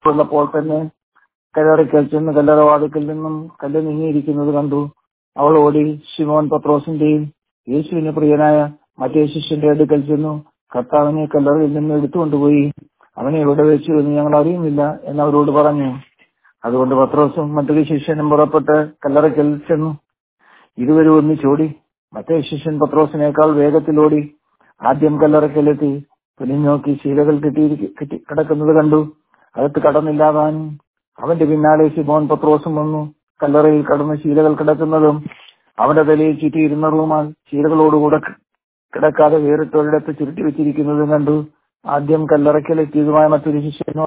ഉള്ളപ്പോൾ തന്നെ കല്ലറയ്ക്കൽ ചെന്ന് കല്ലറവാതിക്കൽ നിന്നും കല്ല് നീങ്ങിയിരിക്കുന്നത് കണ്ടു അവൾ ഓടി ശിമോൻ പത്രോസിന്റെയും യേശുവിന് പ്രിയനായ മറ്റേ ശിഷ്യന്റെ അടുക്കൽ ചെന്നു കർത്താവിനെ കല്ലറയിൽ നിന്ന് എടുത്തുകൊണ്ടുപോയി അവനെ എവിടെ വെച്ചു എന്ന് ഞങ്ങൾ അറിയുന്നില്ല എന്ന് അവരോട് പറഞ്ഞു അതുകൊണ്ട് പത്രോസും മറ്റൊരു ശിഷ്യനും പുറപ്പെട്ട് കല്ലറയ്ക്കൽ ചെന്നു ഇരുവരും ഒന്നിച്ചോടി മറ്റേ ശിഷ്യൻ പത്രോസിനേക്കാൾ വേഗത്തിലോടി ആദ്യം കല്ലറയ്ക്കലെത്തി തുനിഞ്ഞോക്കി ശീലകൾ കെട്ടി കെട്ടി കിടക്കുന്നത് കണ്ടു അകത്ത് കടന്നില്ലാതാനും അവന്റെ പിന്നാലെ സിമോൻ പത്രോസും വന്നു കല്ലറയിൽ കടന്ന് ശീലകൾ കിടക്കുന്നതും അവന്റെ തലയിൽ ചുറ്റിയിരുന്ന റൂമാൽ ശീലകളോടുകൂടെ കിടക്കാതെ വേറിട്ടൊരിടത്ത് ചുരുട്ടി വെച്ചിരിക്കുന്നതും കണ്ടു ആദ്യം കല്ലറയ്ക്കലെത്തിയതുമായ മറ്റൊരു ശിഷ്യനോ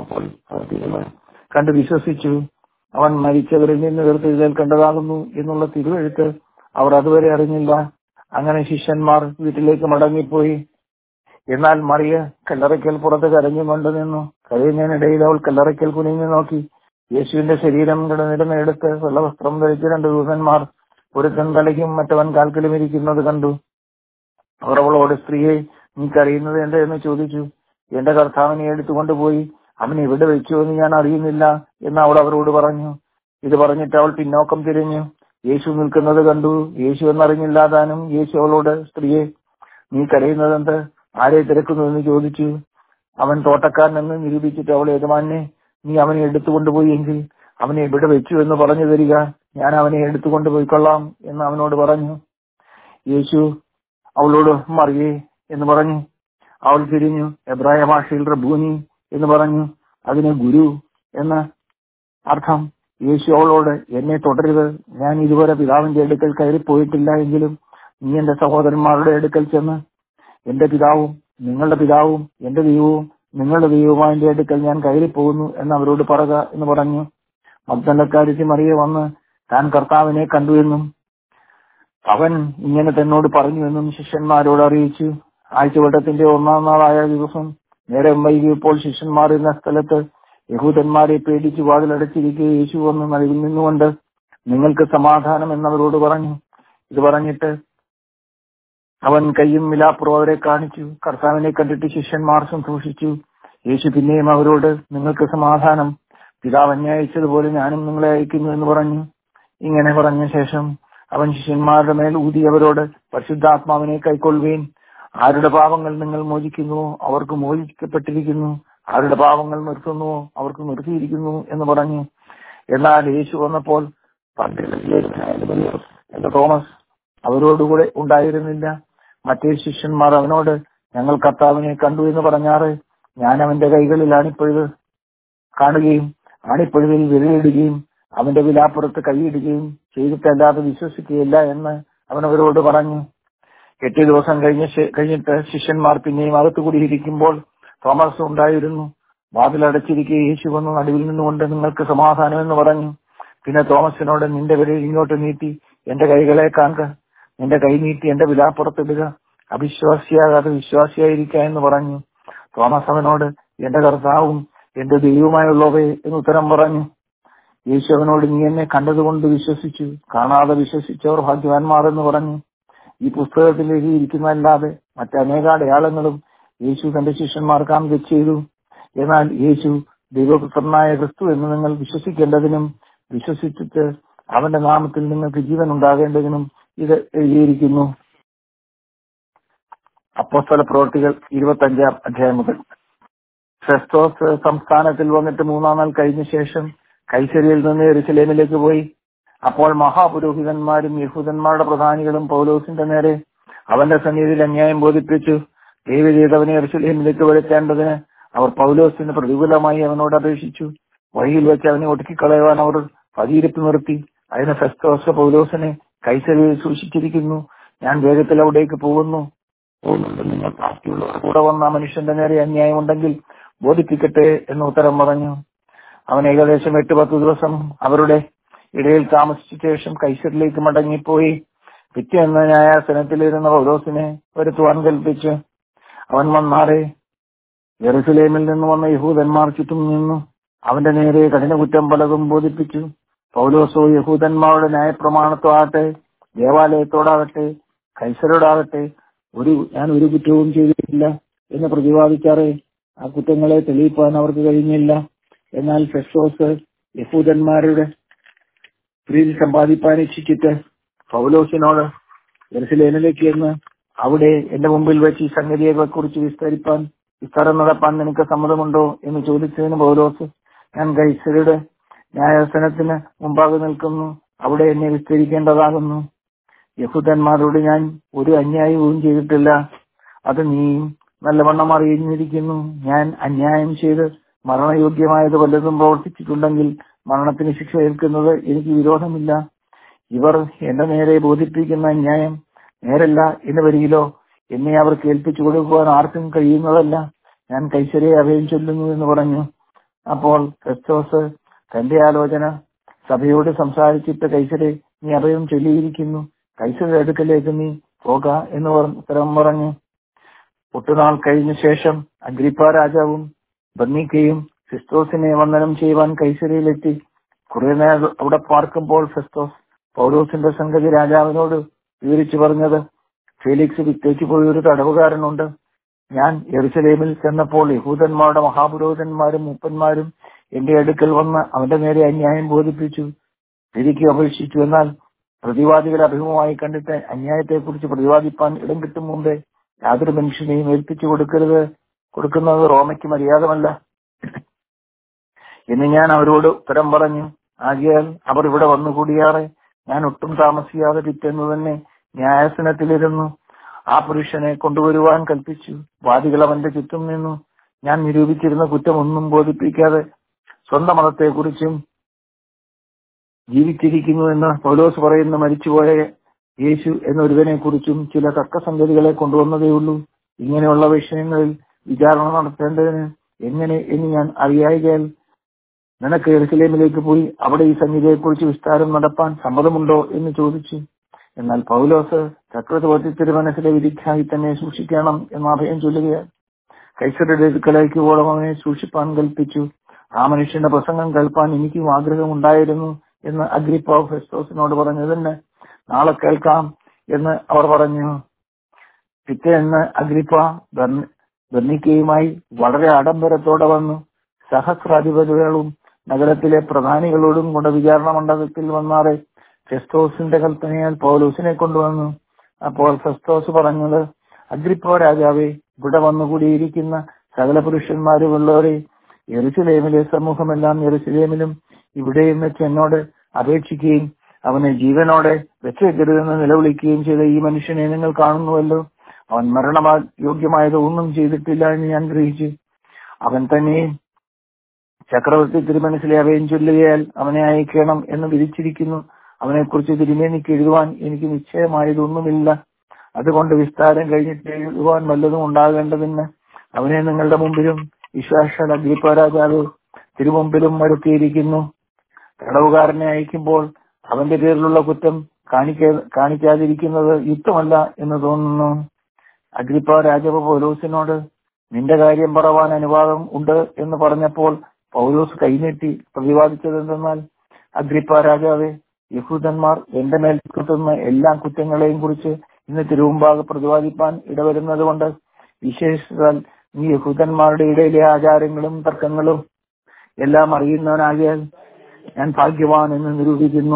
കണ്ട് വിശ്വസിച്ചു അവൻ മരിച്ചവരിൽ നിന്ന് വേർതിരിതൽ കണ്ടതാകുന്നു എന്നുള്ള തിരുവെഴുത്ത് അവർ അതുവരെ അറിഞ്ഞില്ല അങ്ങനെ ശിഷ്യന്മാർ വീട്ടിലേക്ക് മടങ്ങിപ്പോയി എന്നാൽ മറിയ കല്ലറയ്ക്കൽ പുറത്ത് കരഞ്ഞുകൊണ്ട് നിന്നു കരയുന്നതിനിടയിൽ അവൾ കല്ലറയ്ക്കൽ കുനിഞ്ഞു നോക്കി യേശുവിന്റെ ശരീരം കിടന്നിരുന്നെടുത്ത് വെള്ളവസ്ത്രം ധരിച്ച രണ്ട് ദൂതന്മാർ ഒരുത്തൻ തലയ്ക്കും മറ്റവൻ കാൽക്കലും ഇരിക്കുന്നത് കണ്ടു അവർ അവളോട് സ്ത്രീയെ നീ കരയുന്നത് എന്ത് എന്ന് ചോദിച്ചു എന്റെ കർത്താവിനെ എടുത്തുകൊണ്ടുപോയി അവൻ എവിടെ വെച്ചു എന്ന് ഞാൻ അറിയുന്നില്ല എന്ന് അവൾ അവരോട് പറഞ്ഞു ഇത് പറഞ്ഞിട്ട് അവൾ പിന്നോക്കം തിരിഞ്ഞു യേശു നിൽക്കുന്നത് കണ്ടു യേശു എന്നറിഞ്ഞില്ല താനും യേശു അവളോട് സ്ത്രീയെ നീ കരയുന്നതെന്ത് ആരെ തിരക്കുന്നു എന്ന് ചോദിച്ചു അവൻ തോട്ടക്കാരനെന്ന് നിരൂപിച്ചിട്ട് അവൾ യജമാനെ നീ അവനെ എടുത്തുകൊണ്ടുപോയി എങ്കിൽ അവനെ എവിടെ വെച്ചു എന്ന് പറഞ്ഞു തരിക ഞാൻ അവനെ എടുത്തുകൊണ്ടുപോയിക്കൊള്ളാം എന്ന് അവനോട് പറഞ്ഞു യേശു അവളോട് മറിയേ എന്ന് പറഞ്ഞു അവൾ തിരിഞ്ഞു എബ്രായ ഭാഷയിൽ റബൂനി എന്ന് പറഞ്ഞു അതിന് ഗുരു എന്ന് അർത്ഥം യേശു അവളോട് എന്നെ തുടരുത് ഞാൻ ഇതുവരെ പിതാവിന്റെ അടുക്കൽ കയറിപ്പോയിട്ടില്ല എങ്കിലും നീ എന്റെ സഹോദരന്മാരുടെ അടുക്കൽ ചെന്ന് എന്റെ പിതാവും നിങ്ങളുടെ പിതാവും എന്റെ ദൈവവും നിങ്ങളുടെ ദൈവവുമായ എന്റെ അടുക്കൽ ഞാൻ കയറിപ്പോകുന്നു എന്ന് അവരോട് പറക എന്ന് പറഞ്ഞു മഗ്ദലക്കാരിച്ച് മറിയെ വന്ന് താൻ കർത്താവിനെ കണ്ടു എന്നും അവൻ ഇങ്ങനെ തന്നോട് പറഞ്ഞു എന്നും ശിഷ്യന്മാരോട് അറിയിച്ചു ആഴ്ചവട്ടത്തിന്റെ ഒന്നാം നാളായ ദിവസം നേരെ വൈകിയപ്പോൾ ശിഷ്യന്മാർ എന്ന സ്ഥലത്ത് യഹൂദന്മാരെ പേടിച്ച് വാതിലടച്ചിരിക്കെ യേശു വന്ന് നടുവിൽ നിന്നുകൊണ്ട് നിങ്ങൾക്ക് സമാധാനം എന്നവരോട് പറഞ്ഞു ഇത് പറഞ്ഞിട്ട് അവൻ കയ്യും മിലാപ്പുറം അവരെ കാണിച്ചു കർത്താവിനെ കണ്ടിട്ട് ശിഷ്യന്മാർ സന്തോഷിച്ചു യേശു പിന്നെയും അവരോട് നിങ്ങൾക്ക് സമാധാനം പിതാവ് എന്നെ അയച്ചതുപോലെ ഞാനും നിങ്ങളെ അയക്കുന്നു എന്ന് പറഞ്ഞു ഇങ്ങനെ പറഞ്ഞ ശേഷം അവൻ ശിഷ്യന്മാരുടെ മേൽ ഊതി അവരോട് പരിശുദ്ധാത്മാവിനെ കൈക്കൊള്ളുകയും ആരുടെ പാപങ്ങൾ നിങ്ങൾ മോചിക്കുന്നുവോ അവർക്ക് മോചിക്കപ്പെട്ടിരിക്കുന്നു ആരുടെ പാപങ്ങൾ നിർത്തുന്നുവോ അവർക്ക് നിർത്തിയിരിക്കുന്നു എന്ന് പറഞ്ഞു എന്നാൽ യേശു വന്നപ്പോൾ എന്ന തോമസ് അവരോടുകൂടെ ഉണ്ടായിരുന്നില്ല മറ്റേ ശിഷ്യന്മാർ അവനോട് ഞങ്ങൾ കർത്താവിനെ കണ്ടു എന്ന് പറഞ്ഞാറ് ഞാൻ അവന്റെ കൈകളിൽ അണിപ്പഴുത് കാണുകയും അണിപ്പഴുതിൽ വിരലിടുകയും അവന്റെ വിലാപ്പുറത്ത് കൈയിടുകയും ചെയ്തിട്ടല്ലാതെ വിശ്വസിക്കുകയില്ല എന്ന് അവൻ അവരോട് പറഞ്ഞു എട്ട് ദിവസം കഴിഞ്ഞ കഴിഞ്ഞിട്ട് ശിഷ്യന്മാർ പിന്നെയും അകത്തുകൂടിയിരിക്കുമ്പോൾ തോമസ് ഉണ്ടായിരുന്നു വാതിലടച്ചിരിക്കെ യേശു വന്ന് നടുവിൽ നിന്നുകൊണ്ട് നിങ്ങൾക്ക് സമാധാനം എന്ന് പറഞ്ഞു പിന്നെ തോമസിനോട് നിന്റെ വിരൽ ഇങ്ങോട്ട് നീട്ടി എന്റെ കൈകളെ കാണുക നിന്റെ കൈ നീട്ടി എന്റെ വിലാപ്പുറത്തിടുക അവിശ്വാസിയാകാതെ വിശ്വാസിയായിരിക്ക എന്ന് പറഞ്ഞു തോമസ് അവനോട് എന്റെ കർത്താവും എന്റെ ദൈവവുമായുള്ളവേ എന്ന് ഉത്തരം പറഞ്ഞു യേശു അവനോട് നീ എന്നെ കണ്ടതുകൊണ്ട് വിശ്വസിച്ചു കാണാതെ വിശ്വസിച്ചവർ ഭാഗ്യവാന്മാർ എന്ന് പറഞ്ഞു ഈ പുസ്തകത്തിൽ എഴുതിയിരിക്കുന്നതല്ലാതെ മറ്റനേക അടയാളങ്ങളും യേശു തന്റെ ശിഷ്യന്മാർ കാണുക ചെയ്തു എന്നാൽ യേശു ദൈവപുത്രനായ ക്രിസ്തു എന്ന് നിങ്ങൾ വിശ്വസിക്കേണ്ടതിനും വിശ്വസിച്ചിട്ട് അവന്റെ നാമത്തിൽ നിങ്ങൾക്ക് ജീവൻ ഉണ്ടാകേണ്ടതിനും ഇത് എഴുതിയിരിക്കുന്നു അപ്പോസ്തല പ്രവർത്തികൾ ഇരുപത്തി അഞ്ചാം അധ്യായം മുതൽ ഫെസ്തോസ് സംസ്ഥാനത്തിൽ വന്നിട്ട് മൂന്നാം നാൾ കഴിഞ്ഞ ശേഷം കൈസരിയിൽ നിന്ന് എരുസലേമിലേക്ക് പോയി അപ്പോൾ മഹാപുരോഹിതന്മാരും യഹൂദന്മാരുടെ പ്രധാനികളും പൗലോസിന്റെ നേരെ അവന്റെ സന്നിധിയിൽ അന്യായം ബോധിപ്പിച്ചു ദൈവ ചെയ്തവനെ എറുസലേമിലേക്ക് വരുത്തേണ്ടതിന് അവർ പൗലോസിന് പ്രതികൂലമായി അവനോട് അപേക്ഷിച്ചു വഴിയിൽ വെച്ച് അവനെ ഒടുക്കിക്കളയുവാൻ അവർ പതിയിരിപ്പ് നിർത്തി അതിന് ഫെസ്തോസ് പൗലോസിനെ കൈസരിയിൽ സൂക്ഷിച്ചിരിക്കുന്നു ഞാൻ വേഗത്തിൽ അവിടേക്ക് പോകുന്നു നിങ്ങൾ ബാക്കിയുള്ളവർ കൂടെ വന്ന മനുഷ്യന്റെ നേരെ അന്യായം ഉണ്ടെങ്കിൽ ബോധിപ്പിക്കട്ടെ എന്ന് ഉത്തരം പറഞ്ഞു അവൻ ഏകദേശം എട്ട് പത്ത് ദിവസം അവരുടെ ഇടയിൽ താമസിച്ച ശേഷം കൈസരിലേക്ക് മടങ്ങിപ്പോയി പിറ്റേന്ന് ന്യായാസനത്തിലിരുന്ന പൗലോസിനെ വരുത്തുവാൻ കൽപ്പിച്ചു അവൻ വന്നാറെ ജെറുസലേമിൽ നിന്ന് വന്ന യഹൂദന്മാർ ചുറ്റും നിന്നു അവന്റെ നേരെ കഠിന കുറ്റം പലതും ബോധിപ്പിച്ചു പൗലോസോ യഹൂദന്മാരുടെ ന്യായപ്രമാണത്തോടാകട്ടെ ദേവാലയത്തോടാകട്ടെ കൈസരോടാകട്ടെ ഒരു ഞാൻ ഒരു കുറ്റവും ചെയ്തിട്ടില്ല എന്ന് പ്രതിപാദിക്കാറെ ആ കുറ്റങ്ങളെ തെളിയിപ്പാൻ അവർക്ക് കഴിഞ്ഞില്ല എന്നാൽ ഫെസ്റ്റോസ് യഹൂദന്മാരുടെ പ്രീതി സമ്പാദിപ്പാൻ ഇച്ഛിച്ചിട്ട് പൗലോസിനോട് ജെറുസലേമിലേക്ക് എന്ന് അവിടെ എന്റെ മുമ്പിൽ വെച്ച് ഈ സംഗതിയെ കുറിച്ച് വിസ്തരിപ്പാൻ വിസ്താരം നടപ്പാൻ നിനക്ക് സമ്മതമുണ്ടോ എന്ന് ചോദിച്ചതിന് പൗലോസ് ഞാൻ കൈസരുടെ ന്യായാസനത്തിന് മുമ്പാകെ നിൽക്കുന്നു അവിടെ എന്നെ വിസ്തരിക്കേണ്ടതാകുന്നു യഹൂദന്മാരോട് ഞാൻ ഒരു അന്യായവും ചെയ്തിട്ടില്ല അത് നീയും നല്ലവണ്ണം അറിഞ്ഞിരിക്കുന്നു ഞാൻ അന്യായം ചെയ്ത് മരണയോഗ്യമായത് വല്ലതും പ്രവർത്തിച്ചിട്ടുണ്ടെങ്കിൽ മരണത്തിന് ശിക്ഷ ഏൽക്കുന്നത് എനിക്ക് വിരോധമില്ല ഇവർ എന്റെ നേരെ ബോധിപ്പിക്കുന്ന അന്യായം നേരല്ല എന്ന് വരികിലോ എന്നെ അവർ കേൾപ്പിച്ചു കൊടുക്കുവാൻ ആർക്കും കഴിയുന്നതല്ല ഞാൻ കൈസരെ അഭയം ചൊല്ലുന്നു എന്ന് പറഞ്ഞു അപ്പോൾ ക്രിസ്തോസ് തന്റെ ആലോചന സഭയോട് സംസാരിച്ചിട്ട് കൈസരെ നീ അഭയം ചൊല്ലിയിരിക്കുന്നു കൈസരുടെ അടുക്കലേക്ക് നീ പോക എന്ന് പറ- ഉത്തരം പറഞ്ഞു ഒട്ടുനാൾ കഴിഞ്ഞ ശേഷം അഗ്രിപ്പ രാജാവും ബർണീക്കയും ക്രിസ്തോസിനെ വന്ദനം ചെയ്യുവാൻ കൈസരയിലെത്തി കുറെ നേരം അവിടെ പാർക്കുമ്പോൾ ഫെസ്തോസ് പൗലോസിന്റെ സംഗതി രാജാവിനോട് വിവരിച്ചു പറഞ്ഞത് ഫീലിക്സ് വിത്തേക്ക് പോയ ഒരു തടവുകാരനുണ്ട് ഞാൻ എറുസലേമിൽ ചെന്നപ്പോൾ യഹൂദന്മാരുടെ മഹാപുരോഹിതന്മാരും മൂപ്പന്മാരും എന്റെ അടുക്കൽ വന്ന് അവന്റെ നേരെ അന്യായം ബോധിപ്പിച്ചു വിധിക്ക് അപേക്ഷിച്ചു എന്നാൽ പ്രതിവാദികളെ അഭിമുഖമായി കണ്ടിട്ട് അന്യായത്തെക്കുറിച്ച് പ്രതിവാദിപ്പാൻ ഇടം കിട്ടും മുമ്പേ യാതൊരു മനുഷ്യനെയും ഏൽപ്പിച്ചു കൊടുക്കരുത് കൊടുക്കുന്നത് റോമയ്ക്ക് മര്യാദമല്ല എന്ന് ഞാൻ അവരോട് ഉത്തരം പറഞ്ഞു ആകിയാൽ അവർ ഇവിടെ വന്നുകൂടിയാറെ ഞാൻ ഒട്ടും താമസിയാതെ പിറ്റേന്ന് തന്നെ ന്യായാസനത്തിലിരുന്നു ആ പുരുഷനെ കൊണ്ടുവരുവാൻ കൽപ്പിച്ചു വാദികൾ അവന്റെ ചുറ്റും നിന്നു ഞാൻ നിരൂപിച്ചിരുന്ന കുറ്റമൊന്നും ബോധിപ്പിക്കാതെ സ്വന്തം മതത്തെക്കുറിച്ചും ജീവിച്ചിരിക്കുന്നു എന്ന് പൗലോസ് പറയുന്ന മരിച്ചുപോയ യേശു എന്നൊരുവനെ കുറിച്ചും ചില തർക്കസംഗതികളെ കൊണ്ടുവന്നതേയുള്ളൂ ഇങ്ങനെയുള്ള വിഷയങ്ങളിൽ വിചാരണ നടത്തേണ്ടതിന് എങ്ങനെ എന്ന് ഞാൻ അറിയായികയാൽ നിനക്ക് എറുസലേമിലേക്ക് പോയി അവിടെ ഈ സംഗതിയെക്കുറിച്ച് വിസ്താരം നടപ്പാൻ സമ്മതമുണ്ടോ എന്ന് ചോദിച്ചു എന്നാൽ പൗലോസ് ചക്രവർത്തി തിരുമനസിലെ വിധിക്കായി തന്നെ സൂക്ഷിക്കണം എന്ന് അഭയം ചൊല്ലുകയാണ് കൈസരുടെ അടുക്കലേക്ക് ഓളം അവനെ സൂക്ഷിപ്പാൻ കൽപ്പിച്ചു ആ മനുഷ്യന്റെ പ്രസംഗം കേൾപ്പാൻ എനിക്കും ആഗ്രഹമുണ്ടായിരുന്നു എന്ന് അഗ്രിപ്പ ഫെസ്റ്റോസിനോട് പറഞ്ഞു തന്നെ നാളെ കേൾക്കാം എന്ന് അവർ പറഞ്ഞു പിറ്റേന്ന് അഗ്രിപ്പ ബർണ- ബർണിക്കയുമായി വളരെ ആഡംബരത്തോടെ വന്നു സഹസ്രാധിപതികളും നഗരത്തിലെ പ്രധാനികളോടും കൊണ്ട് വിചാരണ മണ്ഡലത്തിൽ വന്നാറെ ഫെസ്തോസിന്റെ കൽപ്പനയാൽ പൗലോസിനെ കൊണ്ടുവന്നു അപ്പോൾ ഫെസ്തോസ് പറഞ്ഞത് അഗ്രിപ്പോ രാജാവേ ഇവിടെ വന്നുകൂടിയിരിക്കുന്ന സകല പുരുഷന്മാരുമുള്ളവരെ യെറുസലേമിലെ സമൂഹമെല്ലാം യെറുസലേമിലും ഇവിടെയും വെച്ച് എന്നോട് അപേക്ഷിക്കുകയും അവനെ ജീവനോടെ വെച്ചേക്കരുതെന്ന് നിലവിളിക്കുകയും ചെയ്ത ഈ മനുഷ്യനെ നിങ്ങൾ കാണുന്നുവല്ലോ അവൻ മരണമാ യോഗ്യമായത് ഒന്നും ചെയ്തിട്ടില്ല എന്ന് ഞാൻ ഗ്രഹിച്ചു അവൻ തന്നെ ചക്രവർത്തി തിരുമനസിലെ അവയും ചൊല്ലുകയാൽ അവനെ അയക്കണം എന്ന് വിധിച്ചിരിക്കുന്നു അവനെക്കുറിച്ച് തിരുമേനിക്ക് എഴുതുവാൻ എനിക്ക് നിശ്ചയമായതൊന്നുമില്ല അതുകൊണ്ട് വിസ്താരം കഴിഞ്ഞിട്ട് എഴുതുവാൻ വല്ലതും ഉണ്ടാകേണ്ടതിന് അവനെ നിങ്ങളുടെ മുമ്പിലും വിശ്വാസ അഗ്രിപ്പ രാജാവ് തിരുമുമ്പിലും വരുത്തിയിരിക്കുന്നു തടവുകാരനെ അയക്കുമ്പോൾ അവന്റെ പേരിലുള്ള കുറ്റം കാണിക്ക കാണിക്കാതിരിക്കുന്നത് യുക്തമല്ല എന്ന് തോന്നുന്നു അഗ്രിപ്പ രാജാവ് പൗലോസിനോട് നിന്റെ കാര്യം പറവാൻ അനുവാദം ഉണ്ട് എന്ന് പറഞ്ഞപ്പോൾ പൗലോസ് കൈനീട്ടി പ്രതിവാദിച്ചത് എന്തെന്നാൽ അഗ്രിപ്പ രാജാവെ യഹൂദന്മാർ എന്റെ മേൽ കുത്തുന്ന എല്ലാ കുറ്റങ്ങളെയും കുറിച്ച് ഇന്ന് തിരുവുമ്പാകെ പ്രതിപാദിപ്പാൻ ഇടവരുന്നത് കൊണ്ട് വിശേഷിച്ചാൽ നീ യഹൂദന്മാരുടെ ഇടയിലെ ആചാരങ്ങളും തർക്കങ്ങളും എല്ലാം അറിയുന്നവനാകിയാൽ ഞാൻ ഭാഗ്യവാൻ എന്ന് നിരൂപിക്കുന്നു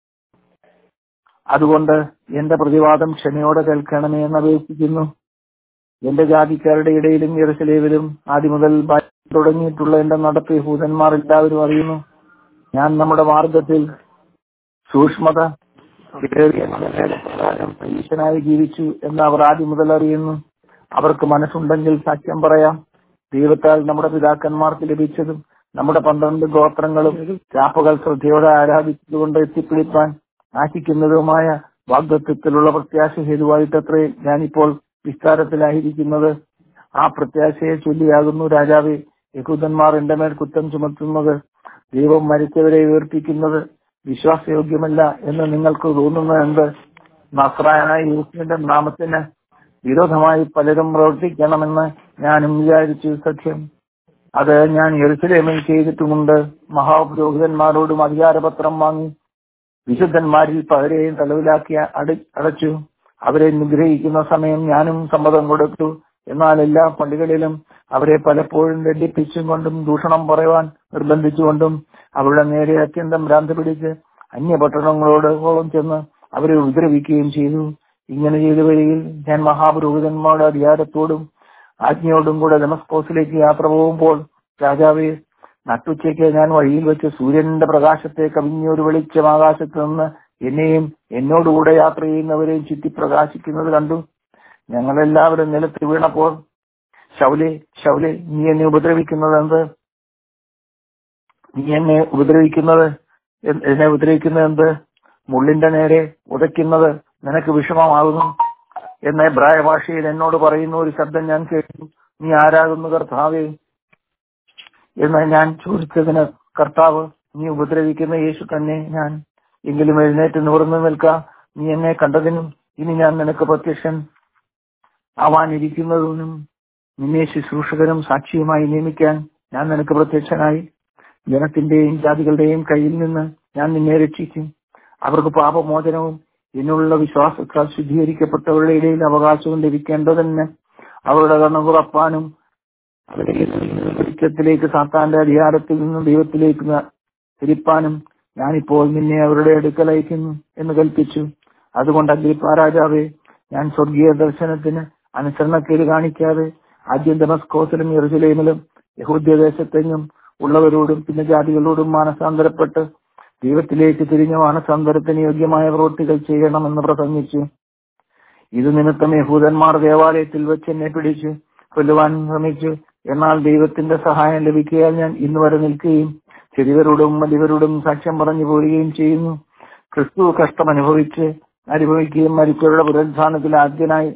അതുകൊണ്ട് എന്റെ പ്രതിവാദം ക്ഷമയോടെ കേൾക്കണമേ എന്ന് അപേക്ഷിക്കുന്നു എന്റെ ജാതിക്കാരുടെ ഇടയിലും യെറുസലേമിലും ആദ്യം മുതൽ തുടങ്ങിയിട്ടുള്ള എന്റെ നടപ്പ് യഹൂദന്മാർ എല്ലാവരും അറിയുന്നു ഞാൻ നമ്മുടെ മാർഗത്തിൽ സൂക്ഷ്മത ഏറിയ പ്രകാരം പരീക്ഷനായി ജീവിച്ചു എന്ന് അവർ ആദ്യം മുതൽ അറിയുന്നു അവർക്ക് മനസ്സുണ്ടെങ്കിൽ സാക്ഷ്യം പറയാം ദൈവത്താൽ നമ്മുടെ പിതാക്കന്മാർക്ക് ലഭിച്ചതും നമ്മുടെ പന്ത്രണ്ട് ഗോത്രങ്ങളും ചാപ്പകൾ ശ്രദ്ധയോടെ ആരാധിച്ചുകൊണ്ട് എത്തിപ്പിടിപ്പാൻ ആശിക്കുന്നതുമായ വാഗ്ദത്വത്തിലുള്ള പ്രത്യാശ ഹേതുവായിട്ടത്രേ ഞാനിപ്പോൾ വിസ്താരത്തിലായിരിക്കുന്നത് ആ പ്രത്യാശയെ ചൊല്ലിയാകുന്നു രാജാവെ യഹൂദന്മാർ എന്റെ മേൽ കുറ്റം ചുമത്തുന്നത് ദൈവം മരിച്ചവരെ ഉയർപ്പിക്കുന്നത് വിശ്വാസയോഗ്യമല്ല എന്ന് നിങ്ങൾക്ക് തോന്നുന്നത് എന്ത് നസ്രായനായ യേശുവിന്റെ നാമത്തിന് വിരോധമായി പലരും പ്രവർത്തിക്കണമെന്ന് ഞാനും വിചാരിച്ചു സത്യം അത് ഞാൻ യെറുസലേമിൽ ചെയ്തിട്ടുമുണ്ട് മഹാപുരോഹിതന്മാരോടും അധികാരപത്രം വാങ്ങി വിശുദ്ധന്മാരിൽ പലരെയും തലവിലാക്കി അട അടച്ചു അവരെ നിഗ്രഹിക്കുന്ന സമയം ഞാനും സമ്മതം കൊടുത്തു എന്നാൽ എല്ലാ പള്ളികളിലും അവരെ പലപ്പോഴും ദണ്ഡിപ്പിച്ചും കൊണ്ടും ദൂഷണം പറയുവാൻ നിർബന്ധിച്ചുകൊണ്ടും അവരുടെ നേരെ അത്യന്തം ഭ്രാന്ത് പിടിച്ച് അന്യപട്ടണങ്ങളോടോളം ചെന്ന് അവരെ ഉപദ്രവിക്കുകയും ചെയ്തു ഇങ്ങനെ ചെയ്തു വരികയിൽ ഞാൻ മഹാപുരോഹിതന്മാരുടെ അധികാരത്തോടും ആജ്ഞയോടും കൂടെ ഡെമസ്കോസിലേക്ക് യാത്ര പോകുമ്പോൾ രാജാവെ നട്ടുച്ചയ്ക്ക് ഞാൻ വഴിയിൽ വെച്ച് സൂര്യന്റെ പ്രകാശത്തെ കവിഞ്ഞൊരു വെളിച്ചം ആകാശത്ത് നിന്ന് എന്നെയും എന്നോടുകൂടെ യാത്ര ചെയ്യുന്നവരെയും ചുറ്റി പ്രകാശിക്കുന്നത് കണ്ടു ഞങ്ങളെല്ലാവരും നിലത്ത് വീണപ്പോൾ ശൗലെ ശൗലെ നീ എന്നെ ഉപദ്രവിക്കുന്നത് എന്ത് നീ എന്നെ ഉപദ്രവിക്കുന്നത് എന്ത്- എന്നെ ഉപദ്രവിക്കുന്നത് എന്ത് മുള്ളിന്റെ നേരെ ഉതയ്ക്കുന്നത് നിനക്ക് വിഷമമാകുന്നു എന്ന എബ്രായ ഭാഷയിൽ എന്നോട് പറയുന്ന ഒരു ശബ്ദം ഞാൻ കേട്ടു നീ ആരാകുന്നു കർത്താവേ എന്ന് ഞാൻ ചോദിച്ചതിന് കർത്താവ് നീ ഉപദ്രവിക്കുന്ന യേശു തന്നെ ഞാൻ എങ്കിലും എഴുന്നേറ്റ് നിവർന്നു നിൽക്കാം നീ എന്നെ കണ്ടതിനും ഇനി ഞാൻ നിനക്ക് പ്രത്യക്ഷൻ ആവാനിരിക്കുന്നതിനും നിന്നെ ശുശ്രൂഷകനും സാക്ഷിയുമായി നിയമിക്കാൻ ഞാൻ നിനക്ക് പ്രത്യക്ഷനായി ജനത്തിന്റെയും ജാതികളുടെയും കയ്യിൽ നിന്ന് ഞാൻ നിന്നെ രക്ഷിക്കും അവർക്ക് പാപമോചനവും എന്നുള്ള വിശ്വാസത്താൽ ശുദ്ധീകരിക്കപ്പെട്ടവരുടെ ഇടയിൽ അവകാശവും ലഭിക്കേണ്ടതിന് അവരുടെ കണ്ണു തുറപ്പാനും അവരെ വെളിച്ചത്തിലേക്ക് സാത്താന്റെ അധികാരത്തിൽ നിന്ന് ദൈവത്തിലേക്ക് ന- തിരിപ്പാനും ഞാനിപ്പോൾ നിന്നെ അവരുടെ അടുക്കൽ അയക്കുന്നു എന്ന് കൽപ്പിച്ചു അതുകൊണ്ട് അഗ്രിപ്പാ രാജാവേ ഞാൻ സ്വർഗീയ ദർശനത്തിന് അനുസരണക്കേട് കാണിക്കാതെ ആദ്യം ഡെമസ്കോസിലും യെറുസലേമിലും യഹൂദ്യദേശത്തെങ്ങും ഉള്ളവരോടും പിന്നെ ജാതികളോടും മാനസാന്തരപ്പെട്ട് ദൈവത്തിലേക്ക് തിരിഞ്ഞ മാനസാന്തരത്തിന് യോഗ്യമായ പ്രവൃത്തികൾ ചെയ്യണമെന്ന് പ്രസംഗിച്ചു ഇത് നിമിത്തം യഹൂദന്മാർ ദേവാലയത്തിൽ വെച്ച് എന്നെ പിടിച്ചു കൊല്ലുവാൻ ശ്രമിച്ചു എന്നാൽ ദൈവത്തിന്റെ സഹായം ലഭിക്കുകയാൽ ഞാൻ ഇന്ന് വരെ നിൽക്കുകയും ചെറിയവരോടും വലിയവരോടും സാക്ഷ്യം പറഞ്ഞു പോരുകയും ചെയ്യുന്നു ക്രിസ്തു കഷ്ടം അനുഭവിച്ച് അനുഭവിക്കുകയും മരിച്ചവരുടെ പുനരുദ്ധാനത്തിൽ ആദ്യനായി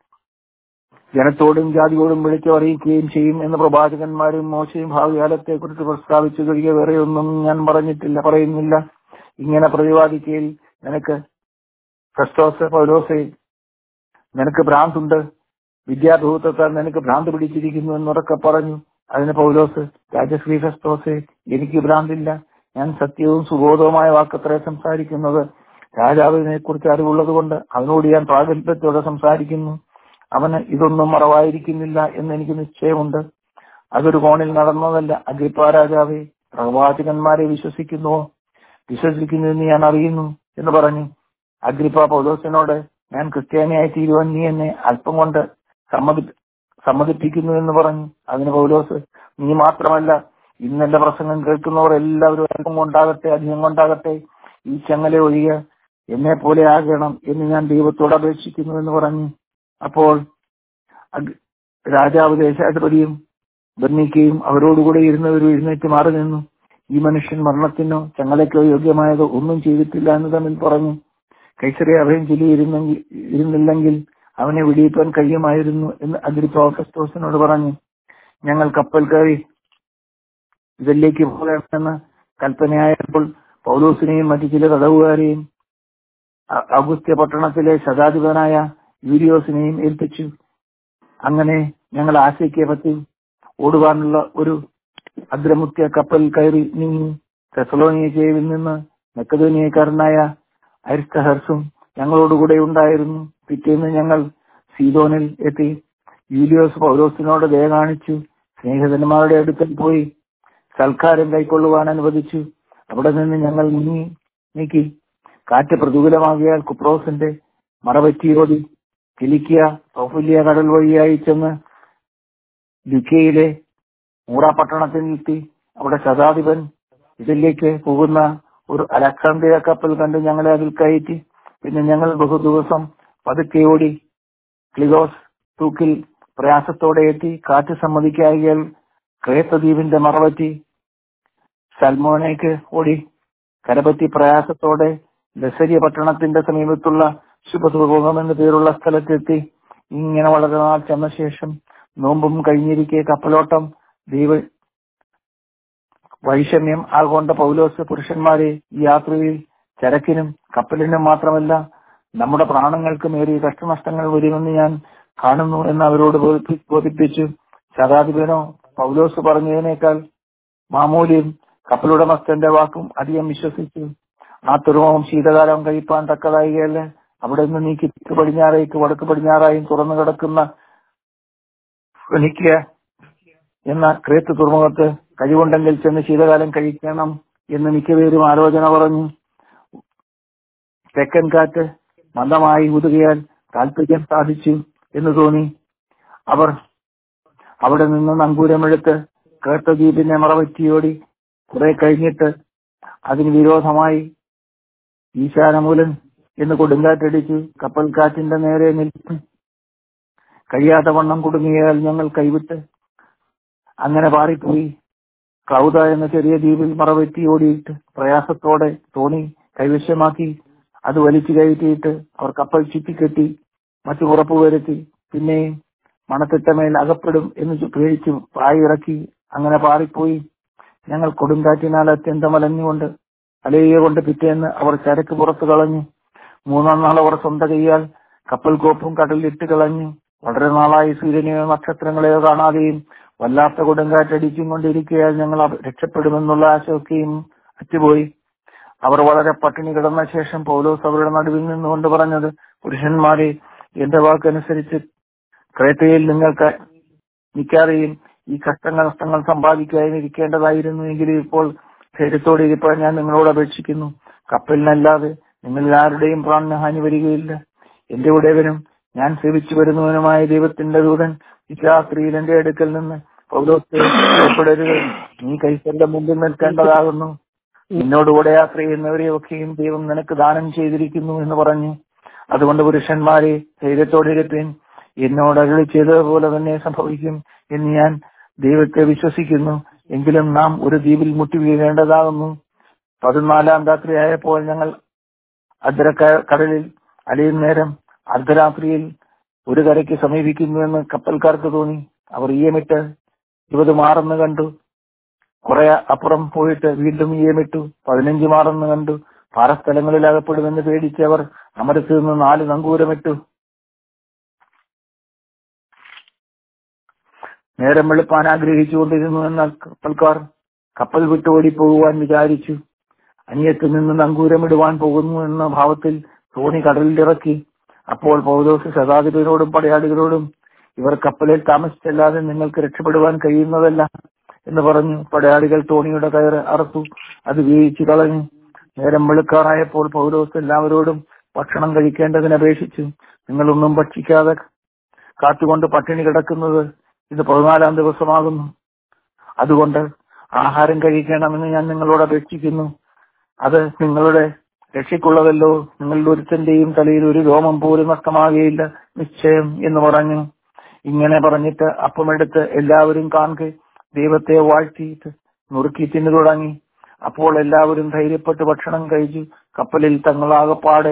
ജനത്തോടും ജാതിയോടും വിളിച്ചു അറിയിക്കുകയും ചെയ്യും എന്ന് പ്രവാചകന്മാരും മോശയും ഭാവികാലത്തെ കുറിച്ച് പ്രസ്താവിച്ചു കഴിയുക വേറെ ഒന്നും ഞാൻ പറഞ്ഞിട്ടില്ല പറയുന്നില്ല ഇങ്ങനെ പ്രതിപാദിക്കയിൽ നിനക്ക് ക്രിസ്തോസ് പൗലോസെ നിനക്ക് ഭ്രാന്തുണ്ട് വിദ്യാഭൂതത്താൽ നിനക്ക് ഭ്രാന്ത് പിടിച്ചിരിക്കുന്നു എന്നുറക്കെ പറഞ്ഞു അതിന് പൗലോസ് രാജശ്രീ ക്രിസ്തോസെ എനിക്ക് ഭ്രാന്തില്ല ഞാൻ സത്യവും സുബോധവുമായ വാക്കത്രേ സംസാരിക്കുന്നത് രാജാവിനെ കുറിച്ച് അറിവുള്ളത് കൊണ്ട് അവനോട് ഞാൻ പ്രാഗൽഭ്യത്തോടെ സംസാരിക്കുന്നു അവന് ഇതൊന്നും മറവായിരിക്കുന്നില്ല എന്ന് എനിക്ക് നിശ്ചയമുണ്ട് അതൊരു കോണിൽ നടന്നതല്ല അഗ്രിപ്പ രാജാവെ പ്രവാചകന്മാരെ വിശ്വസിക്കുന്നുവോ വിശ്വസിക്കുന്നു എന്ന് ഞാൻ അറിയുന്നു എന്ന് പറഞ്ഞു അഗ്രിപ്പ പൗലോസിനോട് ഞാൻ ക്രിസ്ത്യാനിയായി തീരുവാൻ നീ എന്നെ അല്പം കൊണ്ട് സമ്മതി സമ്മതിപ്പിക്കുന്നു എന്ന് പറഞ്ഞു അതിന് പൗലോസ് നീ മാത്രമല്ല ഇന്നെന്റെ പ്രസംഗം കേൾക്കുന്നവർ എല്ലാവരും അല്പം കൊണ്ടാകട്ടെ അധികം കൊണ്ടാകട്ടെ ഈ ചങ്ങല ഒഴികെ എന്നെ പോലെ ആകണം എന്ന് ഞാൻ ദൈവത്തോട് അപേക്ഷിക്കുന്നു എന്ന് പറഞ്ഞു അപ്പോൾ അഗ് രാജാവ് ദേശാധിപതിയും ബർണിക്കയും അവരോടുകൂടെ ഇരുന്നവരും എഴുന്നേറ്റ് മാറി നിന്നു ഈ മനുഷ്യൻ മരണത്തിനോ ചങ്ങലയ്ക്കോ യോഗ്യമായതോ ഒന്നും ചെയ്തിട്ടില്ല എന്ന് തമ്മിൽ പറഞ്ഞു കൈസറെ അഭയം ചൊല്ലി ഇരുന്നെങ്കിൽ ഇരുന്നില്ലെങ്കിൽ അവനെ വെടിയിപ്പാൻ കഴിയുമായിരുന്നു എന്ന് അഗ്രിപ്പ ഫെസ്തോസിനോട് പറഞ്ഞു ഞങ്ങൾ കപ്പൽ കയറി ഇതിലേക്ക് പോകണമെന്ന് കൽപ്പനയായപ്പോൾ പൗലോസിനെയും മറ്റു ചില തടവുകാരെയും അ- അഗുസ്ത്യ പട്ടണത്തിലെ ശതാധിപനായ യൂരിയോസിനെയും ഏൽപ്പിച്ചു അങ്ങനെ ഞങ്ങൾ ആശയ്ക്ക് പറ്റി ഓടുവാനുള്ള ഒരു അദ്രമുത്യ കപ്പൽ കയറി നീങ്ങി തെസലോനിയയിൽ നിന്ന് മെക്കതോനിയക്കാരനായ അരിസ്റ്റഹർസും ഞങ്ങളോടുകൂടെ ഉണ്ടായിരുന്നു പിറ്റേന്ന് ഞങ്ങൾ സീതോനിൽ എത്തി യൂലിയോസ് പൗലോസിനോട് ദയ കാണിച്ചു സ്നേഹിതന്മാരുടെ അടുക്കൽ പോയി സൽക്കാരം കൈക്കൊള്ളുവാൻ അനുവദിച്ചു അവിടെ നിന്ന് ഞങ്ങൾ നീങ്ങി നീക്കി കാറ്റ് പ്രതികൂലമാകിയാൽ കുപ്രോസിന്റെ മറവറ്റിയോടി കിലിക്കിയ സൗഫല്യ കടൽ വഴിയായി ചെന്ന് ലുക്കയിലെ മൂറ പട്ടണത്തിലെത്തി അവിടെ ശതാധിപൻ ഇതിലേക്ക് പോകുന്ന ഒരു അലക്സാന്ദ്രിയ കപ്പൽ കണ്ട് ഞങ്ങളെ അതിൽ കയറ്റി പിന്നെ ഞങ്ങൾ ബഹു ദിവസം പതുക്കെ ഓടി ക്ലിഗോസ് തൂക്കിൽ പ്രയാസത്തോടെ എത്തി കാറ്റ് സമ്മതിക്കാകിയാൽ ക്രേത്തദ്വീപിന്റെ മറവറ്റി സൽമോനേക്ക് ഓടി കരപറ്റി പ്രയാസത്തോടെ ലസരിയ പട്ടണത്തിന്റെ സമീപത്തുള്ള ശുഭസുഭോഗം എന്ന പേരുള്ള സ്ഥലത്തെത്തി ഇങ്ങനെ വളരെ നാൾ ചെന്ന ശേഷം നോമ്പും കഴിഞ്ഞിരിക്കെ കപ്പലോട്ടം ദൈവ വൈഷമ്യം ആകൊണ്ട പൗലോസ് പുരുഷന്മാരെ ഈ യാത്രയിൽ ചരക്കിനും കപ്പലിനും മാത്രമല്ല നമ്മുടെ പ്രാണങ്ങൾക്കും ഏറിയ കഷ്ടനഷ്ടങ്ങൾ വരുമെന്ന് ഞാൻ കാണുന്നു എന്ന് അവരോട് ബോധിപ്പി- ബോധിപ്പിച്ചു ശതാധിപനോ പൗലോസ് പറഞ്ഞതിനേക്കാൾ മാമൂലിയും കപ്പലുടമസ്ഥന്റെ വാക്കും അധികം വിശ്വസിച്ചു ആ തുറമുഖം ശീതകാലം കഴിപ്പാൻ തക്കതായികയല്ല അവിടെ നിന്ന് നീക്കി തെക്ക് പടിഞ്ഞാറേക്ക് വടക്ക് പടിഞ്ഞാറായും തുറന്നു കിടക്കുന്ന ഫെനിക്കിയ എന്ന ക്രേത്ത് തുറമുഖത്ത് കഴിവുണ്ടെങ്കിൽ ചെന്ന് ശീതകാലം കഴിക്കണം എന്ന് മിക്കപേരും ആലോചന പറഞ്ഞു തെക്കൻ കാറ്റ് മന്ദമായി ഊതുകയാൽ താല്പര്യം സാധിച്ചു എന്ന് തോന്നി അവർ അവിടെ നിന്ന് നങ്കൂരമെടുത്ത് കേട്ട ദ്വീപിനെ മറവറ്റിയോടി കുറെ കഴിഞ്ഞിട്ട് അതിന് വിരോധമായി ഈശാനമൂലൻ എന്ന് കൊടുങ്കാറ്റടിച്ചു കപ്പൽ കാറ്റിന്റെ നേരെ നിൽക്കും കഴിയാത്ത വണ്ണം കുടുങ്ങിയാൽ ഞങ്ങൾ കൈവിട്ട് അങ്ങനെ പാറിപ്പോയി ക്ലൗദ എന്ന ചെറിയ ദ്വീപിൽ മറവെറ്റി ഓടിയിട്ട് പ്രയാസത്തോടെ തോണി കൈവശമാക്കി അത് വലിച്ചു കയറ്റിയിട്ട് അവർ കപ്പൽ ചുറ്റിക്കെട്ടി മറ്റു ഉറപ്പുവരുത്തി പിന്നെയും മണത്തിട്ടമേൽ അകപ്പെടും എന്ന് പേടിച്ചു പായി ഇറക്കി അങ്ങനെ പാറിപ്പോയി ഞങ്ങൾ കൊടുങ്കാറ്റിനാൽ അത്യന്തം അലഞ്ഞുകൊണ്ട് അലയുക കൊണ്ട് പിറ്റേന്ന് അവർ ചരക്ക് പുറത്തു കളഞ്ഞു മൂന്നാം നാൾ അവർ സ്വന്തം കൈയാൽ കപ്പൽ കോപ്പും കടലിലിട്ട് കളഞ്ഞു വളരെ നാളായി സൂര്യനെയോ നക്ഷത്രങ്ങളെയോ കാണാതെയും വല്ലാത്ത കൊടുങ്കാറ്റടിച്ചും കൊണ്ടിരിക്കുകയാൽ ഞങ്ങൾ അവ- രക്ഷപ്പെടുമെന്നുള്ള ആശയൊക്കെയും അറ്റുപോയി അവർ വളരെ പട്ടിണി കിടന്ന ശേഷം പൗലോസ് അവരുടെ നടുവിൽ നിന്നുകൊണ്ട് പറഞ്ഞത് പുരുഷന്മാരെ എന്റെ വാക്കനുസരിച്ച് ക്രേത്തയിൽ നിങ്ങൾക്ക് നിൽക്കാതെയും ഈ കഷ്ടങ്ങൾ നഷ്ടങ്ങൾ സമ്പാദിക്കാതെ ഇരിക്കേണ്ടതായിരുന്നു എങ്കിലും ഇപ്പോൾ ധൈര്യത്തോടെ ഇരിപ്പാൻ ഞാൻ നിങ്ങളോട് അപേക്ഷിക്കുന്നു കപ്പലിനല്ലാതെ നിങ്ങളിൽ ആരുടെയും പ്രാണഹാനി വരികയില്ല എന്റെ ഉടയവനും ഞാൻ സേവിച്ചു വരുന്നവനുമായ ദൈവത്തിന്റെ ദൂതൻ രാത്രിയിൽ എന്റെ അടുക്കൽ നിന്ന് പൗലോസ് ഭയപ്പെടരുത് നീ കൈസന്റെ മുമ്പിൽ നിൽക്കേണ്ടതാകുന്നു നിന്നോടുകൂടെ യാത്ര ചെയ്യുന്നവരെയൊക്കെയും ദൈവം നിനക്ക് ദാനം ചെയ്തിരിക്കുന്നു എന്ന് പറഞ്ഞു അതുകൊണ്ട് പുരുഷന്മാരെ ധൈര്യത്തോടെ ഇരുപ്പേൻ എന്നോട് അരുളി ചെയ്തതുപോലെ തന്നെ സംഭവിക്കും എന്ന് ഞാൻ ദൈവത്തെ വിശ്വസിക്കുന്നു എങ്കിലും നാം ഒരു ദ്വീപിൽ മുട്ടി വീഴേണ്ടതാകുന്നു പതിനാലാം രാത്രിയായപ്പോൾ ഞങ്ങൾ അർദ്ധ കടലിൽ അലയും നേരം അർദ്ധരാത്രിയിൽ ഒരു കരയ്ക്ക് സമീപിക്കുന്നുവെന്ന് കപ്പൽക്കാർക്ക് തോന്നി അവർ ഈയമിട്ട് ഇരുപത് മാറെന്ന് കണ്ടു കുറെ അപ്പുറം പോയിട്ട് വീണ്ടും ഈയമിട്ടു പതിനഞ്ച് മാറെന്ന് കണ്ടു പാറസ്ഥലങ്ങളിൽ അകപ്പെടുമെന്ന് പേടിച്ച് അവർ അമരത്ത് നിന്ന് നാല് നങ്കൂരമിട്ടു നേരം വെളുപ്പാൻ ആഗ്രഹിച്ചുകൊണ്ടിരുന്നു എന്ന കപ്പൽക്കാർ കപ്പൽ വിട്ട് ഓടിപ്പോകുവാൻ വിചാരിച്ചു അനിയത്ത് നിന്ന് നങ്കൂരമിടുവാൻ പോകുന്നു എന്ന ഭാവത്തിൽ തോണി കടലിലിറക്കി അപ്പോൾ പൗലോസ് ശതാധിപരോടും പടയാളികളോടും ഇവർ കപ്പലിൽ താമസിച്ചല്ലാതെ നിങ്ങൾക്ക് രക്ഷപ്പെടുവാൻ കഴിയുന്നതല്ല എന്ന് പറഞ്ഞു പടയാളികൾ തോണിയുടെ കയറ് അറുത്തു അത് വീഴ്ച കളഞ്ഞു നേരം വെളുക്കാറായപ്പോൾ പൗലോസ് എല്ലാവരോടും ഭക്ഷണം കഴിക്കേണ്ടതിന് അപേക്ഷിച്ചു നിങ്ങളൊന്നും ഭക്ഷിക്കാതെ കാത്തുകൊണ്ട് പട്ടിണി കിടക്കുന്നത് ഇത് പതിനാലാം ദിവസമാകുന്നു അതുകൊണ്ട് ആഹാരം കഴിക്കണമെന്ന് ഞാൻ നിങ്ങളോട് അപേക്ഷിക്കുന്നു അത് നിങ്ങളുടെ രക്ഷയ്ക്കുള്ളതല്ലോ നിങ്ങളുടെ ഒരുത്തന്റെയും തലയിൽ ഒരു രോമം പോലും നഷ്ടമാകുകയില്ല നിശ്ചയം എന്ന് പറഞ്ഞു ഇങ്ങനെ പറഞ്ഞിട്ട് അപ്പമെടുത്ത് എല്ലാവരും കാണുക ദൈവത്തെ വാഴ്ത്തിയിട്ട് നുറുക്കി തിന്നു തുടങ്ങി അപ്പോൾ എല്ലാവരും ധൈര്യപ്പെട്ട് ഭക്ഷണം കഴിച്ചു കപ്പലിൽ തങ്ങളാകപ്പാടെ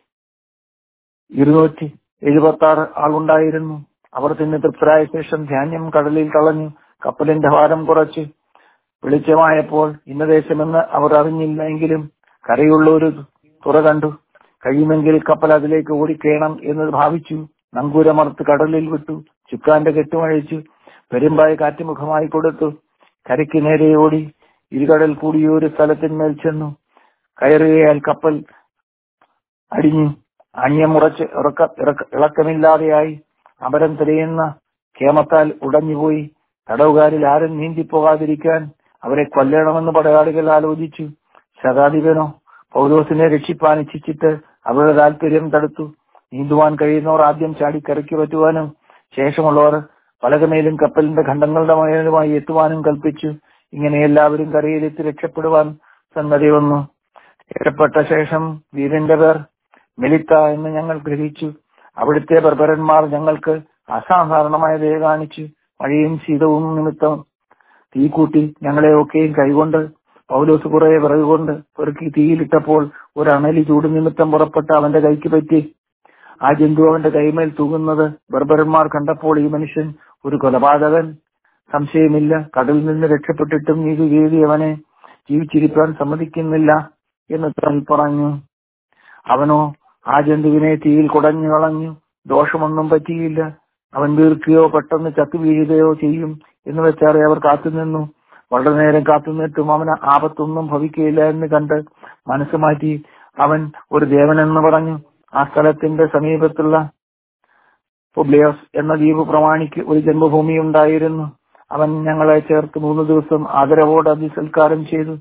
ഇരുന്നൂറ്റി എഴുപത്തി ആറ് ആളുണ്ടായിരുന്നു അവർ തിന്ന് തൃപ്തരായ ശേഷം ധാന്യം കടലിൽ കളഞ്ഞു കപ്പലിന്റെ ഭാരം കുറച്ച് വെളിച്ചമായപ്പോൾ ഇന്ന ദേശമെന്ന് അവർ അറിഞ്ഞില്ല എങ്കിലും കരയുള്ള ഒരു തുറ കണ്ടു കഴിയുമെങ്കിൽ കപ്പൽ അതിലേക്ക് ഓടിക്കേണം എന്ന് ഭാവിച്ചു നങ്കൂരമർത്ത് കടലിൽ വിട്ടു ചുക്കാന്റെ കെട്ടുമഴിച്ചു പെരുമ്പായ കാറ്റുമുഖമായി കൊടുത്തു കരയ്ക്ക് നേരെ ഓടി ഇരുകടൽ കൂടിയ ഒരു സ്ഥലത്തിന്മേൽ ചെന്നു കയറുകയാൽ കപ്പൽ അടിഞ്ഞു അന്യമുറച്ച് ഇറക്ക ഇറക്ക ഇളക്കമില്ലാതെയായി അമരം തെളിയുന്ന കേമത്താൽ ഉടഞ്ഞുപോയി തടവുകാരിൽ ആരും നീന്തിപ്പോകാതിരിക്കാൻ അവരെ കൊല്ലണമെന്ന് പടയാളികൾ ആലോചിച്ചു ശതാധിപനോ പൗലോസിനെ രക്ഷിപ്പാൻ ഇച്ഛിച്ചിട്ട് അവരുടെ താല്പര്യം തടുത്തു നീന്തുവാൻ കഴിയുന്നവർ ആദ്യം ചാടി കരയ്ക്ക് പറ്റുവാനും ശേഷമുള്ളവർ പലകമേലും കപ്പലിന്റെ ഖണ്ഡങ്ങളുടെ മേലുമായി എത്തുവാനും കൽപ്പിച്ചു ഇങ്ങനെ എല്ലാവരും കരയിലെത്തി രക്ഷപ്പെടുവാൻ സംഗതി വന്നു രക്ഷപ്പെട്ട ശേഷം വീരന്റെ പേർ മെലിത്ത എന്ന് ഞങ്ങൾ ഗ്രഹിച്ചു അവിടുത്തെ ബർബരന്മാർ ഞങ്ങൾക്ക് അസാധാരണമായ ദയ കാണിച്ചു മഴയും ശീതവും നിമിത്തം തീ കൂട്ടി ഞങ്ങളെ ഒക്കെയും കൈകൊണ്ട് പൗലോസ് കുറെ വിറക് കൊണ്ട് പെറുക്കി തീയിലിട്ടപ്പോൾ ഒരു അണലി ചൂട് നിമിത്തം പുറപ്പെട്ട അവന്റെ കൈക്ക് പറ്റി ആ ജന്തു അവന്റെ കൈമേൽ തൂങ്ങുന്നത് ബർബരന്മാർ കണ്ടപ്പോൾ ഈ മനുഷ്യൻ ഒരു കൊലപാതകൻ സംശയമില്ല കടലിൽ നിന്ന് രക്ഷപ്പെട്ടിട്ടും നീ കീഴി അവനെ ജീവിച്ചിരിക്കാൻ സമ്മതിക്കുന്നില്ല എന്ന് താൻ പറഞ്ഞു അവനോ ആ ജന്തുവിനെ തീയിൽ കുടഞ്ഞു കളഞ്ഞു ദോഷമൊന്നും പറ്റിയില്ല അവൻ വീർക്കുകയോ പെട്ടെന്ന് ചത്തു വീഴുകയോ ചെയ്യും എന്ന് വെച്ചാറെ അവർ കാത്തുനിന്നു വളരെ നേരം കാത്തുനിന്നിട്ടും അവന് ആപത്തൊന്നും ഭവിക്കുകയില്ല എന്ന് കണ്ട് മനസ്സ് മാറ്റി അവൻ ഒരു ദേവനെന്ന് പറഞ്ഞു ആ സ്ഥലത്തിന്റെ സമീപത്തുള്ള പുബ്ലിയോസ് എന്ന ദ്വീപ് പ്രമാണിക്ക് ഒരു ജന്മഭൂമി ഉണ്ടായിരുന്നു അവൻ ഞങ്ങളെ ചേർത്ത് മൂന്ന് ദിവസം ആദരവോട് അതിസൽക്കാരം ചെയ്തു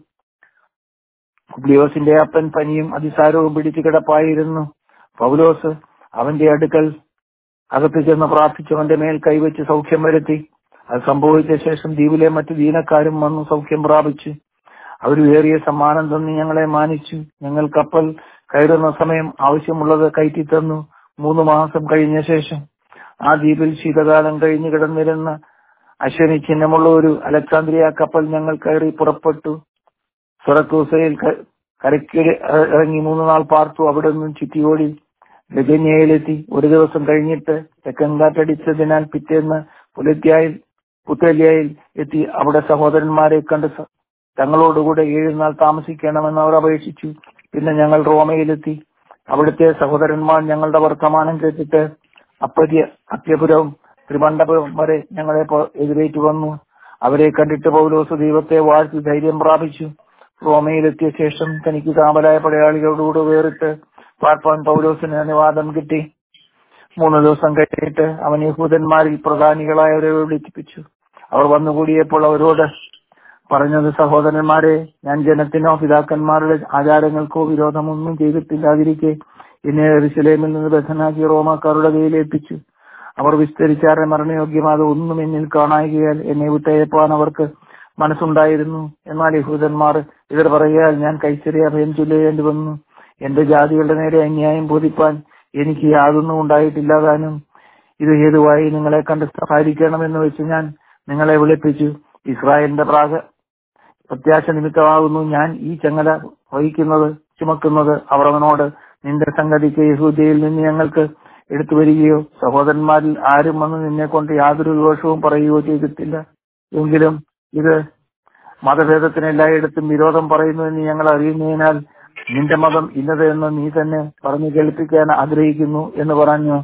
പുബ്ലിയോസിന്റെ അപ്പൻ പനിയും അതിസാരവും പിടിച്ചു കിടപ്പായിരുന്നു പൗലോസ് അവന്റെ അടുക്കൽ അകത്ത് ചെന്ന് പ്രാർത്ഥിച്ചവന്റെ മേൽ കൈവച്ച് സൗഖ്യം വരുത്തി അത് സംഭവിച്ച ശേഷം ദ്വീപിലെ മറ്റു ദീനക്കാരും വന്നു സൗഖ്യം പ്രാപിച്ചു അവർ ഏറിയ സമ്മാനം തന്ന് ഞങ്ങളെ മാനിച്ചു ഞങ്ങൾ കപ്പൽ കയറുന്ന സമയം ആവശ്യമുള്ളത് കയറ്റി തന്നു മൂന്ന് മാസം കഴിഞ്ഞ ശേഷം ആ ദ്വീപിൽ ശീതകാലം കഴിഞ്ഞു കിടന്നിരുന്ന അശ്വനി ചിഹ്നമുള്ള ഒരു അലക്സാന്ദ്രിയ കപ്പൽ ഞങ്ങൾ കയറി പുറപ്പെട്ടു സുറക്കൂസയിൽ കരയ്ക്ക് ഇറങ്ങി മൂന്ന് നാൾ പാർത്തു അവിടെ നിന്നും ചുറ്റിയോടി ലഗന്യയിലെത്തി ഒരു ദിവസം കഴിഞ്ഞിട്ട് തെക്കൻ കാറ്റടിച്ചതിനാൽ പിറ്റേന്ന് പുലത്യായിൽ പുത്തലിയയിൽ എത്തി അവിടെ സഹോദരന്മാരെ കണ്ട് സ- തങ്ങളോടുകൂടെ ഏഴ് നാൾ താമസിക്കണമെന്ന് അവർ അപേക്ഷിച്ചു പിന്നെ ഞങ്ങൾ റോമയിലെത്തി അവിടുത്തെ സഹോദരന്മാർ ഞങ്ങളുടെ വർത്തമാനം കേട്ടിട്ട് അപ്പര്യ അത്യപുരവും ത്രിമണ്ഡപുരം വരെ ഞങ്ങളെ പോ- എതിരേറ്റു വന്നു അവരെ കണ്ടിട്ട് പൗലോസ് ദൈവത്തെ വാഴ്ത്തി ധൈര്യം പ്രാപിച്ചു റോമയിലെത്തിയ ശേഷം തനിക്ക് കാവലായ പടയാളികളോടുകൂടെ വേറിട്ട് പാർപ്പാൻ പൗലോസിന് അനുവാദം കിട്ടി മൂന്ന് ദിവസം കഴിഞ്ഞിട്ട് അവൻ യഹൂദന്മാരിൽ പ്രധാനികളായവരെ വിളിപ്പിച്ചു അവർ വന്നുകൂടിയപ്പോൾ അവരോട് പറഞ്ഞത് സഹോദരന്മാരെ ഞാൻ ജനത്തിനോ പിതാക്കന്മാരുടെ ആചാരങ്ങൾക്കോ വിരോധമൊന്നും ചെയ്തിട്ടില്ലാതിരിക്കെ എന്നെ എറുസലേമിൽ നിന്ന് ബദ്ധനാക്കി റോമാക്കാരുടെ കയ്യിലേൽപ്പിച്ചു അവർ വിസ്തരിച്ചാറെ മരണയോഗ്യമായത് ഒന്നും എന്നിൽ കാണായികയാൽ എന്നെ വിട്ടയപ്പാൻ അവർക്ക് മനസ്സുണ്ടായിരുന്നു എന്നാൽ യഹൂദന്മാർ ഇവർ പറയാൽ ഞാൻ കൈസരി അഭയം ചൊല്ലേണ്ടി വന്നു എന്റെ ജാതികളുടെ നേരെ അന്യായം ബോധിപ്പാൻ എനിക്ക് യാതൊന്നും ഉണ്ടായിട്ടില്ലാതാനും ഇത് ഹേതുവായി നിങ്ങളെ കണ്ട് സഹായിക്കണമെന്ന് വെച്ച് ഞാൻ നിങ്ങളെ വിളിപ്പിച്ചു ഇസ്രായേലിന്റെ പ്രാഗ പ്രത്യാശ നിമിത്തമാകുന്നു ഞാൻ ഈ ചങ്ങല വഹിക്കുന്നത് ചുമക്കുന്നത് അവർ അവനോട് നിന്റെ സംഗതിക്ക് യഹൂദയിൽ നിന്ന് ഞങ്ങൾക്ക് എടുത്തു വരികയോ സഹോദരന്മാരിൽ ആരും വന്ന് നിന്നെ കൊണ്ട് യാതൊരു ദോഷവും പറയുകയോ ചെയ്തിട്ടില്ല എങ്കിലും ഇത് മതഭേദത്തിന് എല്ലായിടത്തും വിരോധം പറയുന്നു എന്ന് ഞങ്ങൾ അറിയുന്നതിനാൽ നിന്റെ മതം ഇന്നത് എന്ന് നീ തന്നെ പറഞ്ഞു കേൾപ്പിക്കാൻ ആഗ്രഹിക്കുന്നു എന്ന് പറഞ്ഞു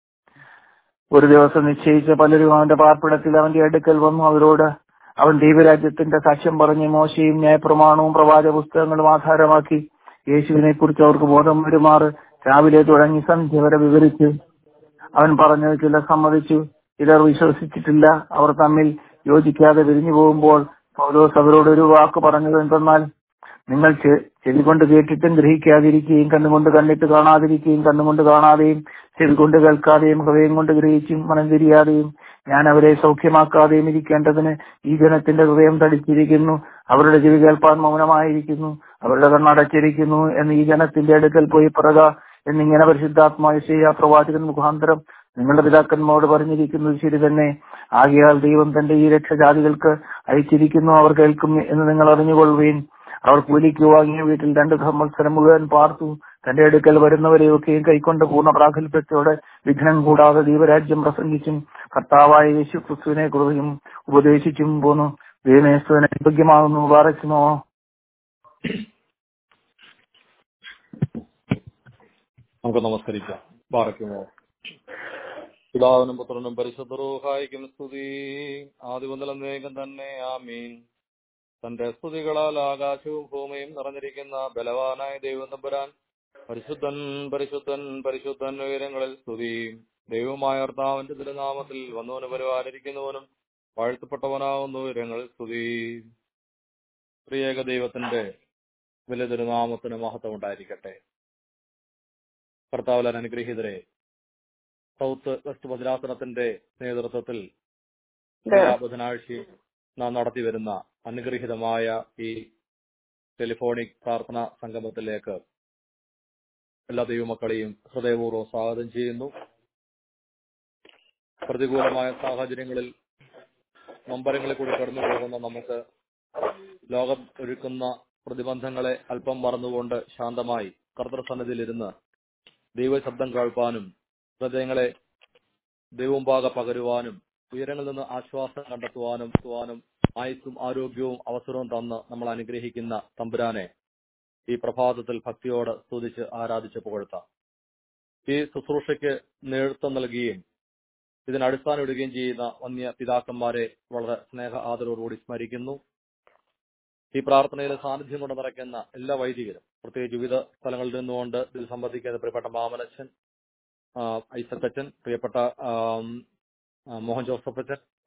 ഒരു ദിവസം നിശ്ചയിച്ച പലരും അവന്റെ പാർപ്പിടത്തിൽ അവന്റെ അടുക്കൽ വന്നു അവരോട് അവൻ ദൈവരാജ്യത്തിന്റെ സാക്ഷ്യം പറഞ്ഞ് മോശയും ന്യായപ്രമാണവും പ്രവാചക പുസ്തകങ്ങളും ആധാരമാക്കി യേശുവിനെ കുറിച്ച് അവർക്ക് ബോധം വരുമാറ് രാവിലെ തുടങ്ങി സന്ധ്യ വരെ വിവരിച്ചു അവൻ പറഞ്ഞത് ചിലർ സമ്മതിച്ചു ചിലർ വിശ്വസിച്ചിട്ടില്ല അവർ തമ്മിൽ യോജിക്കാതെ പിരിഞ്ഞു പോകുമ്പോൾ പൗലോസ് അവരോട് ഒരു വാക്ക് പറഞ്ഞത് എന്തെന്നാൽ നിങ്ങൾ ചെ- ചെവി കൊണ്ട് കേട്ടിട്ടും ഗ്രഹിക്കാതിരിക്കുകയും കണ്ണുകൊണ്ട് കണ്ടിട്ട് കാണാതിരിക്കുകയും കണ്ണുകൊണ്ട് കാണാതെയും ചെവി കൊണ്ട് കേൾക്കാതെയും ഹൃദയം കൊണ്ട് ഗ്രഹിച്ചും മനം തിരിയാതെയും ഞാൻ അവരെ സൗഖ്യമാക്കാതെയും ഇരിക്കേണ്ടതിന് ഈ ജനത്തിന്റെ ഹൃദയം തടിച്ചിരിക്കുന്നു അവരുടെ ചെവി കേൾപ്പാൻ മൗനമായിരിക്കുന്നു അവരുടെ കണ്ണടച്ചിരിക്കുന്നു എന്ന് ഈ ജനത്തിന്റെ അടുക്കൽ പോയി പറക എന്നിങ്ങനെ പരിശുദ്ധാത്മായ പ്രവാചകൻ മുഖാന്തരം നിങ്ങളുടെ പിതാക്കന്മാരോട് പറഞ്ഞിരിക്കുന്നത് ശരി തന്നെ ആകയാൽ ദൈവം തന്റെ ഈ രക്ഷജാതികൾക്ക് അയച്ചിരിക്കുന്നു അവർ കേൾക്കും എന്ന് നിങ്ങൾ അറിഞ്ഞുകൊള്ളുവീൻ അവർ കൂലിക്ക് വാങ്ങിയ വീട്ടിൽ രണ്ട് സംവത്സരം മുഴുവൻ പാർത്തു തന്റെ അടുക്കൽ വരുന്നവരെയൊക്കെയും കൈക്കൊണ്ട് പൂർണ്ണ പ്രാഗൽഭ്യത്തോടെ വിഘ്നം കൂടാതെ ദൈവരാജ്യം പ്രസംഗിച്ചും കർത്താവായ യേശു ക്രിസ്തുവിനെ കുറിച്ചും ഉപദേശിച്ചും പോന്നു ദൈവമേശ്വരനെ യോഗ്യമാകുന്നു പാറയ്ക്കുമോ നമുക്ക് നമസ്കരിക്കാം ബാറയ്ക്കുമോ പിതാവിനും പുത്രനും പരിശുദ്ധ റൂഹായിക്കും സ്തുതി ആദ്യമുതൽ വേഗം തന്നെ ആമീൻ തന്റെ സ്തുതികളാൽ ആകാശവും ഭൂമിയും നിറഞ്ഞിരിക്കുന്ന ബലവാനായ ദൈവം തമ്പുരാൻ പരിശുദ്ധൻ പരിശുദ്ധൻ പരിശുദ്ധൻ ഉയരങ്ങളിൽ സ്തുതി ദൈവമായ കർത്താവിന്റെ തിരുനാമത്തിൽ വന്നവന് പരിപാലിരിക്കുന്നവനും വാഴ്ത്തപ്പെട്ടവനാകുന്നു ഉയരങ്ങളിൽ സ്തുതി പ്രിയേക ദൈവത്തിന്റെ വലിയ തിരുനാമത്തിന് മഹത്വം ഉണ്ടായിരിക്കട്ടെ കർത്താവിൽ അനുഗ്രഹീതരെ സൗത്ത് വെസ്റ്റ് ഭദ്രാസനത്തിന്റെ നേതൃത്വത്തിൽ എല്ലാ ബുധനാഴ്ചയും നാം നടത്തി വരുന്ന അനുഗ്രഹീതമായ ഈ ടെലിഫോണിക് പ്രാർത്ഥന സംഗമത്തിലേക്ക് എല്ലാ ദൈവമക്കളെയും ഹൃദയപൂർവ്വം സ്വാഗതം ചെയ്യുന്നു പ്രതികൂലമായ സാഹചര്യങ്ങളിൽ നൊമ്പരങ്ങളിൽ കൂടി കടന്നു പോകുന്ന നമുക്ക് ലോകം ഒരുക്കുന്ന പ്രതിബന്ധങ്ങളെ അല്പം മറന്നുകൊണ്ട് ശാന്തമായി കർത്തൃസന്നിധിയിലിരുന്ന് ദൈവശബ്ദം കേൾപ്പാനും ഹൃദയങ്ങളെ ദൈവമുമ്പാകെ പകരുവാനും ഉയരങ്ങളിൽ നിന്ന് ആശ്വാസം കണ്ടെത്തുവാനും തുവാനും ആയുസ്സും ആരോഗ്യവും അവസരവും തന്ന് നമ്മൾ അനുഗ്രഹിക്കുന്ന തമ്പുരാനെ ഈ പ്രഭാതത്തിൽ ഭക്തിയോട് സ്തുതിച്ച് ആരാധിച്ച് പുകഴ്ത്താം ഈ ശുശ്രൂഷയ്ക്ക് നേതൃത്വം നൽകുകയും ഇതിന് അടിസ്ഥാനം ഇടുകയും ചെയ്യുന്ന വന്യ പിതാക്കന്മാരെ വളരെ സ്നേഹ ആദരവോടുകൂടി സ്മരിക്കുന്നു ഈ പ്രാർത്ഥനയിൽ സാന്നിധ്യം കൊണ്ട് നിറയ്ക്കുന്ന എല്ലാ വൈദികരും പ്രത്യേകിച്ച് വിവിധ സ്ഥലങ്ങളിൽ നിന്നുകൊണ്ട് ഇതിൽ സംബന്ധിക്കുന്ന പ്രിയപ്പെട്ട മാമനച്ഛൻ ആ, ഐസക് അച്ഛൻ പ്രിയപ്പെട്ട ആം, ആ, മോഹൻ ജോസഫ് അച്ഛൻ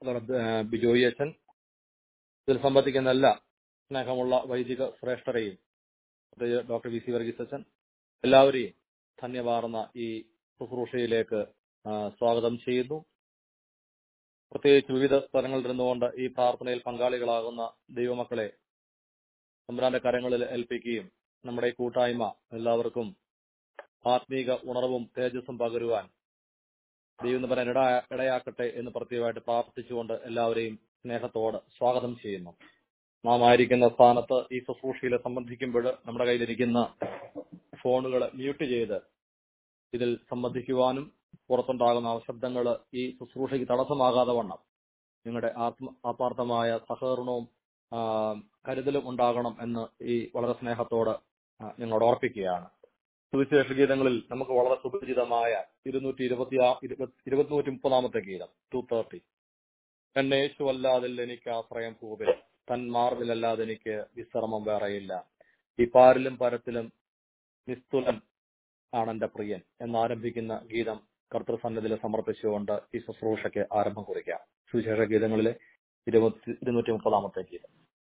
അതോടെ ബിജോയി അച്ഛൻ ഇതിൽ സംബന്ധിക്കുന്ന എല്ലാ സ്നേഹമുള്ള വൈദിക ശ്രേഷ്ഠരെയും പ്രത്യേകിച്ച് ഡോക്ടർ വി സി വർഗീസ് അച്ഛൻ എല്ലാവരെയും ധന്യവാർന്ന ഈ ശുശ്രൂഷയിലേക്ക് ആ, സ്വാഗതം ചെയ്യുന്നു പ്രത്യേകിച്ച് വിവിധ സ്ഥലങ്ങളിൽ ഇരുന്നുകൊണ്ട് ഈ പ്രാർത്ഥനയിൽ പങ്കാളികളാകുന്ന ദൈവമക്കളെ തമ്പുരാന്റെ കരങ്ങളിൽ ഏൽപ്പിക്കുകയും നമ്മുടെ ഈ കൂട്ടായ്മ എല്ലാവർക്കും ആത്മീക ഉണർവും തേജസ്സും പകരുവാൻ ദൈവം പറയാൻ ഇടയാക്കട്ടെ എന്ന് പ്രത്യേകമായിട്ട് പ്രാർത്ഥിച്ചുകൊണ്ട് എല്ലാവരെയും സ്നേഹത്തോട് സ്വാഗതം ചെയ്യുന്നു നാം ആയിരിക്കുന്ന സ്ഥാനത്ത് ഈ ശുശ്രൂഷയിൽ സംബന്ധിക്കുമ്പോൾ നമ്മുടെ കയ്യിലിരിക്കുന്ന ഫോണുകൾ മ്യൂട്ട് ചെയ്ത് ഇതിൽ സംബന്ധിക്കുവാനും പുറത്തുണ്ടാകുന്ന ശബ്ദങ്ങൾ ഈ ശുശ്രൂഷയ്ക്ക് തടസ്സമാകാതെ വണ്ണം നിങ്ങളുടെ ആത്മ ആത്മാർത്ഥമായ സഹകരണവും ആ, കരുതലും ഉണ്ടാകണം എന്ന് ഈ വളരെ സ്നേഹത്തോട് ആ, നിങ്ങളോട് ഓർപ്പിക്കുകയാണ് സുവിശേഷ ഗീതങ്ങളിൽ നമുക്ക് വളരെ സുപരിചിതമായ ഇരുന്നൂറ്റി ഇരുപത്തി ഇരുപത്തിനൂറ്റി മുപ്പതാമത്തെ ഗീതം ടു തേർട്ടി എന്നേശുവല്ലാതിൽ എനിക്ക് ആശ്രയം പൂവിൽ തൻ മാർവിലല്ലാതെ എനിക്ക് വിശ്രമം വേറെയില്ല ഈ പാരിലും പരത്തിലും നിസ്തുലൻ ആണ് എന്റെ പ്രിയൻ എന്നാരംഭിക്കുന്ന ഗീതം കർത്തൃസന്നിധിയിൽ സമർപ്പിച്ചുകൊണ്ട് ഈ ശുശ്രൂഷയ്ക്ക് ആരംഭം കുറിക്കാം സുവിശേഷ ഗീതങ്ങളിലെ ഇരുപത്തി ഇരുന്നൂറ്റി മുപ്പതാമത്തെ ഗീതം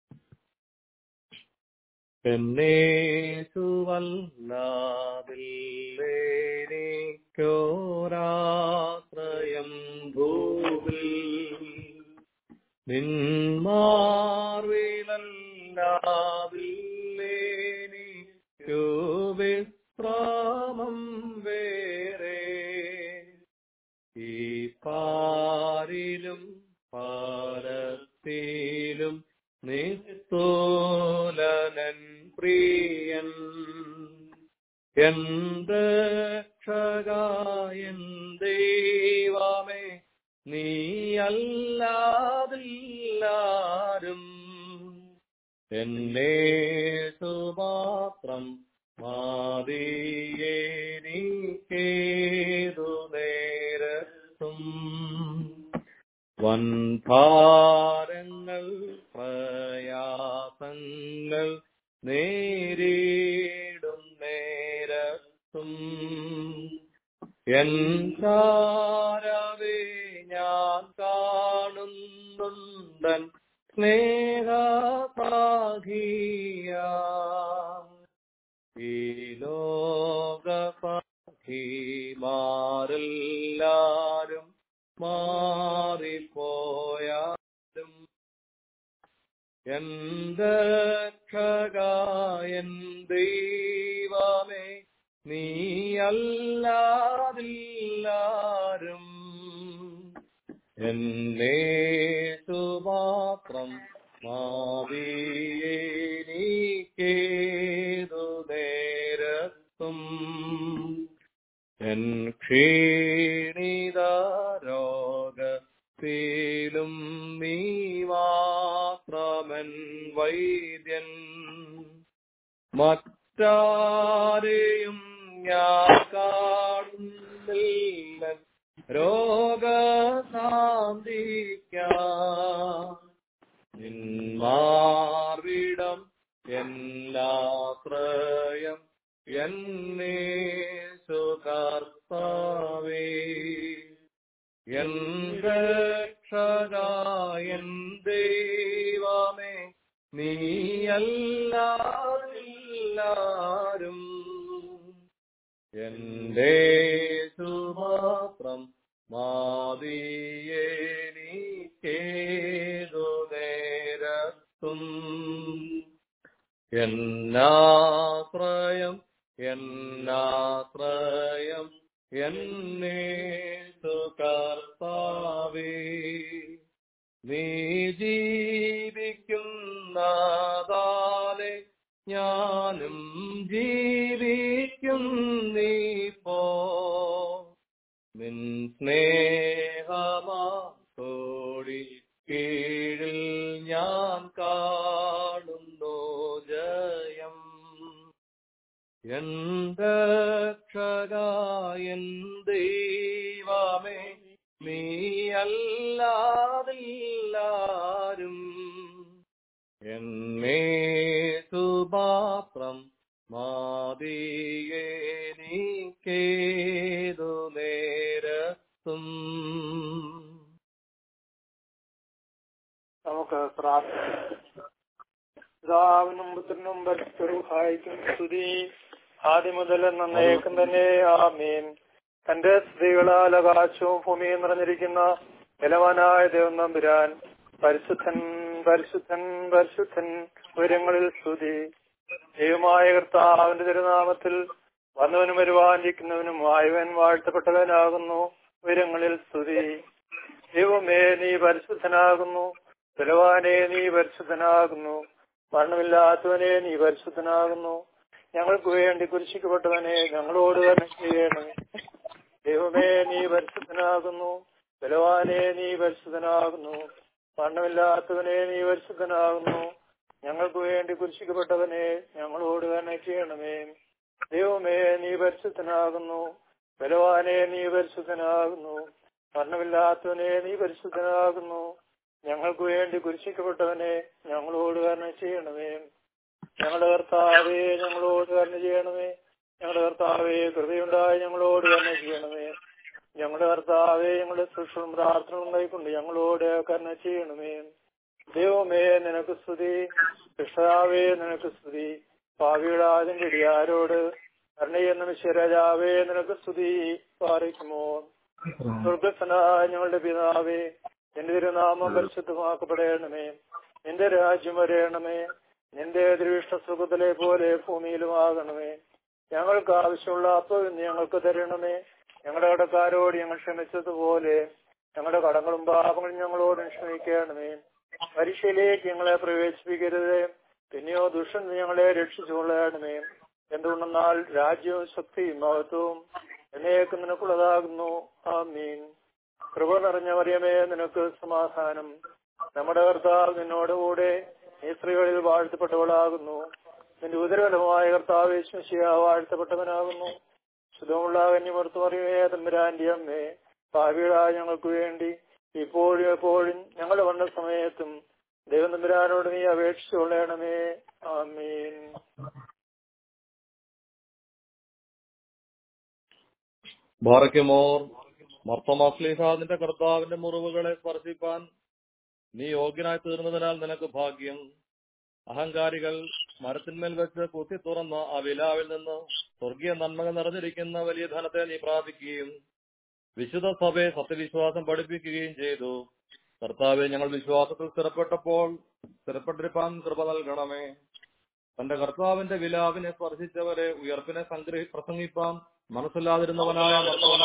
എന്നേശുവല്ലാതില്ലേനിക്കോരാശ്രയം ഭൂവിൽ നിന്മാർവിലല്ലാതില്ലേനിക്കു വിശ്രാമം വേറെ ഈ പാരിലും പാരത്തിലും നിസ്തോലനൻ പ്രിയൻ എന്ത് ക്ഷകായൻ ദൈവമേ നീ അല്ലാതില്ലാരും എന്നെ സുമാത്രം മാതിയേനിക്കേതു നേരത്തും വൻഭാരങ്ങൾ പ്രയാസങ്ങൾ നേരിടും നേരത്തും എന്താരവേ ഞാൻ കാണുന്നുണ്ടൻ സ്നേഹസാഖിയ ഈ ലോകസാഖിമാരെല്ലാരും മാറിപ്പോയാലും എന്റെ ക്ഷകായൻ ദൈവമേ നീ അല്ലാതില്ലാരും എന്നെ സുമാത്രം മാവിയേനിക്കേതു നേരത്തും എൻ ക്ഷീണിത രോഗത്തിലും നീ മാത്രമൻ വൈദ്യൻ മറ്റാരെയും ഞാൻ കാണുന്നില്ല രോഗശാന്തിക്കാം നിന്മാർവിടം എല്ലാശ്രയം എന്നെ സുകർത്താവേ എൻ രക്ഷകായൻ ദൈവമേ നീയല്ലാരും എന്റെ സുമാത്രം മാതിയേനിക്കേതു നേരത്തും എന്നാശ്രയം എന്നാശ്രയം എന്നെ സുകർത്താവേ നീ ജീവിക്കുന്നതാലെ ഞാനും ജീവിക്കും നീ പോ നിൻ സ്നേഹമാത്തോടി കീഴിൽ ഞാൻ കാണുന്നു ജയം എന്റെ ക്ഷകായൻ ദൈവമേ നീ അല്ലാതില്ലാരും എന്നെ സുമാത്രം മാതിയേനിക്കേതു നേരത്തും പിതാവിനും പുത്രനും പരിസ്ഥിതിക്കും സ്തുതി ആദ്യം മുതൽ നന്നേക്കും തന്നെ ആമീൻ തന്റെ സ്ത്രീകളാൽ ആകാശവും ഭൂമിയും നിറഞ്ഞിരിക്കുന്ന ബലവാനായ ദൈവം നമ്പുരാൻ പരിശുദ്ധൻ പരിശുദ്ധൻ പരിശുദ്ധൻ ഉയരങ്ങളിൽ സ്തുതി ദൈവമായ കർത്താവിന്റെ തിരുനാമത്തിൽ വന്നവനും വരുവാനിരിക്കുന്നവനും ആയവൻ വാഴ്ത്തപ്പെട്ടവനാകുന്നു ഉയരങ്ങളിൽ സ്തുതി ദൈവമേ നീ പരിശുദ്ധനാകുന്നു ബലവാനെ നീ പരിശുദ്ധനാകുന്നു മരണമില്ലാത്തവനെ നീ പരിശുദ്ധനാകുന്നു ഞങ്ങൾക്ക് വേണ്ടി കുരിശിക്കപ്പെട്ടവനെ ഞങ്ങളോട് തന്നെ ചെയ്യണമേ ദൈവമേ നീ പരിശുദ്ധനാകുന്നു ബലവാനെ നീ പരിശുദ്ധനാകുന്നു മരണമില്ലാത്തവനെ നീ പരിശുദ്ധനാകുന്നു ഞങ്ങൾക്ക് വേണ്ടി കുരിശിക്കപ്പെട്ടവനെ ഞങ്ങളോട് തന്നെ ചെയ്യണമേ ദൈവമേ നീ പരിശുദ്ധനാകുന്നു ബലവാനെ നീ പരിശുദ്ധനാകുന്നു മരണമില്ലാത്തവനെ നീ പരിശുദ്ധനാകുന്നു ഞങ്ങൾക്ക് വേണ്ടി കുരിശിക്കപ്പെട്ടവനെ ഞങ്ങളോട് കരുണ ചെയ്യണമേ ഞങ്ങളുടെ കർത്താവേ ഞങ്ങളോട് കരുണ ചെയ്യണമേ ഞങ്ങളുടെ കർത്താവേ കൃപയുണ്ടായി ഞങ്ങളോട് കരുണ ചെയ്യണമേ ഞങ്ങളുടെ കർത്താവേ ഞങ്ങളുടെ സൂക്ഷ്മ പ്രാർത്ഥനകളും കൈക്കൊണ്ട് ഞങ്ങളോട് കരുണ ചെയ്യണമേ ദൈവമേ നിനക്ക് സ്തുതി കൃഷ്ണാവേ നിനക്ക് സ്തുതി പാവികളാതിന്റെ ഇടിയാരോട് കരുണയെന്ന വിശ്വരാജാവേ നിനക്ക് സ്തുതി പാറിക്കുമോ സ്വർഗസ്വനായ ഞങ്ങളുടെ പിതാവേ നിന്റെ തിരുനാമം പരിശുദ്ധമാക്കപ്പെടണമേ നിന്റെ രാജ്യം വരയണമേ നിന്റെ ദൃഷ്ട സുഖത്തിലെ പോലെ ഭൂമിയിലുമാകണമേ ഞങ്ങൾക്ക് ആവശ്യമുള്ള അപ്പം ഇന്ന് ഞങ്ങൾക്ക് തരണമേ ഞങ്ങളുടെ കടക്കാരോട് ഞങ്ങൾ ക്ഷമിച്ചതുപോലെ ഞങ്ങളുടെ കടങ്ങളും പാപങ്ങളും ഞങ്ങളോട് ക്ഷമിക്കണമേ പരീക്ഷയിലേക്ക് ഞങ്ങളെ പ്രവേശിപ്പിക്കരുത് പിന്നെയോ ദുഷ്ടൻ ഞങ്ങളെ രക്ഷിച്ചുകൊള്ളണമേ എന്തുകൊണ്ടെന്നാൽ രാജ്യവും ശക്തിയും മഹത്വവും എന്നേക്കും നിനക്കുള്ളതാകുന്നു ആമീൻ കൃപ നിറഞ്ഞ മറിയമേ നിനക്ക് സമാധാനം നമ്മുടെ കർത്താവ് നിന്നോടുകൂടെ നീ സ്ത്രീകളിൽ വാഴ്ത്തപ്പെട്ടവളാകുന്നു നിന്റെ ഉദരഫലമായ കർത്താവ് യേശുശിയ വാഴ്ത്തപ്പെട്ടവനാകുന്നു ശുദ്ധമുള്ള കന്യമർത്തു മറിയമേ തമ്പുരാന്റെ അമ്മേ ഭാവികളായ ഞങ്ങൾക്ക് വേണ്ടി ഇപ്പോഴും എപ്പോഴും ഞങ്ങളുടെ വന്ന സമയത്തും ദൈവം തമ്പുരാനോട് നീ അപേക്ഷിച്ചുകൊള്ളണമേ ആമീൻ ഭാറയ്ക്കുമോർ മർത്തമാസ്ലിഹാദിന്റെ കർത്താവിന്റെ മുറിവുകളെ സ്പർശിപ്പാൻ നീ യോഗ്യനായി തീർന്നതിനാൽ നിനക്ക് ഭാഗ്യം അഹങ്കാരികൾ മരത്തിന്മേൽ വെച്ച് കുത്തി തുറന്ന ആ വിലാവിൽ നിന്ന് സ്വർഗീയ നന്മകൾ നിറഞ്ഞിരിക്കുന്ന വലിയ ധനത്തെ നീ പ്രാപിക്കുകയും വിശുദ്ധ സഭയെ സത്യവിശ്വാസം പഠിപ്പിക്കുകയും ചെയ്തു കർത്താവെ ഞങ്ങൾ വിശ്വാസത്തിൽ സ്ഥിരപ്പെട്ടപ്പോൾ സ്ഥിരപ്പെട്ടിരിപ്പാൻ കൃപ നൽകണമേ തന്റെ കർത്താവിന്റെ വിലാവിനെ സ്പർശിച്ചവരെ ഉയർപ്പിനെ സംഗ്രഹി പ്രസംഗിപ്പാൻ മനസ്സില്ലാതിരുന്നവനായ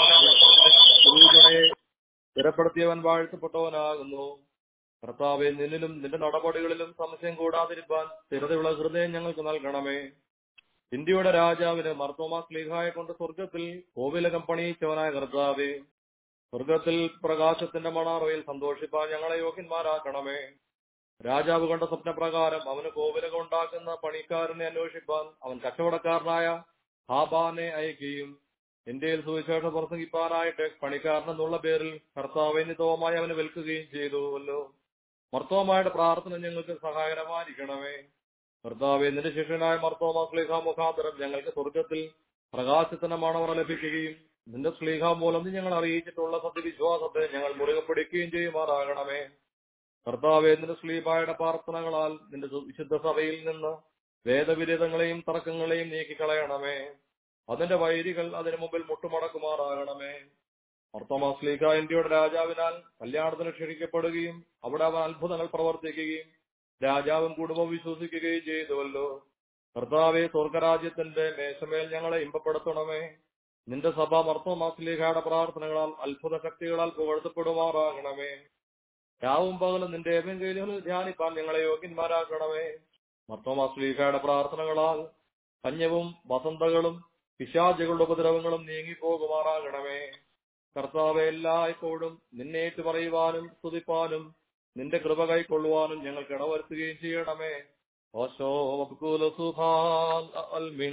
ഗുരുജനയെ സ്ഥിരപ്പെടുത്തിയവൻ വാഴ്ത്തപ്പെട്ടവനാകുന്നു കർത്താവെ നിന്നിലും നിന്റെ നടപടികളിലും സംശയം കൂടാതിരിപ്പാൻ സ്ഥിരതയുള്ള ഹൃദയം ഞങ്ങൾക്ക് നൽകണമേ ഇന്ത്യയുടെ രാജാവിന് മർത്തോമാ സ്ലീഹായെ കൊണ്ട് സ്വർഗത്തിൽ കോവിലകം പണിയിച്ചവനായ കർത്താവെ സ്വർഗത്തിൽ പ്രകാശത്തിന്റെ മണാറയിൽ സന്തോഷിപ്പാൻ ഞങ്ങളെ യോഗ്യന്മാരാക്കണമേ രാജാവ് കണ്ട സ്വപ്നപ്രകാരം അവന് കോവിലകം ഉണ്ടാക്കുന്ന പണിക്കാരനെ അന്വേഷിപ്പാൻ അവൻ കച്ചവടക്കാരനായ ഹാബാനെ അയക്കുകയും ഇന്ത്യയിൽ സുവിശേഷം പ്രസംഗിപ്പാനായിട്ട് പണിക്കാരനെന്നുള്ള പേരിൽ കർത്താവിനിതവുമായി അവനെ വിൽക്കുകയും ചെയ്തുവല്ലോ മർത്തോമായുടെ പ്രാർത്ഥന ഞങ്ങൾക്ക് സഹായകരമായിരിക്കണമേ കർത്താവെ നിന്റെ ശിഷ്യനായ മർത്തോമ സ്ലീഹ മുഖാന്തരം ഞങ്ങൾക്ക് സ്വർഗത്തിൽ പ്രകാശത്തിന്റെ മണവറ ലഭിക്കുകയും നിന്റെ സ്ലീഹ മൂലം നീ ഞങ്ങൾ അറിയിച്ചിട്ടുള്ള സത്യവിശ്വാസത്തെ ഞങ്ങൾ മുറുകെ പിടിക്കുകയും ചെയ്യുമാറാകണമേ കർത്താവെ നിന്റെ സ്ലീബായുടെ പ്രാർത്ഥനകളാൽ നിന്റെ വിശുദ്ധ സഭയിൽ നിന്ന് വേദവിരേതങ്ങളെയും തർക്കങ്ങളെയും നീക്കിക്കളയണമേ അതിന്റെ വൈരികൾ അതിനു മുമ്പിൽ മുട്ടുമടക്കുമാറാകണമേ മർത്തോമാസ്ലീഖ ഇന്ത്യയുടെ രാജാവിനാൽ കല്യാണത്തിന് ക്ഷണിക്കപ്പെടുകയും അവിടെ അവൻ അത്ഭുതങ്ങൾ പ്രവർത്തിക്കുകയും രാജാവും കുടുംബവും വിശ്വസിക്കുകയും ചെയ്തുവല്ലോ കർത്താവെ സ്വർഗരാജ്യത്തിന്റെ മേശമേൽ ഞങ്ങളെ ഇമ്പപ്പെടുത്തണമേ നിന്റെ സഭ മർത്തോമാസ്ലീഖയുടെ പ്രാർത്ഥനകളാൽ അത്ഭുത ശക്തികളാൽ പുകഴ്ത്തപ്പെടുമാറാകണമേ രാവും പകലും നിന്റെ ഏവെങ്കിലും ധ്യാനിപ്പാൻ ഞങ്ങളെ യോഗ്യന്മാരാക്കണമേ മർത്തോമാസ്ലീഖയുടെ പ്രാർത്ഥനകളാൽ കഞ്ഞവും വസന്തകളും പിശാചുകളുടെ ഉപദ്രവങ്ങളും നീങ്ങിപ്പോകുമാറാകണമേ കർത്താവെ എല്ലായ്പ്പോഴും നിന്നേറ്റ് പറയുവാനും സ്തുതിപ്പാനും നിന്റെ കൃപ കൈക്കൊള്ളുവാനും ഞങ്ങൾക്ക് ഇടവരുത്തുകയും ചെയ്യണമേ ഓശോ വബ്കുല സുഹാൽ അൽമിൻ.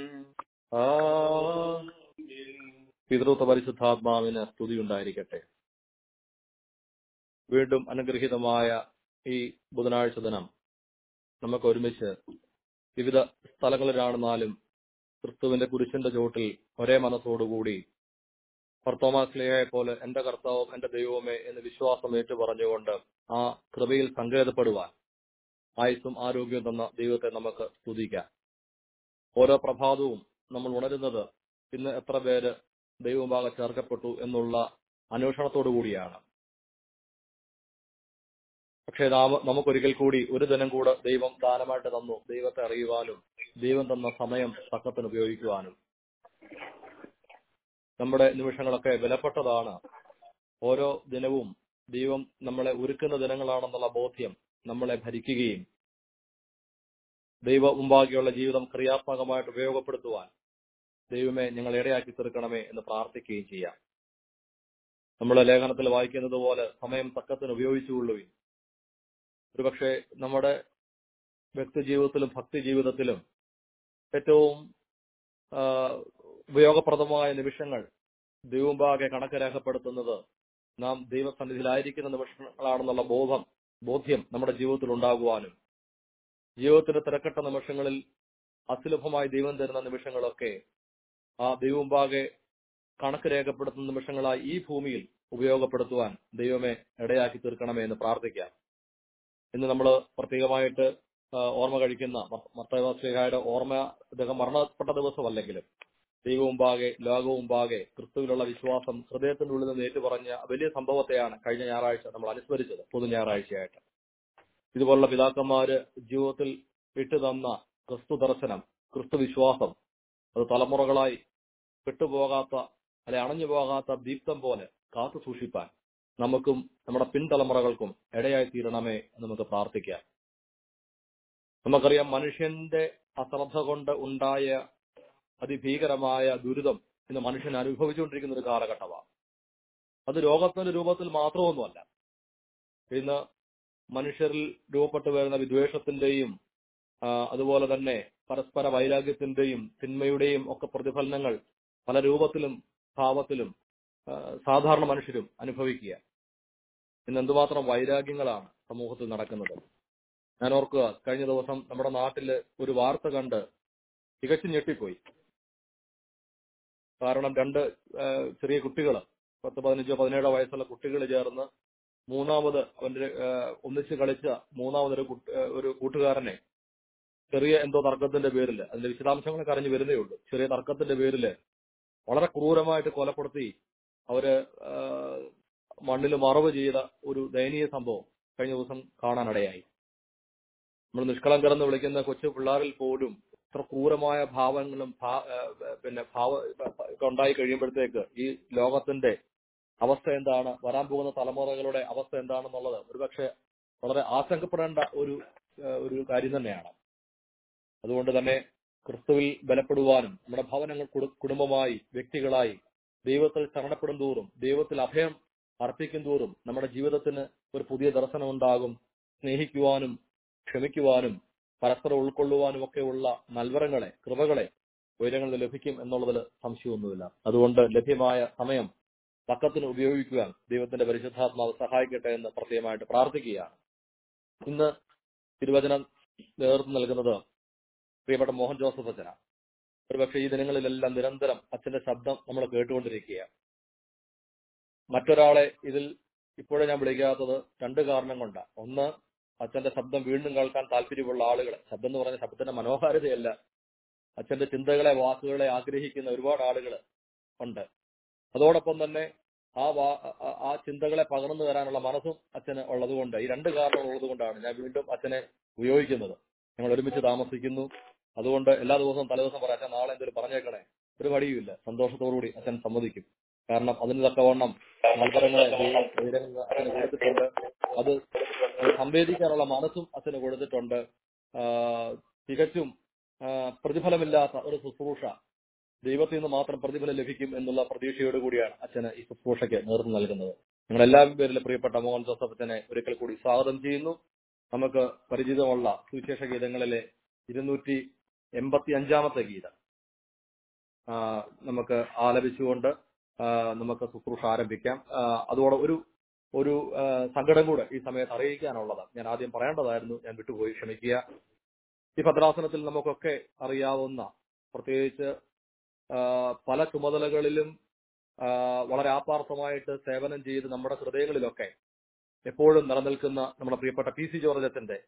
ആമീൻ. പിതൃത്വ പരിശുദ്ധാത്മാവിന് സ്തുതി ഉണ്ടായിരിക്കട്ടെ വീണ്ടും അനുഗ്രഹീതമായ ഈ ബുധനാഴ്ച ദിനം നമുക്ക് ഒരുമിച്ച് വിവിധ സ്ഥലങ്ങളിലാണെന്നാലും ക്രിസ്തുവിന്റെ കുരിശിന്റെ ചോട്ടിൽ ഒരേ മനസ്സോടുകൂടി ഭർത്തോമാസ്ലിയെ പോലെ എന്റെ കർത്താവും എന്റെ ദൈവവുമേ എന്ന് വിശ്വാസം ഏറ്റു പറഞ്ഞുകൊണ്ട് ആ കൃപയിൽ സങ്കേതപ്പെടുവാൻ ആയുസ്സും ആരോഗ്യവും തന്ന ദൈവത്തെ നമുക്ക് സ്തുതിക്കാം ഓരോ പ്രഭാതവും നമ്മൾ ഉണരുന്നത് ഇന്ന് എത്ര പേര് ദൈവഭാഗം ചേർക്കപ്പെട്ടു എന്നുള്ള അന്വേഷണത്തോടു കൂടിയാണ് പക്ഷേ നാമ- നമുക്കൊരിക്കൽ കൂടി ഒരു ദിനം കൂടെ ദൈവം ദാനമായിട്ട് തന്നു ദൈവത്തെ അറിയുവാനും ദൈവം തന്ന സമയം തക്കത്തിന് ഉപയോഗിക്കുവാനും നമ്മുടെ നിമിഷങ്ങളൊക്കെ വിലപ്പെട്ടതാണ് ഓരോ ദിനവും ദൈവം നമ്മളെ ഒരുക്കുന്ന ദിനങ്ങളാണെന്നുള്ള ബോധ്യം നമ്മളെ ഭരിക്കുകയും ദൈവ മുമ്പാകെയുള്ള ജീവിതം ക്രിയാത്മകമായിട്ട് ഉപയോഗപ്പെടുത്തുവാൻ ദൈവമേ ഞങ്ങൾ ഇടയാക്കി തീർക്കണമേ എന്ന് പ്രാർത്ഥിക്കുകയും ചെയ്യാം നമ്മുടെ ലേഖനത്തിൽ വായിക്കുന്നത് പോലെ സമയം തക്കത്തിന് ഉപയോഗിച്ചുകൊള്ളുവിൻ ഒരുപക്ഷെ നമ്മുടെ വ്യക്തി ജീവിതത്തിലും ഭക്തി ജീവിതത്തിലും ഏറ്റവും ആ, ഉപയോഗപ്രദമായ നിമിഷങ്ങൾ ദൈവമുമ്പാകെ കണക്ക് രേഖപ്പെടുത്തുന്നത് നാം ദൈവസന്നിധിയിലായിരിക്കുന്ന നിമിഷങ്ങളാണെന്നുള്ള ബോധം ബോധ്യം നമ്മുടെ ജീവിതത്തിൽ ഉണ്ടാകുവാനും ജീവിതത്തിന്റെ തിരക്കട്ട നിമിഷങ്ങളിൽ അസുലഭമായി ദൈവം തരുന്ന നിമിഷങ്ങളൊക്കെ ആ ദൈവമുമ്പാകെ കണക്ക് രേഖപ്പെടുത്തുന്ന നിമിഷങ്ങളായി ഈ ഭൂമിയിൽ ഉപയോഗപ്പെടുത്തുവാൻ ദൈവമേ ഇടയാക്കി തീർക്കണമേ എന്ന് പ്രാർത്ഥിക്കാം ഇന്ന് നമ്മൾ പ്രത്യേകമായിട്ട് ആ, ഓർമ്മ കഴിക്കുന്ന മർത്തവാസ്ലിഹായുടെ ഓർമ്മ അദ്ദേഹം മരണപ്പെട്ട ദിവസമല്ലെങ്കിലും ദൈവമുമ്പാകെ ലോകവുമ്പാകെ ക്രിസ്തുവിലുള്ള വിശ്വാസം ഹൃദയത്തിന്റെ ഉള്ളിൽ നിന്ന് ഏറ്റുപറഞ്ഞ വലിയ സംഭവത്തെയാണ് കഴിഞ്ഞ ഞായറാഴ്ച നമ്മൾ അനുസ്മരിച്ചത് പൊതു ഞായറാഴ്ചയായിട്ട് ഇതുപോലുള്ള പിതാക്കന്മാര് ജീവിതത്തിൽ വിട്ടുതന്ന ക്രിസ്തു ദർശനം ക്രിസ്തു വിശ്വാസം അത് തലമുറകളായി വിട്ടുപോകാത്ത അല്ലെ അണഞ്ഞു പോകാത്ത ദീപ്തം പോലെ കാത്തു സൂക്ഷിപ്പാൻ നമുക്കും നമ്മുടെ പിൻതലമുറകൾക്കും ഇടയായി തീരണമേ എന്ന് നമുക്ക് പ്രാർത്ഥിക്കാം നമുക്കറിയാം മനുഷ്യന്റെ അശ്രദ്ധ കൊണ്ട് ഉണ്ടായ അതിഭീകരമായ ദുരിതം ഇന്ന് മനുഷ്യൻ അനുഭവിച്ചുകൊണ്ടിരിക്കുന്ന ഒരു കാലഘട്ടമാണ് അത് രോഗത്തിന്റെ രൂപത്തിൽ മാത്രമൊന്നുമല്ല ഇന്ന് മനുഷ്യരിൽ രൂപപ്പെട്ടു വരുന്ന വിദ്വേഷത്തിന്റെയും ആ, അതുപോലെ തന്നെ പരസ്പര വൈരാഗ്യത്തിന്റെയും തിന്മയുടെയും ഒക്കെ പ്രതിഫലനങ്ങൾ പല രൂപത്തിലും ഭാവത്തിലും ആ, സാധാരണ മനുഷ്യരും അനുഭവിക്കുക ഇന്ന് എന്തുമാത്രം വൈരാഗ്യങ്ങളാണ് സമൂഹത്തിൽ നടക്കുന്നത് ഞാൻ ഓർക്കുക കഴിഞ്ഞ ദിവസം നമ്മുടെ നാട്ടില് ഒരു വാർത്ത കണ്ട് തികച്ചും ഞെട്ടിപ്പോയി കാരണം രണ്ട് ആ, ചെറിയ കുട്ടികൾ പത്ത് പതിനഞ്ചോ പതിനേഴോ വയസ്സുള്ള കുട്ടികൾ ചേർന്ന് മൂന്നാമത് അവന്റെ ആ, ഒന്നിച്ച് കളിച്ച മൂന്നാമതൊരു കുട്ടി- ആ, ഒരു കൂട്ടുകാരനെ ചെറിയ എന്തോ തർക്കത്തിന്റെ പേരിൽ അതിന്റെ വിശദാംശങ്ങളൊക്കെ അറിഞ്ഞു വരുന്നേ ഉള്ളൂ ചെറിയ തർക്കത്തിന്റെ പേരില് വളരെ ക്രൂരമായിട്ട് കൊലപ്പെടുത്തി അവര് ആ, മണ്ണിൽ മറവ് ചെയ്ത ഒരു ദയനീയ സംഭവം കഴിഞ്ഞ ദിവസം കാണാനിടയായി നമ്മൾ നിഷ്കളങ്കർ എന്ന് വിളിക്കുന്ന കൊച്ചു പിള്ളേരിൽ പോലും ഇത്ര ക്രൂരമായ ഭാവങ്ങളും ഭാ- ആ, പിന്നെ ഭാവ ഒക്കെ ഉണ്ടായി കഴിയുമ്പോഴത്തേക്ക് ഈ ലോകത്തിന്റെ അവസ്ഥ എന്താണ് വരാൻ പോകുന്ന തലമുറകളുടെ അവസ്ഥ എന്താണെന്നുള്ളത് ഒരുപക്ഷെ വളരെ ആശങ്കപ്പെടേണ്ട ഒരു ആ, ഒരു കാര്യം തന്നെയാണ് അതുകൊണ്ട് തന്നെ ക്രിസ്തുവിൽ ബലപ്പെടുവാനും നമ്മുടെ ഭവനങ്ങൾ കുടു- കുടുംബമായി വ്യക്തികളായി ദൈവത്തിൽ ശരണപ്പെടും തോറും ദൈവത്തിൽ അഭയം അർപ്പിക്കും തോറും നമ്മുടെ ജീവിതത്തിന് ഒരു പുതിയ ദർശനം ഉണ്ടാകും സ്നേഹിക്കുവാനും ക്ഷമിക്കുവാനും പരസ്പരം ഉൾക്കൊള്ളുവാനും ഒക്കെയുള്ള നൽവരങ്ങളെ കൃപകളെ ഉയരങ്ങളിൽ ലഭിക്കും എന്നുള്ളതിൽ സംശയമൊന്നുമില്ല അതുകൊണ്ട് ലഭ്യമായ സമയം തക്കത്തിന് ഉപയോഗിക്കുവാൻ ദൈവത്തിന്റെ പരിശുദ്ധാത്മാവ് സഹായിക്കട്ടെ എന്ന് പ്രത്യേകമായിട്ട് പ്രാർത്ഥിക്കുകയാണ് ഇന്ന് തിരുവചനം നേതൃത്വം നൽകുന്നത് പ്രിയപ്പെട്ട മോഹൻ ജോസഫ് അച്ഛന ഒരുപക്ഷെ ഈ ദിനങ്ങളിലെല്ലാം നിരന്തരം അച്ഛന്റെ ശബ്ദം നമ്മൾ കേട്ടുകൊണ്ടിരിക്കുക മറ്റൊരാളെ ഇതിൽ ഇപ്പോഴേ ഞാൻ വിളിക്കാത്തത് രണ്ട് കാരണം കൊണ്ടാണ് ഒന്ന് അച്ഛന്റെ ശബ്ദം വീണ്ടും കേൾക്കാൻ താല്പര്യമുള്ള ആളുകൾ ശബ്ദം എന്ന് പറഞ്ഞ ശബ്ദത്തിന്റെ മനോഹാരിതയല്ല അച്ഛന്റെ ചിന്തകളെ വാക്കുകളെ ആഗ്രഹിക്കുന്ന ഒരുപാട് ആളുകൾ ഉണ്ട് അതോടൊപ്പം തന്നെ ആ വാ- ആ- ആ ചിന്തകളെ പകർന്നു തരാനുള്ള മനസ്സും അച്ഛന് ഉള്ളതുകൊണ്ട് ഈ രണ്ട് കാരണം ഉള്ളതുകൊണ്ടാണ് ഞാൻ വീണ്ടും അച്ഛനെ ഉപയോഗിക്കുന്നത് ഞങ്ങൾ ഒരുമിച്ച് താമസിക്കുന്നു അതുകൊണ്ട് എല്ലാ ദിവസവും തലേദിവസം പറയാം അച്ഛൻ നാളെ എന്തെങ്കിലും പറഞ്ഞേക്കണേ ഒരു മടിയുമില്ല സന്തോഷത്തോടുകൂടി അച്ഛൻ സമ്മതിക്കും കാരണം അതിന് തക്കവണ്ണം നൽപരങ്ങളെ ദൈവം ഉയരങ്ങൾ അച്ഛന് കൊടുത്തിട്ടുണ്ട് അത് സംവേദിക്കാനുള്ള മനസ്സും അച്ഛന് കൊടുത്തിട്ടുണ്ട് ആ, തികച്ചും ആ, പ്രതിഫലമില്ലാത്ത ഒരു ശുശ്രൂഷ ദൈവത്തിൽ നിന്ന് മാത്രം പ്രതിഫലം ലഭിക്കും എന്നുള്ള പ്രതീക്ഷയോട് കൂടിയാണ് അച്ഛന് ഈ ശുശ്രൂഷയ്ക്ക് നേതൃത്വം നൽകുന്നത് ഞങ്ങൾ എല്ലാവരും പേരിൽ പ്രിയപ്പെട്ട മോഹൻ ജോസഫ് അച്ഛനെ ഒരിക്കൽ കൂടി സ്വാഗതം ചെയ്യുന്നു നമുക്ക് പരിചിതമുള്ള സുവിശേഷ ഗീതങ്ങളിലെ ഇരുന്നൂറ്റി എൺപത്തി അഞ്ചാമത്തെ ഗീതം ആ, നമുക്ക് ആലപിച്ചുകൊണ്ട് ആ, നമുക്ക് ശുശ്രൂഷ ആരംഭിക്കാം ആ, അതോടെ ഒരു ഒരു ആ, സങ്കടം കൂടെ ഈ സമയത്ത് അറിയിക്കാനുള്ളത് ഞാൻ ആദ്യം പറയേണ്ടതായിരുന്നു ഞാൻ വിട്ടുപോയി ക്ഷമിക്കുക ഈ ഭദ്രാസനത്തിൽ നമുക്കൊക്കെ അറിയാവുന്ന പ്രത്യേകിച്ച് ആ, പല ചുമതലകളിലും ആ, വളരെ ആത്മാർത്ഥമായിട്ട് സേവനം ചെയ്ത് നമ്മുടെ ഹൃദയങ്ങളിലൊക്കെ എപ്പോഴും നിലനിൽക്കുന്ന നമ്മുടെ പ്രിയപ്പെട്ട പി സി ജോർജ് അച്ഛന്റെ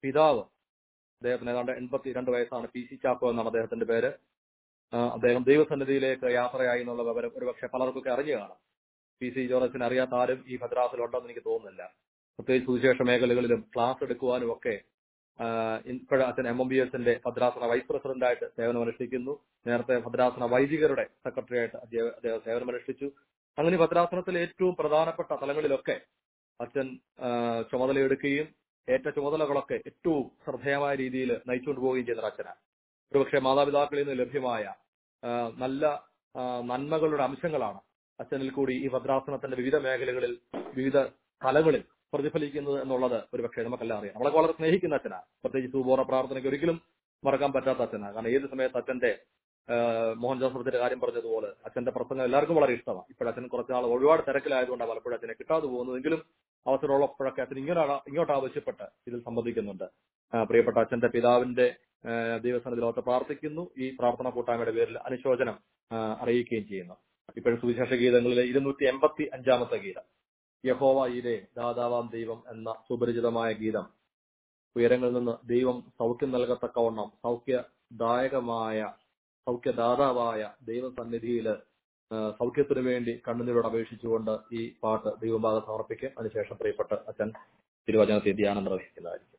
പിതാവ് അദ്ദേഹത്തിന് ഏതാണ്ട് എൺപത്തി രണ്ട് വയസ്സാണ് പി സി ചാക്കോ എന്നാണ് അദ്ദേഹത്തിന്റെ പേര് ആ, അദ്ദേഹം ദൈവസന്നിധിയിലേക്ക് യാത്രയായി എന്നുള്ള വിവരം ഒരുപക്ഷെ പലർക്കൊക്കെ അറിഞ്ഞു കാണാം പി സി ജോർജസിന് അറിയാത്ത ആരും ഈ ഭദ്രാസിലുണ്ടെന്ന് എനിക്ക് തോന്നുന്നില്ല പ്രത്യേകിച്ച് സുവിശേഷ മേഖലകളിലും ക്ലാസ് എടുക്കുവാനും ഒക്കെ ഇപ്പോഴും അച്ഛൻ എം എം ബി എസിന്റെ ഭദ്രാസന വൈസ് പ്രസിഡന്റായിട്ട് സേവനമനുഷ്ഠിക്കുന്നു നേരത്തെ ഭദ്രാസന വൈദികരുടെ സെക്രട്ടറി ആയിട്ട് അദ്ദേഹം അദ്ദേഹം സേവനമനുഷ്ഠിച്ചു അങ്ങനെ ഭദ്രാസനത്തിലെ ഏറ്റവും പ്രധാനപ്പെട്ട തലങ്ങളിലൊക്കെ അച്ഛൻ ആ, ചുമതലയെടുക്കുകയും ഏറ്റ ചുമതലകളൊക്കെ ഏറ്റവും ശ്രദ്ധേയമായ രീതിയിൽ നയിച്ചുകൊണ്ട് പോവുകയും ചെയ്യുന്ന ഒരു അച്ഛനാണ് ഒരുപക്ഷെ മാതാപിതാക്കളിൽ നിന്ന് ലഭ്യമായ ആ, നല്ല ആ, നന്മകളുടെ അംശങ്ങളാണ് അച്ഛനിൽ കൂടി ഈ ഭദ്രാസനത്തിന്റെ വിവിധ മേഖലകളിൽ വിവിധ തലങ്ങളിൽ പ്രതിഫലിക്കുന്നത് എന്നുള്ളത് ഒരുപക്ഷെ നമുക്കെല്ലാം അറിയാം നമ്മളെ വളരെ സ്നേഹിക്കുന്ന അച്ഛനാണ് പ്രത്യേകിച്ച് സുബോറ പ്രാർത്ഥനയ്ക്ക് ഒരിക്കലും മറക്കാൻ പറ്റാത്ത അച്ഛനാണ് കാരണം ഏത് സമയത്ത് അച്ഛന്റെ ആ, മോഹൻ ജോസഫത്തിന്റെ കാര്യം പറഞ്ഞതുപോലെ അച്ഛന്റെ പ്രസംഗം എല്ലാവർക്കും വളരെ ഇഷ്ടമാണ് ഇപ്പോൾ അച്ഛൻ കുറച്ച് നാൾ ഒരുപാട് തിരക്കിലായതുകൊണ്ടാണ് പലപ്പോഴും അച്ഛനെ കിട്ടാതെ പോകുന്നതെങ്കിലും അവസരമുള്ളപ്പോഴൊക്കെ അച്ഛൻ ഇങ്ങോട്ട് ഇങ്ങോട്ട് ആവശ്യപ്പെട്ട് ഇതിൽ സംബന്ധിക്കുന്നുണ്ട് ആ, പ്രിയപ്പെട്ട അച്ഛന്റെ പിതാവിന്റെ ആ, ദൈവസന്നിധിയിലോട്ട് പ്രാർത്ഥിക്കുന്നു ഈ പ്രാർത്ഥന കൂട്ടായ്മയുടെ പേരിൽ അനുശോചനം ആ, അറിയിക്കുകയും ചെയ്യുന്നു ഇപ്പോഴും സുവിശേഷ ഗീതങ്ങളിലെ ഇരുന്നൂറ്റി എൺപത്തി അഞ്ചാമത്തെ ഗീതം യഹോവ ഇരേ ദാതാവാം ദൈവം എന്ന സുപരിചിതമായ ഗീതം ഉയരങ്ങളിൽ നിന്ന് ദൈവം സൗഖ്യം നൽകത്തക്കവണ്ണം സൗഖ്യദായകമായ സൗഖ്യദാതാവായ ദൈവസന്നിധിയില് ആ, സൗഖ്യത്തിനു വേണ്ടി കണ്ണുനീരോട് അപേക്ഷിച്ചുകൊണ്ട് ഈ പാട്ട് ദൈവഭാഗം സമർപ്പിക്കും അതിനുശേഷം പ്രിയപ്പെട്ട അച്ഛൻ തിരുവചനത്തെ ധ്യാനം നിർവഹിക്കുന്നതായിരിക്കും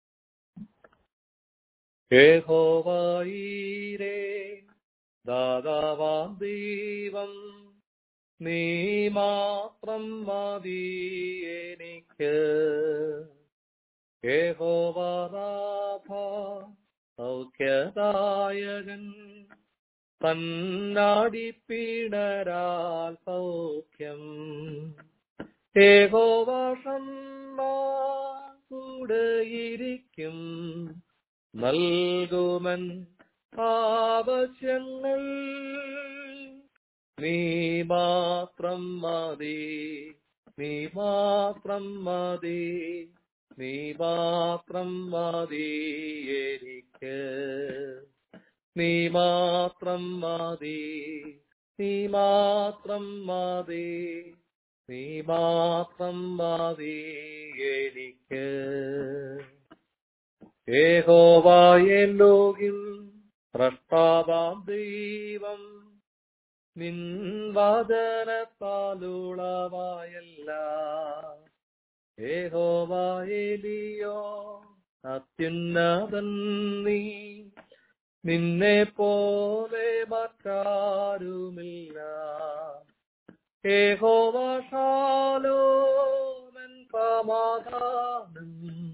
യഹോവയിരേ ദാതാവാം ദൈവം നീ മാത്രം മതി എനിക്ക് യഹോവനാഥ സൗഖ്യദായകൻ തന്നാടിപ്പിണരാൽ സൗഖ്യം ഏകോവാഷമ്മ കൂടെയിരിക്കും നൽകുമൻ ആവശ്യങ്ങൾ നീ മാത്രം മതി നീ മാത്രം മതി നീ മാത്രം മതി എനിക്ക് നീ മാത്രം മതി നീ മാത്രം മതി നീ മാത്രം മതി എനിക്ക് ഏകോവായല്ലോകിൽ സ്രഷ്ടാവാം ദൈവം നിൻ വചനത്താലുളവായല്ല ഏകോവായലിയോ അത്യുന്നതൻ നീ നിന്നെ പോലെ മറ്റാരുമില്ല ഏകോവാശാലോമൻ സമാധാനം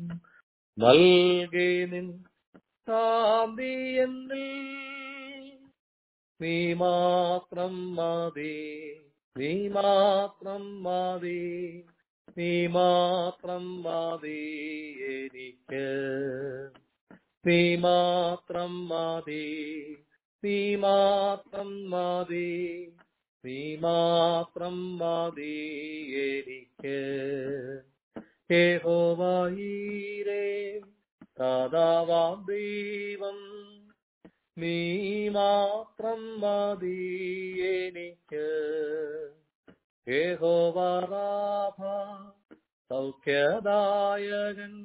നൽകി നിൻ ശാന്തി എന്നിൽ നീ മാത്രം മതി നീ മാത്രം മതി നീ മാത്രം മതി എനിക്ക് നീ മാത്രം മതി നീ മാത്രം മതി നീ മാത്രം മതി എനിക്ക് യഹോവയീരേ ദാതാവാം ദൈവം നീ മാത്രം മതി എനിക്ക് യഹോവറാഭ സൗഖ്യദായകൻ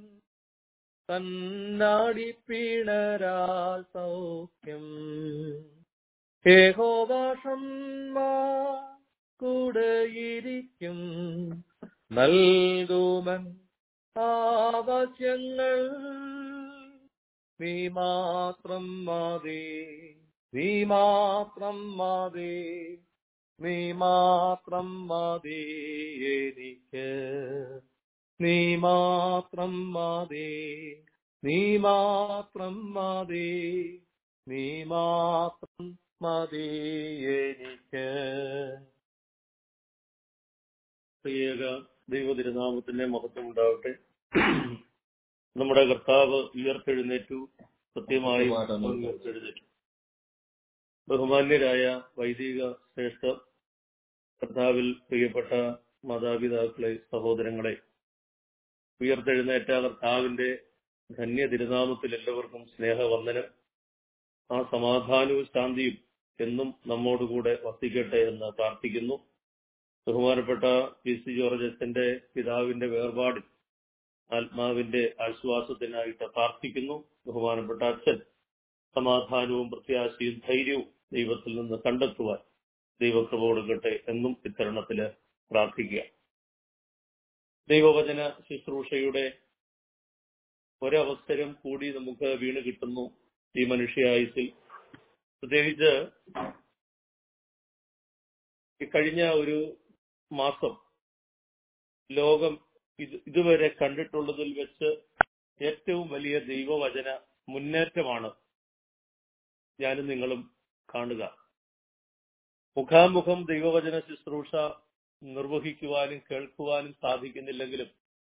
തന്നാടിപ്പിണരാൽ സൗഖ്യം ഏകോവാഷമ്മ കൂടെയിരിക്കും നൽകുമൻ ആവശ്യങ്ങൾ നീ മാത്രം മതി നീ മാത്രം മതി നീ മാത്രം മതി എനിക്ക് നീ മാത്രം മതി നീ മാത്രം മതി നീ മാത്രം മതി എനിക്ക് പ്രിയക ദൈവതിരുനാമത്തിന്റെ മഹത്വം ഉണ്ടാവട്ടെ നമ്മുടെ കർത്താവ് ഉയർത്തെഴുന്നേറ്റു സത്യമായും അവൻ ഉയർത്തെഴുന്നേറ്റു ബഹുമാന്യരായ വൈദിക ശ്രേഷ്ഠ കർത്താവിൽ പ്രിയപ്പെട്ട മാതാപിതാക്കളെ സഹോദരങ്ങളെ ഉയർത്തെഴുന്നേറ്റ കർത്താവിന്റെ ധന്യ തിരുനാമത്തിൽ എല്ലാവർക്കും സ്നേഹവന്ദനം ആ സമാധാനവും ശാന്തിയും എന്നും നമ്മോടുകൂടെ വസിക്കട്ടെ എന്ന് പ്രാർത്ഥിക്കുന്നു ബഹുമാനപ്പെട്ട പി സി ജോർജ് അച്ഛന്റെ പിതാവിന്റെ വേർപാടിൽ ആത്മാവിന്റെ ആശ്വാസത്തിനായിട്ട് പ്രാർത്ഥിക്കുന്നു ബഹുമാനപ്പെട്ട അച്ഛൻ സമാധാനവും പ്രത്യാശയും ധൈര്യവും ദൈവത്തിൽ നിന്ന് കണ്ടെത്തുവാൻ ദൈവകൃപ കൊടുക്കട്ടെ എന്നും ഇത്തരണത്തില് പ്രാർത്ഥിക്കുക ദൈവവചന ശുശ്രൂഷയുടെ ഒരവസരം കൂടി നമുക്ക് വീണ് കിട്ടുന്നു ഈ മനുഷ്യായുസിൽ പ്രത്യേകിച്ച് ഈ കഴിഞ്ഞ ഒരു മാസം ലോകം ഇത് ഇതുവരെ കണ്ടിട്ടുള്ളതിൽ വെച്ച് ഏറ്റവും വലിയ ദൈവവചന മുന്നേറ്റമാണ് ഞാനും നിങ്ങളും കാണുക മുഖാമുഖം ദൈവവചന ശുശ്രൂഷ നിർവഹിക്കുവാനും കേൾക്കുവാനും സാധിക്കുന്നില്ലെങ്കിലും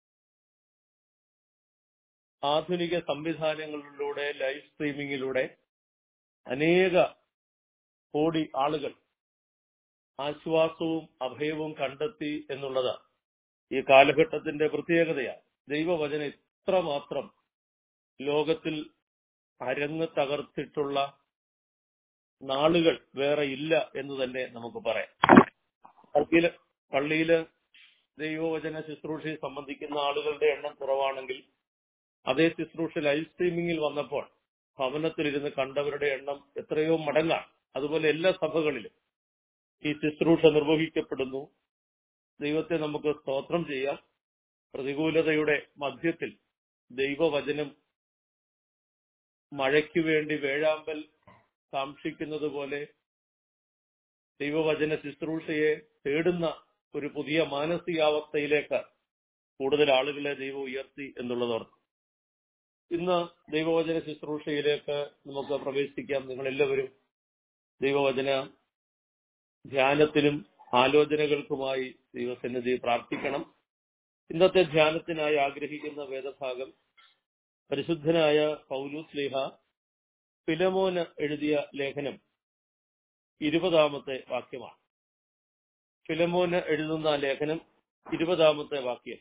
ആധുനിക സംവിധാനങ്ങളിലൂടെ ലൈവ് സ്ട്രീമിങ്ങിലൂടെ അനേക കോടി ആളുകൾ ആശ്വാസവും അഭയവും കണ്ടെത്തി എന്നുള്ളത് ഈ കാലഘട്ടത്തിന്റെ പ്രത്യേകതയാണ് ദൈവവചനം ഇത്രമാത്രം ലോകത്തിൽ അരങ്ങ് തകർത്തിട്ടുള്ള നാളുകൾ വേറെ ഇല്ല എന്ന് തന്നെ നമുക്ക് പറയാം പള്ളിയില് പള്ളിയില് ദൈവവചന ശുശ്രൂഷയെ സംബന്ധിക്കുന്ന ആളുകളുടെ എണ്ണം കുറവാണെങ്കിൽ അതേ ശുശ്രൂഷ ലൈവ് സ്ട്രീമിംഗിൽ വന്നപ്പോൾ ഭവനത്തിലിരുന്ന് കണ്ടവരുടെ എണ്ണം എത്രയോ മടങ്ങാണ് അതുപോലെ എല്ലാ സഭകളിലും ഈ ശുശ്രൂഷ നിർവഹിക്കപ്പെടുന്നു ദൈവത്തെ നമുക്ക് സ്തോത്രം ചെയ്യാം പ്രതികൂലതയുടെ മധ്യത്തിൽ ദൈവവചനം മഴയ്ക്കു വേണ്ടി വേഴാമ്പൽ കാക്ഷിക്കുന്നത് പോലെ ദൈവവചന ശുശ്രൂഷയെ തേടുന്ന ഒരു പുതിയ മാനസികാവസ്ഥയിലേക്ക് കൂടുതൽ ആളുകളെ ദൈവം ഉയർത്തി എന്നുള്ളതോർത്ത് ഇന്ന് ദൈവവചന ശുശ്രൂഷയിലേക്ക് നമുക്ക് പ്രവേശിക്കാം നിങ്ങൾ എല്ലാവരും ദൈവവചന ധ്യാനത്തിനും ആലോചനകൾക്കുമായി ദൈവസന്നിധി പ്രാർത്ഥിക്കണം ഇന്നത്തെ ധ്യാനത്തിനായി ആഗ്രഹിക്കുന്ന വേദഭാഗം പരിശുദ്ധനായ പൗലൂസ് ലേഹ ഫിലമോന് എഴുതിയ ലേഖനം ഇരുപതാമത്തെ വാക്യമാണ് ഫിലമോന് എഴുതുന്ന ലേഖനം ഇരുപതാമത്തെ വാക്യം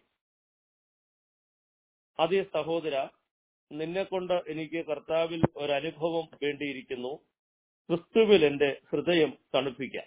അതേ സഹോദര നിന്നെ കൊണ്ട് എനിക്ക് കർത്താവിൽ ഒരനുഭവം വേണ്ടിയിരിക്കുന്നു ക്രിസ്തുവിൽ എന്റെ ഹൃദയം തണുപ്പിക്കാം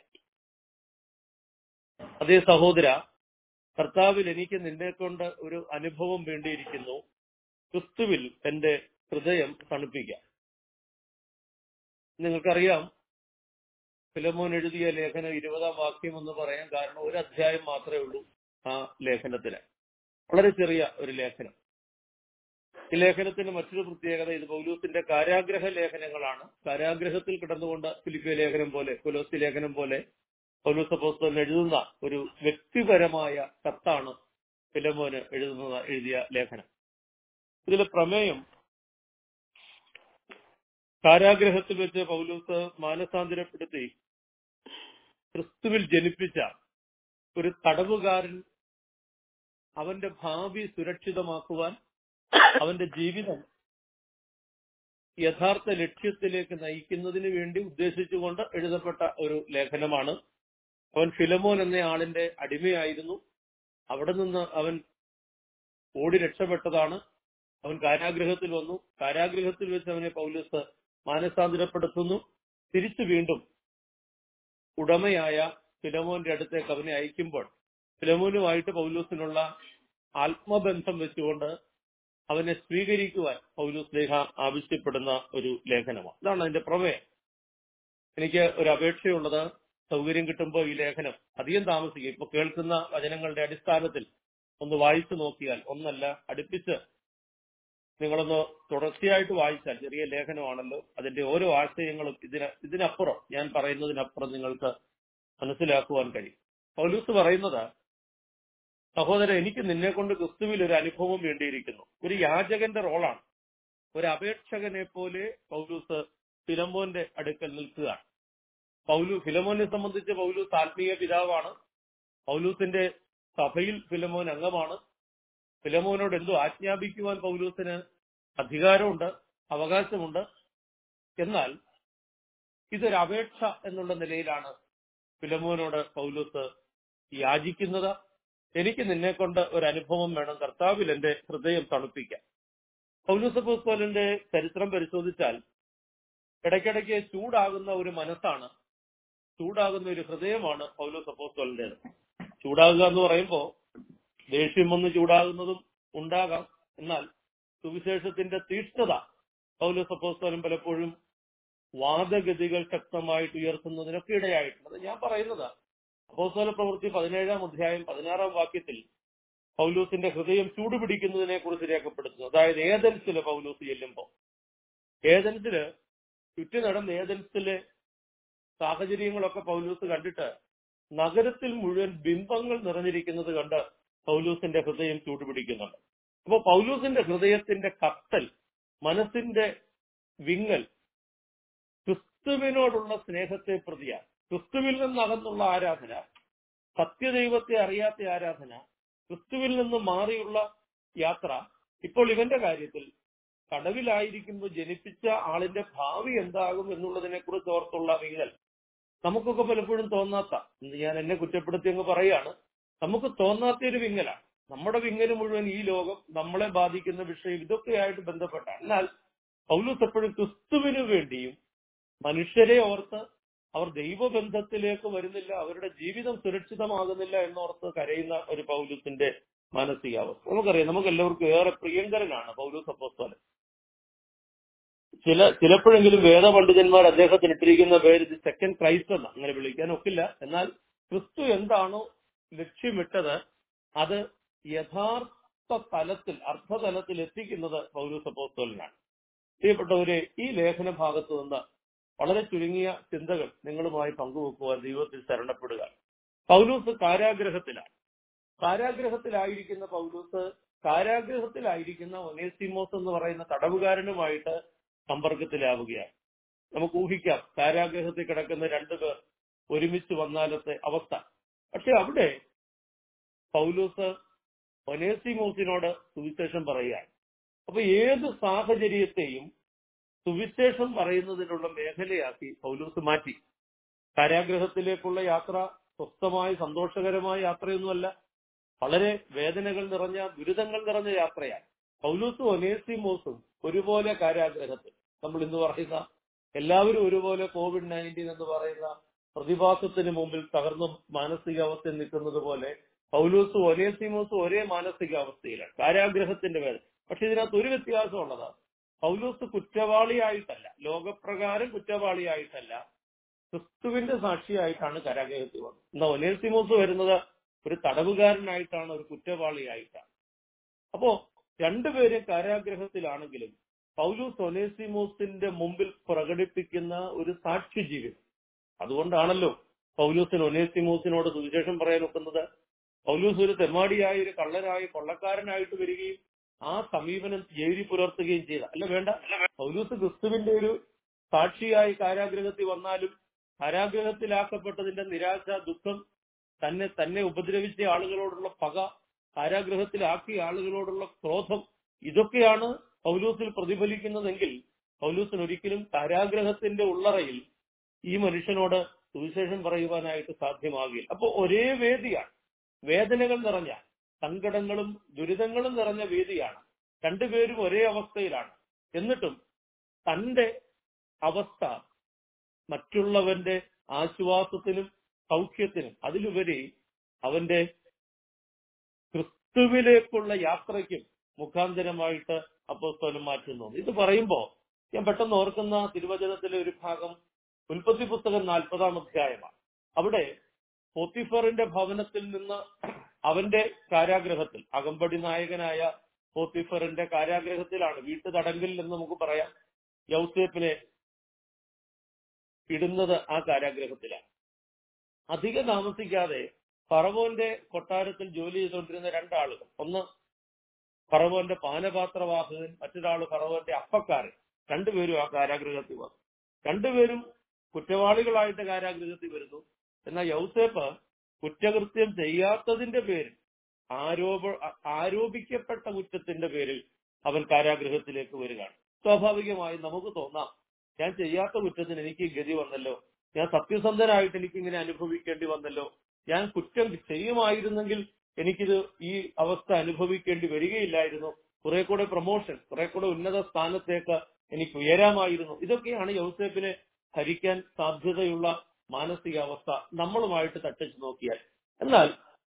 അതേ സഹോദര കർത്താവിൽ എനിക്ക് നിന്നെ കൊണ്ട് ഒരു അനുഭവം വേണ്ടിയിരിക്കുന്നു ക്രിസ്തുവിൽ എന്റെ ഹൃദയം തണുപ്പിക്കാം നിങ്ങൾക്കറിയാം ഫിലമോൻ എഴുതിയ ലേഖനം ഇരുപതാം വാക്യം എന്ന് പറയാൻ കാരണം ഒരു അധ്യായം മാത്രമേ ഉള്ളൂ ആ ലേഖനത്തിന് വളരെ ചെറിയ ഒരു ലേഖനം ഈ ലേഖനത്തിന് മറ്റൊരു പ്രത്യേകത ഇത് പൗലൂസിന്റെ കാരാഗ്രഹ ലേഖനങ്ങളാണ് കാരാഗ്രഹത്തിൽ കിടന്നുകൊണ്ട് ഫിലിപ്പിയ ലേഖനം പോലെ കൊലോസി ലേഖനം പോലെ പൗലൂസ് അപ്പോസ്തലൻ എഴുതുന്ന ഒരു വ്യക്തിപരമായ കത്താണ് ഫിലമോന് എഴുതുന്ന എഴുതിയ ലേഖനം ഇതിലെ പ്രമേയം കാരാഗ്രഹത്തിൽ വെച്ച് പൗലൂസ് മാനസാന്തരപ്പെടുത്തി ക്രിസ്തുവിൽ ജനിപ്പിച്ച ഒരു തടവുകാരൻ അവന്റെ ഭാവി സുരക്ഷിതമാക്കുവാൻ അവന്റെ ജീവിതം യഥാർത്ഥ ലക്ഷ്യത്തിലേക്ക് നയിക്കുന്നതിന് വേണ്ടി ഉദ്ദേശിച്ചുകൊണ്ട് എഴുതപ്പെട്ട ഒരു ലേഖനമാണ് അവൻ ഫിലമോൻ എന്ന ആളിന്റെ അടിമയായിരുന്നു അവിടെ നിന്ന് അവൻ ഓടി രക്ഷപ്പെട്ടതാണ് അവൻ കാരാഗ്രഹത്തിൽ വന്നു കാരാഗ്രഹത്തിൽ വെച്ച് അവനെ പൗലൂസ് മാനസാന്തരപ്പെടുത്തുന്നു തിരിച്ചു വീണ്ടും ഉടമയായ ഫിലമോന്റെ അടുത്തേക്ക് അവനെ അയക്കുമ്പോൾ ഫിലമോനുമായിട്ട് പൗലൂസിനുള്ള ആത്മബന്ധം വെച്ചുകൊണ്ട് അവനെ സ്വീകരിക്കുവാൻ പൗലൂസ് ലേഖ ആവശ്യപ്പെടുന്ന ഒരു ലേഖനമാണ് ഇതാണ് അതിന്റെ പ്രമേയം എനിക്ക് ഒരു അപേക്ഷയുള്ളത് സൗകര്യം കിട്ടുമ്പോൾ ഈ ലേഖനം അധികം താമസിക്കും ഇപ്പൊ കേൾക്കുന്ന വചനങ്ങളുടെ അടിസ്ഥാനത്തിൽ ഒന്ന് വായിച്ചു നോക്കിയാൽ ഒന്നല്ല അടുപ്പിച്ച് നിങ്ങളൊന്ന് തുടർച്ചയായിട്ട് വായിച്ചാൽ ചെറിയ ലേഖനമാണല്ലോ അതിന്റെ ഓരോ ആശയങ്ങളും ഇതിന് ഇതിനപ്പുറം ഞാൻ പറയുന്നതിനപ്പുറം നിങ്ങൾക്ക് മനസ്സിലാക്കുവാൻ കഴിയും പൗലൂസ് പറയുന്നത് സഹോദരൻ എനിക്ക് നിന്നെ കൊണ്ട് ക്രിസ്തുവിൽ ഒരു അനുഭവം വേണ്ടിയിരിക്കുന്നു ഒരു യാചകന്റെ റോളാണ് ഒരു അപേക്ഷകനെ പോലെ പൗലൂസ് ഫിലമോന്റെ അടുക്കൽ നിൽക്കുകയാണ് പൗലു ഫിലമോനെ സംബന്ധിച്ച് പൗലൂസ് ആത്മീയ പിതാവാണ് പൗലൂസിന്റെ സഭയിൽ ഫിലമോൻ അംഗമാണ് ഫിലമോനോട് എന്തോ ആജ്ഞാപിക്കുവാൻ പൗലൂസിന് അധികാരമുണ്ട് അവകാശമുണ്ട് എന്നാൽ ഇതൊരു അപേക്ഷ എന്നുള്ള നിലയിലാണ് ഫിലമോനോട് പൗലൂസ് യാചിക്കുന്നത് എനിക്ക് നിന്നെ കൊണ്ട് ഒരു അനുഭവം വേണം കർത്താവിൽ എന്റെ ഹൃദയം തണുപ്പിക്കാൻ പൗലൂസ് പുസ്തകന്റെ ചരിത്രം പരിശോധിച്ചാൽ ഇടയ്ക്കിടയ്ക്ക് ചൂടാകുന്ന ഒരു മനസ്സാണ് ചൂടാകുന്ന ഒരു ഹൃദയമാണ് പൗലോസ് അപ്പോസ്തോലിന്റേത് ചൂടാകുക എന്ന് പറയുമ്പോൾ ദേഷ്യം വന്ന് ചൂടാകുന്നതും ഉണ്ടാകാം എന്നാൽ സുവിശേഷത്തിന്റെ തീഷ്ണത പൗലോസ് അപ്പോസ്തലൻ പലപ്പോഴും വാദഗതികൾ ശക്തമായിട്ട് ഉയർത്തുന്നതിനൊക്കെ ഇടയായിട്ടുണ്ട് അത് ഞാൻ പറയുന്നത് അപ്പോസ്തല പ്രവൃത്തി പതിനേഴാം അധ്യായം പതിനാറാം വാക്യത്തിൽ പൗലൂസിന്റെ ഹൃദയം ചൂടുപിടിക്കുന്നതിനെ കുറിച്ച് രേഖപ്പെടുത്തുന്നു അതായത് ഏതൻസില് പൗലൂസ് ചെല്ലുമ്പോൾ ഏതൻസില് ചുറ്റി നടന്ന് ഏതൻസിലെ സാഹചര്യങ്ങളൊക്കെ പൗലൂസ് കണ്ടിട്ട് നഗരത്തിൽ മുഴുവൻ ബിംബങ്ങൾ നിറഞ്ഞിരിക്കുന്നത് കണ്ട് പൗലൂസിന്റെ ഹൃദയം ചൂടുപിടിക്കുന്നുണ്ട് അപ്പൊ പൗലൂസിന്റെ ഹൃദയത്തിന്റെ കത്തൽ മനസ്സിന്റെ വിങ്ങൽ ക്രിസ്തുവിനോടുള്ള സ്നേഹത്തെ പ്രതിയാണ് ക്രിസ്തുവിൽ നിന്നകന്നുള്ള ആരാധന സത്യദൈവത്തെ അറിയാത്ത ആരാധന ക്രിസ്തുവിൽ നിന്ന് മാറിയുള്ള യാത്ര ഇപ്പോൾ ഇവന്റെ കാര്യത്തിൽ കടവിലായിരിക്കുമ്പോൾ ജനിപ്പിച്ച ആളിന്റെ ഭാവി എന്താകും എന്നുള്ളതിനെ കുറിച്ച് ഓർത്തുള്ള വിങ്ങൽ നമുക്കൊക്കെ പലപ്പോഴും തോന്നാത്ത ഇന്ന് ഞാൻ എന്നെ കുറ്റപ്പെടുത്തി അങ്ങ് പറയാണ് നമുക്ക് തോന്നാത്ത ഒരു വിങ്ങലാണ് നമ്മുടെ വിങ്ങല് മുഴുവൻ ഈ ലോകം നമ്മളെ ബാധിക്കുന്ന വിഷയം ഇതൊക്കെയായിട്ട് ബന്ധപ്പെട്ടാണ് എന്നാൽ പൗലൂസ് എപ്പോഴും ക്രിസ്തുവിനു വേണ്ടിയും മനുഷ്യരെ ഓർത്ത് അവർ ദൈവബന്ധത്തിലേക്ക് വരുന്നില്ല അവരുടെ ജീവിതം സുരക്ഷിതമാകുന്നില്ല എന്നോർത്ത് കരയുന്ന ഒരു പൗലൂസിന്റെ മാനസികാവസ്ഥ നമുക്കറിയാം നമുക്ക് എല്ലാവർക്കും ഏറെ പ്രിയങ്കരനാണ് പൗലൂസ് അപ്പോസ്തലൻ ചില ചിലപ്പോഴെങ്കിലും വേദപണ്ഡിതന്മാർ അദ്ദേഹത്തിന് ഇട്ടിരിക്കുന്ന പേര് ദി സെക്കൻഡ് ക്രൈസ്റ്റ് എന്ന് അങ്ങനെ വിളിക്കാൻ ഒക്കില്ല എന്നാൽ ക്രിസ്തു എന്താണോ ലക്ഷ്യമിട്ടത് അത് യഥാർത്ഥ തലത്തിൽ അർത്ഥതലത്തിൽ എത്തിക്കുന്നത് പൗരൂസ് അപ്പോസ്തോലനാണ് പ്രിയപ്പെട്ടവരെ ഈ ലേഖന ഭാഗത്ത് നിന്ന് വളരെ ചുരുങ്ങിയ ചിന്തകൾ നിങ്ങളുമായി പങ്കുവെക്കുവാൻ ദൈവത്തിൽ ശരണപ്പെടുക പൗലൂസ് കാരാഗ്രഹത്തിലാണ് കാരാഗ്രഹത്തിലായിരിക്കുന്ന പൗലൂസ് കാരാഗ്രഹത്തിലായിരിക്കുന്ന ഒനേസിമോസ് എന്ന് പറയുന്ന തടവുകാരനുമായിട്ട് സമ്പർക്കത്തിലാവുകയാണ് നമുക്ക് ഊഹിക്കാം കാരാഗ്രഹത്തിൽ കിടക്കുന്ന രണ്ടുപേർ ഒരുമിച്ച് വന്നാലത്തെ അവസ്ഥ പക്ഷെ അവിടെ പൗലൂസ് ഒനേസിമോസിനോട് സുവിശേഷം പറയുകയാണ് അപ്പൊ ഏത് സാഹചര്യത്തെയും സുവിശേഷം പറയുന്നതിനുള്ള മേഖലയാക്കി പൗലൂസ് മാറ്റി കാരാഗ്രഹത്തിലേക്കുള്ള യാത്ര സ്വസ്ഥമായ സന്തോഷകരമായ യാത്രയൊന്നുമല്ല വളരെ വേദനകൾ നിറഞ്ഞ ദുരിതങ്ങൾ നിറഞ്ഞ യാത്രയാണ് പൗലൂസും ഒനേസിമോസും ഒരുപോലെ കാരാഗ്രഹത്തിൽ നമ്മൾ ഇന്ന് പറയുന്ന എല്ലാവരും ഒരുപോലെ കോവിഡ് നയൻറ്റീൻ എന്ന് പറയുന്ന പ്രതിഭാസത്തിന് മുമ്പിൽ തകർന്ന മാനസികാവസ്ഥയിൽ നിൽക്കുന്നത് പോലെ പൗലൂസും ഒനേസിമോസും ഒരേ മാനസികാവസ്ഥയിലാണ് കാരാഗ്രഹത്തിന്റെ വേദന പക്ഷെ ഇതിനകത്ത് ഒരു വ്യത്യാസമുള്ളത് പൗലൂസ് കുറ്റവാളിയായിട്ടല്ല ലോകപ്രകാരം കുറ്റവാളിയായിട്ടല്ല ക്രിസ്തുവിന്റെ സാക്ഷിയായിട്ടാണ് കാരാഗ്രഹത്തിൽ വന്നത് എന്നാ ഒനേസിമോസ് വരുന്നത് ഒരു തടവുകാരനായിട്ടാണ് ഒരു കുറ്റവാളിയായിട്ടാണ് അപ്പോ രണ്ടുപേരും കാരാഗ്രഹത്തിലാണെങ്കിലും പൗലൂസ് ഒനേസിമോസിന്റെ മുമ്പിൽ പ്രകടിപ്പിക്കുന്ന ഒരു സാക്ഷി ജീവിതം അതുകൊണ്ടാണല്ലോ പൗലൂസിന് ഒനേസിമോസിനോട് സുവിശേഷം പറയാൻ ഒക്കുന്നത് പൗലൂസ് ഒരു തെമ്മാടിയായ ഒരു കള്ളനായി കൊള്ളക്കാരനായിട്ട് വരികയും ആ സമീപനം ജയിലി പുലർത്തുകയും ചെയ്ത അല്ല വേണ്ട പൗലൂസ് ക്രിസ്തുവിന്റെ ഒരു സാക്ഷിയായി കാരാഗ്രഹത്തിൽ വന്നാലും കാരാഗ്രഹത്തിലാക്കപ്പെട്ടതിന്റെ നിരാശ ദുഃഖം തന്നെ തന്നെ ഉപദ്രവിച്ച ആളുകളോടുള്ള പക കാരാഗ്രഹത്തിലാക്കിയ ആളുകളോടുള്ള ക്രോധം ഇതൊക്കെയാണ് പൗലൂസിൽ പ്രതിഫലിക്കുന്നതെങ്കിൽ പൗലൂസിന് ഒരിക്കലും കാരാഗ്രഹത്തിന്റെ ഉള്ളറയിൽ ഈ മനുഷ്യനോട് സുവിശേഷം പറയുവാനായിട്ട് സാധ്യമാകില്ല അപ്പൊ ഒരേ വേദിയാണ് വേദനകൾ നിറഞ്ഞ സങ്കടങ്ങളും ദുരിതങ്ങളും നിറഞ്ഞ വേദിയാണ് രണ്ടുപേരും ഒരേ അവസ്ഥയിലാണ് എന്നിട്ടും തന്റെ അവസ്ഥ മറ്റുള്ളവന്റെ ആശ്വാസത്തിനും സൗഖ്യത്തിനും അതിലുപരി അവന്റെ ക്രിസ്തുവിലേക്കുള്ള യാത്രയ്ക്കും മുഖാന്തരമായിട്ട് അപ്പോസ്തലം മാറ്റുന്നു ഇത് പറയുമ്പോ ഞാൻ പെട്ടെന്ന് ഓർക്കുന്ന തിരുവചനത്തിലെ ഒരു ഭാഗം ഉൽപ്പത്തി പുസ്തകം നാൽപ്പതാം അധ്യായമാണ് അവിടെ പോത്തിഫറിന്റെ ഭവനത്തിൽ നിന്ന് അവന്റെ കാരാഗ്രഹത്തിൽ അകമ്പടി നായകനായ പോത്തിഫറിന്റെ കാരാഗ്രഹത്തിലാണ് വീട്ടു തടങ്കിൽ എന്ന് നമുക്ക് പറയാം യൗസേപ്പിനെ ഇടുന്നത് ആ കാരാഗ്രഹത്തിലാണ് അധികം താമസിക്കാതെ ഫറവോന്റെ കൊട്ടാരത്തിൽ ജോലി ചെയ്തുകൊണ്ടിരുന്ന രണ്ടാളുകൾ ഒന്ന് ഫറവോന്റെ പാനപാത്രവാഹകൻ മറ്റൊരാൾ ഫറവോന്റെ അപ്പക്കാരൻ രണ്ടുപേരും ആ കാരാഗ്രഹത്തിൽ വന്നു രണ്ടുപേരും കുറ്റവാളികളായിട്ട് കാരാഗ്രഹത്തിൽ വരുന്നു എന്നാൽ യൗസേപ്പ് കുറ്റകൃത്യം ചെയ്യാത്തതിന്റെ പേരിൽ ആരോപ ആരോപിക്കപ്പെട്ട കുറ്റത്തിന്റെ പേരിൽ അവൻ കാരാഗ്രഹത്തിലേക്ക് വരികയാണ് സ്വാഭാവികമായി നമുക്ക് തോന്നാം ഞാൻ ചെയ്യാത്ത കുറ്റത്തിന് എനിക്ക് ഗതി വന്നല്ലോ ഞാൻ സത്യസന്ധനായിട്ട് എനിക്ക് ഇങ്ങനെ അനുഭവിക്കേണ്ടി വന്നല്ലോ ഞാൻ കുറ്റം ചെയ്യുമായിരുന്നെങ്കിൽ എനിക്കിത് ഈ അവസ്ഥ അനുഭവിക്കേണ്ടി വരികയില്ലായിരുന്നു കുറെ കൂടെ പ്രൊമോഷൻ കുറെ കൂടെ ഉന്നത സ്ഥാനത്തേക്ക് എനിക്ക് ഉയരാമായിരുന്നു ഇതൊക്കെയാണ് യൗസേപ്പിനെ ഭരിക്കാൻ സാധ്യതയുള്ള മാനസികാവസ്ഥ നമ്മളുമായിട്ട് തട്ടിച്ചു നോക്കിയാൽ എന്നാൽ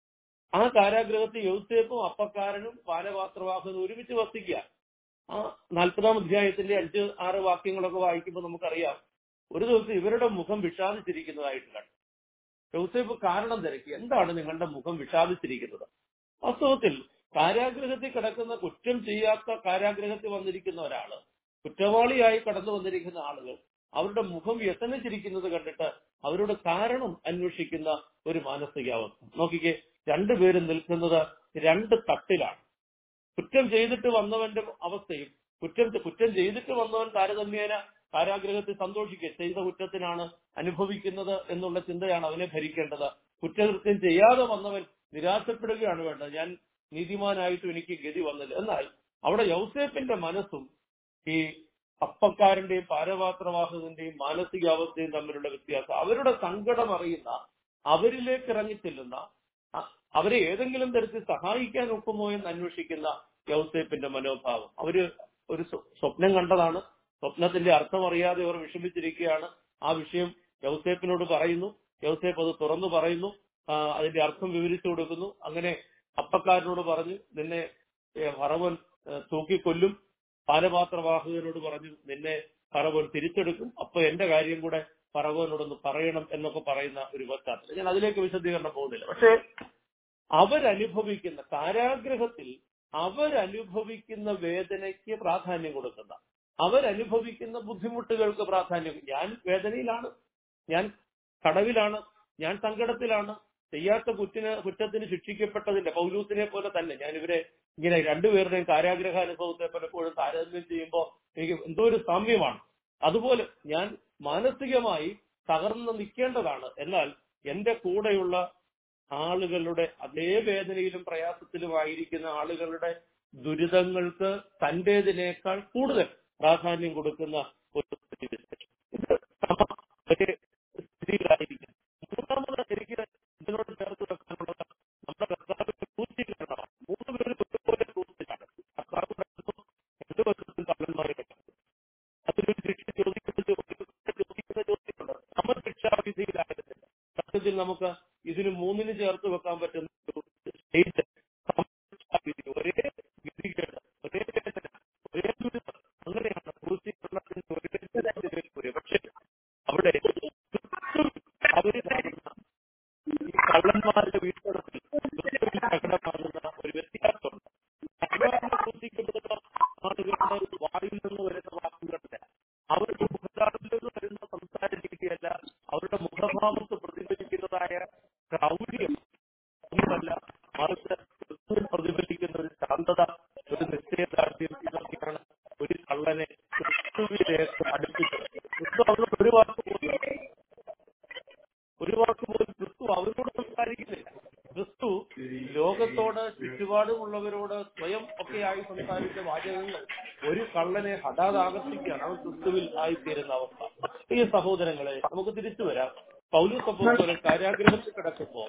ആ കാരാഗ്രഹത്തിൽ യൗസേപ്പും അപ്പക്കാരനും പാനപാത്രവാഹനും ഒരുമിച്ച് വസിക്കുക ആ നാൽപ്പതാം അധ്യായത്തിന്റെ അഞ്ച് ആറ് വാക്യങ്ങളൊക്കെ വായിക്കുമ്പോൾ നമുക്കറിയാം ഒരു ദിവസം ഇവരുടെ മുഖം വിഷാദിച്ചിരിക്കുന്നതായിട്ട് കണ്ടു യൗസേപ്പ് കാരണം തിരക്കി എന്താണ് നിങ്ങളുടെ മുഖം വിഷാദിച്ചിരിക്കുന്നത് വാസ്തവത്തിൽ കാരാഗ്രഹത്തിൽ കിടക്കുന്ന കുറ്റം ചെയ്യാത്ത കാരാഗ്രഹത്തിൽ വന്നിരിക്കുന്ന ഒരാള് കുറ്റവാളിയായി കടന്നു വന്നിരിക്കുന്ന ആളുകൾ അവരുടെ മുഖം വ്യസനിച്ചിരിക്കുന്നത് കണ്ടിട്ട് അവരുടെ കാരണം അന്വേഷിക്കുന്ന ഒരു മാനസികാവസ്ഥ നോക്കിക്കേ രണ്ടുപേരും നിൽക്കുന്നത് രണ്ട് തട്ടിലാണ് കുറ്റം ചെയ്തിട്ട് വന്നവന്റെ അവസ്ഥയും കുറ്റം കുറ്റം ചെയ്തിട്ട് വന്നവൻ താരതമ്യേന കാരാഗ്രഹത്തിൽ സന്തോഷിക്കുക ചെയ്ത കുറ്റത്തിനാണ് അനുഭവിക്കുന്നത് എന്നുള്ള ചിന്തയാണ് അവനെ ഭരിക്കേണ്ടത് കുറ്റകൃത്യം ചെയ്യാതെ വന്നവൻ നിരാശപ്പെടുകയാണ് വേണ്ടത് ഞാൻ നീതിമാനായിട്ടും എനിക്ക് ഗതി വന്നില്ല എന്നാൽ അവിടെ യൗസേപ്പിന്റെ മനസ്സും ഈ അപ്പക്കാരന്റെയും പാരപാത്രവാഹകന്റെയും മാനസികാവസ്ഥയും തമ്മിലുള്ള വ്യത്യാസം അവരുടെ സങ്കടം അറിയുന്ന അവരിലേക്ക് ഇറങ്ങിച്ചെല്ലുന്ന അ- അവരെ ഏതെങ്കിലും തരത്തിൽ സഹായിക്കാൻ ഒക്കുമോ എന്ന് അന്വേഷിക്കുന്ന യൗസേപ്പിന്റെ മനോഭാവം അവര് ഒരു സ്വ- സ്വപ്നം കണ്ടതാണ് സ്വപ്നത്തിന്റെ അർത്ഥം അറിയാതെ അവർ വിഷമിച്ചിരിക്കുകയാണ് ആ വിഷയം യൗസേപ്പിനോട് പറയുന്നു യൗസേപ്പ് അത് തുറന്നു പറയുന്നു ആ, അതിന്റെ അർത്ഥം വിവരിച്ചു കൊടുക്കുന്നു അങ്ങനെ അപ്പക്കാരനോട് പറഞ്ഞു നിന്നെ ഏ, ഫറവൻ ഏ, തൂക്കിക്കൊല്ലും പാനപാത്രവാഹകനോട് പറഞ്ഞു നിന്നെ ഫറവൻ തിരിച്ചെടുക്കും അപ്പൊ എന്റെ കാര്യം കൂടെ ഫറവനോടൊന്ന് പറയണം എന്നൊക്കെ പറയുന്ന ഒരു പശ്ചാത്തലം ഞാൻ അതിലേക്ക് വിശദീകരണം പോകുന്നില്ല പക്ഷേ അവരനുഭവിക്കുന്ന കാരാഗ്രഹത്തിൽ അവരനുഭവിക്കുന്ന വേദനയ്ക്ക് പ്രാധാന്യം കൊടുക്കുന്ന അവരനുഭവിക്കുന്ന ബുദ്ധിമുട്ടുകൾക്ക് പ്രാധാന്യം ഞാൻ വേദനയിലാണ് ഞാൻ കടവിലാണ് ഞാൻ സങ്കടത്തിലാണ് ചെയ്യാത്ത കുറ്റിന് കുറ്റത്തിന് ശിക്ഷിക്കപ്പെട്ടതില്ല പൗലൂസിനെ പോലെ തന്നെ ഞാൻ ഇവരെ ഇങ്ങനെ രണ്ടുപേരുടെയും കാരാഗ്രഹ അനുഭവത്തെ പലപ്പോഴും താരതമ്യം ചെയ്യുമ്പോൾ എനിക്ക് എന്തോ ഒരു സാമ്യമാണ് അതുപോലെ ഞാൻ മാനസികമായി തകർന്ന് നിൽക്കേണ്ടതാണ് എന്നാൽ എന്റെ കൂടെയുള്ള ആളുകളുടെ അതേ വേദനയിലും പ്രയാസത്തിലുമായിരിക്കുന്ന ആളുകളുടെ ദുരിതങ്ങൾക്ക് തന്റേതിനേക്കാൾ കൂടുതൽ പ്രാധാന്യം കൊടുക്കുന്ന ഒരു സ്ഥിതിവിശേഷം. ഇത് സമ- ഒരു സ്ഥിതിയിലായിരിക്കും മൂന്നാമത് എനിക്ക് ഇതിനോട് ചേർത്ത് വെക്കാനുള്ളത് നമ്മുടെ കർത്താവിന്റെ ക്രൂശീകരണമാണ് മൂന്ന് പേര് ഒരുപോലെ ക്രൂശിലാണ് കർത്താവ് കിടക്കുന്നു രണ്ട് വശത്തും കള്ളന്മാരെ കിടക്കുന്നു അതിലൊരു ശിക്ഷ ചോദിക്കുന്നത് ഒരു ചോദിക്കുന്ന ചോദ്യമുണ്ട് സമശിക്ഷാവിധിയിലായിരുന്നില്ല സത്യത്തിൽ നമുക്ക് ഇതിന് മൂന്നിന് ചേർത്ത് വെക്കാൻ പറ്റുന്ന ഒരു സ്റ്റേറ്റ് സമശിക്ഷാവിധി ഒരേ വിധികേട് ഒരേ വേദന ഒരേ ദുരിതം അങ്ങനെയാണ് ക്രൂശീകരണത്തിന്റെ ഒരേ ദുരിതത്തിലേക്ക് വരിക. പക്ഷേ അവിടെ ക്രിസ്തു അവര് കാണുന്ന ഈ കള്ളന്മാരുടെ വീട്ടുടത്തിൽ ക്രിസ്തുവിൽ പ്രകടമാകുന്ന ഒരു വ്യത്യാസമുണ്ട് സാധാരണ ക്രൂശിക്കപ്പെടുന്ന ആളുകളുടെ വായിൽ നിന്ന് വരുന്ന വാക്കുകളല്ല അവരുടെ മുഖത്താറിൽ നിന്ന് വരുന്ന സംസാര രീതിയല്ല അവരുടെ മുഖഭാവത്ത് പ്രതിഫലിക്കുന്നതായ ക്രൗര്യം ഒന്നുമല്ല മറിച്ച് ക്രിസ്തുവിൽ പ്രതിഫലിക്കുന്ന ഒരു ശാന്തത ഒരു നിശ്ചയദാർഢ്യം ഇതൊക്കെയാണ് ഒരു കള്ളനെ ക്രിസ്തുവിലേക്ക് അടുപ്പിച്ചത് ക്രിസ്തു അവരോട് ഒരു വാക്ക് പോലും ഒരു വാക്ക് പോലും ക്രിസ്തു അവരോട് സംസാരിക്കുന്നില്ല ക്രിസ്തു ലോകത്തോട് ചുറ്റുപാടുമുള്ളവരോട് സ്വയം ഒക്കെയായി സംസാരിച്ച വാചകങ്ങൾ ഒരു കള്ളനെ ഹഠാത് ആകർഷിക്കുകയാണ് അവൻ ക്രിസ്തുവിൽ ആയിത്തീരുന്ന അവസ്ഥ ഈ സഹോദരങ്ങളെ നമുക്ക് തിരിച്ചു വരാം പൗലൂസ് അപ്പോസ്തലൻ കാരാഗ്രഹത്തിൽ കിടക്കുമ്പോ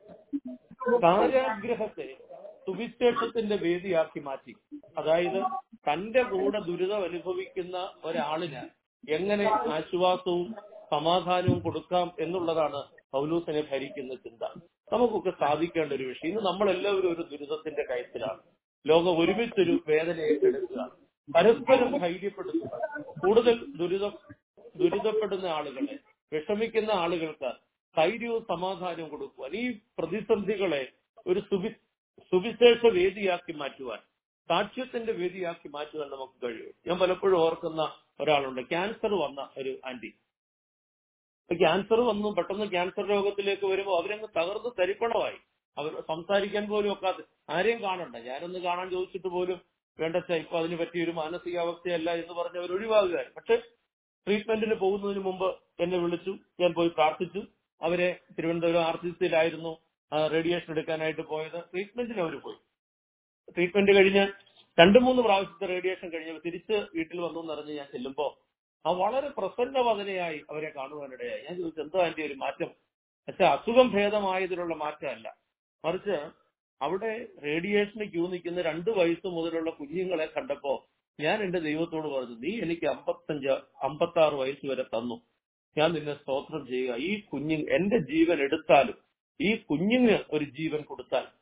കാരാഗ്രഹത്തെ സുവിശേഷത്തിന്റെ വേദിയാക്കി മാറ്റി അതായത് തന്റെ കൂടെ ദുരിതം അനുഭവിക്കുന്ന ഒരാളിന് എങ്ങനെ ആശ്വാസവും സമാധാനവും കൊടുക്കാം എന്നുള്ളതാണ് പൗലൂസിനെ ഭരിക്കുന്ന ചിന്ത നമുക്കൊക്കെ സാധിക്കേണ്ട ഒരു വിഷയം ഇന്ന് നമ്മളെല്ലാവരും ഒരു ദുരിതത്തിന്റെ കയത്തിലാണ് ലോകം ഒരുമിച്ചൊരു വേദന ഏറ്റെടുക്കുക പരസ്പരം ധൈര്യപ്പെടുത്തുക കൂടുതൽ ദുരിതം ദുരിതപ്പെടുന്ന ആളുകളെ വിഷമിക്കുന്ന ആളുകൾക്ക് ധൈര്യവും സമാധാനവും കൊടുക്കുവാൻ ഈ പ്രതിസന്ധികളെ ഒരു സുവി സുവിശേഷ വേദിയാക്കി മാറ്റുവാൻ സാക്ഷ്യത്തിന്റെ വേദിയാക്കി മാറ്റുവാൻ നമുക്ക് കഴിയും ഞാൻ പലപ്പോഴും ഓർക്കുന്ന ഒരാളുണ്ട് ക്യാൻസർ വന്ന ഒരു ആന്റി ക്യാൻസർ വന്നു പെട്ടെന്ന് ക്യാൻസർ രോഗത്തിലേക്ക് വരുമ്പോൾ അവരങ്ങ് തകർന്ന് തരിപ്പണമായി അവർ സംസാരിക്കാൻ പോലും ഒക്കാത്ത ആരെയും കാണണ്ട ഞാനൊന്ന് കാണാൻ ചോദിച്ചിട്ട് പോലും വേണ്ടച്ച ഇപ്പൊ അതിന് പറ്റിയ ഒരു മാനസികാവസ്ഥയല്ല എന്ന് പറഞ്ഞ് അവർ ഒഴിവാകുകയായി പക്ഷെ ട്രീറ്റ്മെന്റിന് പോകുന്നതിന് മുമ്പ് എന്നെ വിളിച്ചു ഞാൻ പോയി പ്രാർത്ഥിച്ചു അവരെ തിരുവനന്തപുരം ആർ സി സിയിലായിരുന്നു റേഡിയേഷൻ എടുക്കാനായിട്ട് പോയത് ട്രീറ്റ്മെന്റിന് അവർ പോയി ട്രീറ്റ്മെന്റ് കഴിഞ്ഞ് രണ്ടു മൂന്ന് പ്രാവശ്യത്തെ റേഡിയേഷൻ കഴിഞ്ഞ് തിരിച്ച് വീട്ടിൽ വന്നു എന്നറിഞ്ഞ് ഞാൻ ചെല്ലുമ്പോ ആ വളരെ പ്രസന്നവദനയായി അവരെ കാണുവാനിടയായി ഞാൻ ചോദിച്ചു എന്തോ അതിന്റെ ഒരു മാറ്റം പക്ഷെ അസുഖം ഭേദമായതിലുള്ള മാറ്റമല്ല മറിച്ച് അവിടെ റേഡിയേഷന് ക്യൂ നിൽക്കുന്ന രണ്ടു വയസ്സ് മുതലുള്ള കുഞ്ഞുങ്ങളെ കണ്ടപ്പോ ഞാൻ എന്റെ ദൈവത്തോട് പറഞ്ഞു നീ എനിക്ക് അമ്പത്തഞ്ച് അമ്പത്തി ആറ് വയസ്സ് വരെ തന്നു ഞാൻ നിന്നെ സ്തോത്രം ചെയ്യുക ഈ കുഞ്ഞു എന്റെ ജീവൻ എടുത്താലും ഈ കുഞ്ഞിന് ഒരു ജീവൻ കൊടുത്താൽ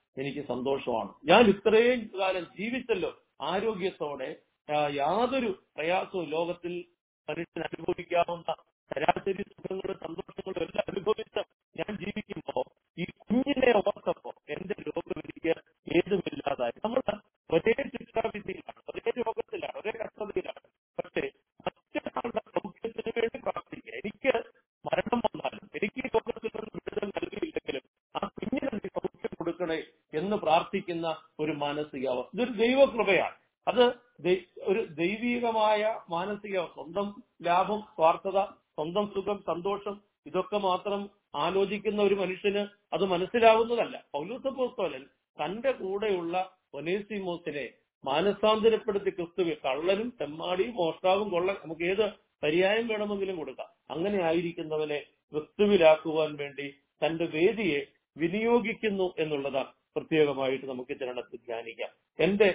എനിക്ക് സന്തോഷമാണ് ഞാൻ ഇത്രയും കാലം ജീവിച്ചല്ലോ ആരോഗ്യത്തോടെ ആ, യാതൊരു പ്രയാസവും ലോകത്തിൽ മനുഷ്യൻ അനുഭവിക്കാവുന്ന ശരാശരി സുഖങ്ങളും സന്തോഷങ്ങളും എല്ലാം അനുഭവിച്ച് ഞാൻ ജീവിക്കുമ്പോ ഈ കുഞ്ഞിനെ ഓർത്തപ്പോ എന്റെ രോഗം എനിക്ക് ഏതുമില്ലാതായി നമ്മൾ ഒരേ ശിക്ഷാവിധിയിലാണ് ഒരേ രോഗത്തിലാണ് ഒരേ കഷ്ടതയിലാണ് പക്ഷേ മറ്റൊരാളുടെ സൗഖ്യത്തിന് വേണ്ടി പ്രാർത്ഥിക്കുക എനിക്ക് മരണം വന്നാലും എനിക്ക് ഈ ലോകത്തിൽ നിന്ന് വിടുതൽ നൽകിയില്ലെങ്കിലും ആ കുഞ്ഞിന് നീ സൗഖ്യം കൊടുക്കണേ എന്ന് പ്രാർത്ഥിക്കുന്ന ഒരു മാനസികാവസ്ഥ ഇതൊരു ദൈവകൃപയാണ് അത് ദൈ- ഒരു ദൈവീകമായ മാനസിക സ്വന്തം ലാഭം സ്വാർത്ഥത സ്വന്തം സുഖം സന്തോഷം ഇതൊക്കെ മാത്രം ആലോചിക്കുന്ന ഒരു മനുഷ്യന് അത് മനസ്സിലാവുന്നതല്ല പൗലോസപ്പോസ്തോലൻ തന്റെ കൂടെയുള്ള ഒനേസിമോസിനെ മാനസാന്തരപ്പെടുത്തി ക്രിസ്തുവിൽ കള്ളനും തെമ്മാടിയും മോഷ്ടാവും കൊള്ള നമുക്ക് ഏത് പര്യായം വേണമെങ്കിലും കൊടുക്കാം അങ്ങനെ ആയിരിക്കുന്നവനെ ക്രിസ്തുവിലാക്കുവാൻ വേണ്ടി തന്റെ വേദിയെ വിനിയോഗിക്കുന്നു എന്നുള്ളത് പ്രത്യേകമായിട്ട് നമുക്ക് ഇതിനകത്ത് ധ്യാനിക്കാം എന്റെ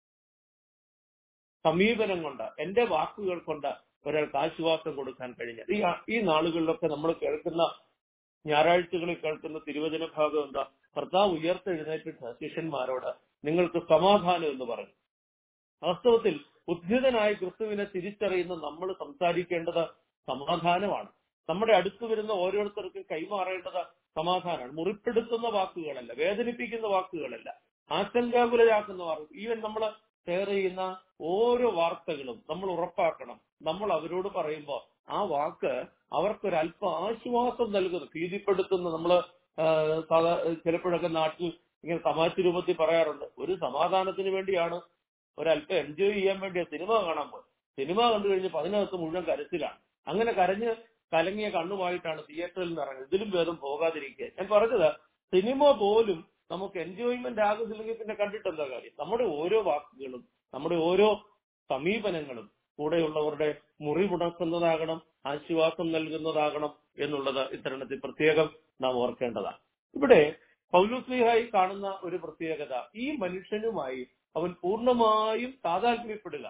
സമീപനം കൊണ്ട് എന്റെ വാക്കുകൾ കൊണ്ട് ഒരാൾക്ക് ആശ്വാസം കൊടുക്കാൻ കഴിഞ്ഞാൽ ഈ ഈ നാളുകളിലൊക്കെ നമ്മൾ കേൾക്കുന്ന ഞായറാഴ്ചകളിൽ കേൾക്കുന്ന തിരുവചന ഭാഗം എന്താ കർത്താവ് ഉയർത്തെഴുന്നേറ്റിട്ട് ശിഷ്യന്മാരോട് നിങ്ങൾക്ക് സമാധാനം എന്ന് പറഞ്ഞു വാസ്തവത്തിൽ ഉദ്ധിതനായ ക്രിസ്തുവിനെ തിരിച്ചറിയുന്ന നമ്മൾ സംസാരിക്കേണ്ടത് സമാധാനമാണ് നമ്മുടെ അടുത്ത് വരുന്ന ഓരോരുത്തർക്കും കൈമാറേണ്ടത് സമാധാനമാണ് മുറിപ്പെടുത്തുന്ന വാക്കുകളല്ല വേദനിപ്പിക്കുന്ന വാക്കുകളല്ല ആശങ്കാകുലരാക്കുന്ന വാക്കുകൾ ഈവൻ നമ്മൾ ഷെയർ ചെയ്യുന്ന ഓരോ വാർത്തകളും നമ്മൾ ഉറപ്പാക്കണം നമ്മൾ അവരോട് പറയുമ്പോൾ ആ വാക്ക് അവർക്കൊരല്പ ആശ്വാസം നൽകുന്നു ഭീതിപ്പെടുത്തുന്ന നമ്മള് ആ, സാധാ ചിലപ്പോഴൊക്കെ നാട്ടിൽ ഇങ്ങനെ തമാശ രൂപത്തിൽ പറയാറുണ്ട് ഒരു സമാധാനത്തിന് വേണ്ടിയാണ് ഒരല്പം എൻജോയ് ചെയ്യാൻ വേണ്ടി സിനിമ കാണാൻ പോയി സിനിമ കണ്ടു കഴിഞ്ഞപ്പോൾ അതിനകത്ത് മുഴുവൻ കരച്ചിലാണ് അങ്ങനെ കരഞ്ഞ് കലങ്ങിയ കണ്ണുമായിട്ടാണ് തിയേറ്ററിൽ നിന്ന് ഇറങ്ങുന്നത് ഇതിലും ഭേദം പോകാതിരിക്കുക ഞാൻ പറഞ്ഞത് സിനിമ പോലും നമുക്ക് എൻജോയ്മെന്റ് ആകുന്നില്ലെങ്കിൽ പിന്നെ കണ്ടിട്ട് എന്താ കാര്യം നമ്മുടെ ഓരോ വാക്കുകളും നമ്മുടെ ഓരോ സമീപനങ്ങളും കൂടെയുള്ളവരുടെ മുറിവുണക്കുന്നതാകണം ആശ്വാസം നൽകുന്നതാകണം എന്നുള്ളത് ഇത്തരണത്തിൽ പ്രത്യേകം നാം ഓർക്കേണ്ടതാണ് ഇവിടെ പൗലുസ്ലിഹായി കാണുന്ന ഒരു പ്രത്യേകത ഈ മനുഷ്യനുമായി അവൻ പൂർണ്ണമായും താതാത്മ്യപ്പെടുക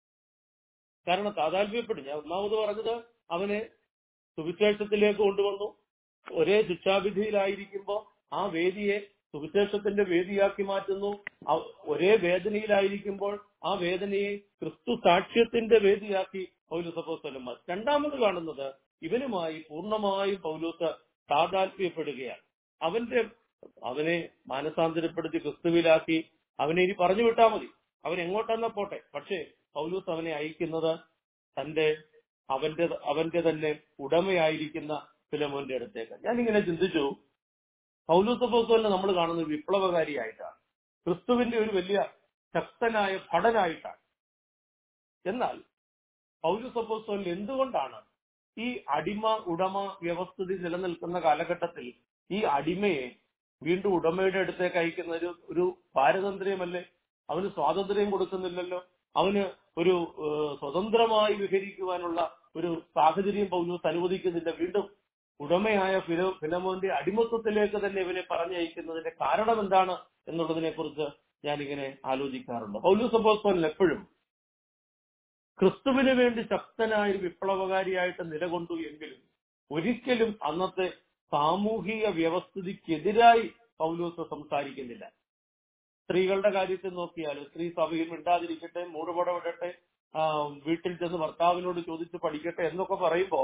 കാരണം താതാത്മ്യപ്പെടും ഞാൻ ഒന്നാമത് പറഞ്ഞത് അവനെ സുവിശേഷത്തിലേക്ക് കൊണ്ടുവന്നു ഒരേ ശിക്ഷാവിധിയിലായിരിക്കുമ്പോൾ ആ വേദിയെ സുവിശേഷത്തിന്റെ വേദിയാക്കി മാറ്റുന്നു ആ- ഒരേ വേദനയിലായിരിക്കുമ്പോൾ ആ വേദനയെ ക്രിസ്തു സാക്ഷ്യത്തിന്റെ വേദിയാക്കി പൗലൂസ് അപ്പോസ്തലൻ മാറ്റി രണ്ടാമത് കാണുന്നത് ഇവനുമായി പൂർണ്ണമായും പൗലൂസ് താതാത്മ്യപ്പെടുകയാണ് അവന്റെ അവനെ മാനസാന്തരപ്പെടുത്തി ക്രിസ്തുവിലാക്കി അവനെ ഇനി പറഞ്ഞു വിട്ടാൽ മതി അവൻ എങ്ങോട്ടെന്നാ പോട്ടെ പക്ഷേ പൗലൂസ് അവനെ അയക്കുന്നത് തന്റെ അവന്റെ അവന്റെ തന്നെ ഉടമയായിരിക്കുന്ന ഫിലമോന്റെ അടുത്തേക്ക് ഞാനിങ്ങനെ ചിന്തിച്ചു പൗലൂസ് അപ്പോസ്തലനെ നമ്മൾ കാണുന്നത് വിപ്ലവകാരിയായിട്ടാണ് ക്രിസ്തുവിന്റെ ഒരു വലിയ ശക്തനായ ഭടനായിട്ടാണ് എന്നാൽ പൗലൂസ് അപ്പോസ്തലൻ എന്തുകൊണ്ടാണ് ഈ അടിമ ഉടമ വ്യവസ്ഥിതി നിലനിൽക്കുന്ന കാലഘട്ടത്തിൽ ഈ അടിമയെ വീണ്ടും ഉടമയുടെ അടുത്തേക്ക് അയക്കുന്ന ഒരു ഒരു പാരതന്ത്ര്യമല്ലേ അവന് സ്വാതന്ത്ര്യം കൊടുക്കുന്നില്ലല്ലോ അവന് ഒരു ഏഹ്, സ്വതന്ത്രമായി വിഹരിക്കുവാനുള്ള ഒരു സാഹചര്യം പൗലൂസ് അനുവദിക്കുന്നില്ല വീണ്ടും ഉടമയായ ഫിലോ ഫിലമോന്റെ അടിമത്വത്തിലേക്ക് തന്നെ ഇവനെ പറഞ്ഞയക്കുന്നതിന്റെ കാരണം എന്താണ് എന്നുള്ളതിനെ കുറിച്ച് ഞാനിങ്ങനെ ആലോചിക്കാറുണ്ട് പൗലൂസ് അപ്പോസ്തലൻ എപ്പോഴും ക്രിസ്തുവിന് വേണ്ടി ശക്തനായ ഒരു വിപ്ലവകാരിയായിട്ട് നിലകൊണ്ടു എങ്കിലും ഒരിക്കലും അന്നത്തെ സാമൂഹിക വ്യവസ്ഥിതിക്കെതിരായി പൗലൂസ് സംസാരിക്കുന്നില്ല സ്ത്രീകളുടെ കാര്യത്തിൽ നോക്കിയാൽ സ്ത്രീ സഭയിൽ മിണ്ടാതിരിക്കട്ടെ മൂടുപടമിടട്ടെ ആ, വീട്ടിൽ ചെന്ന് ഭർത്താവിനോട് ചോദിച്ച് പഠിക്കട്ടെ എന്നൊക്കെ പറയുമ്പോ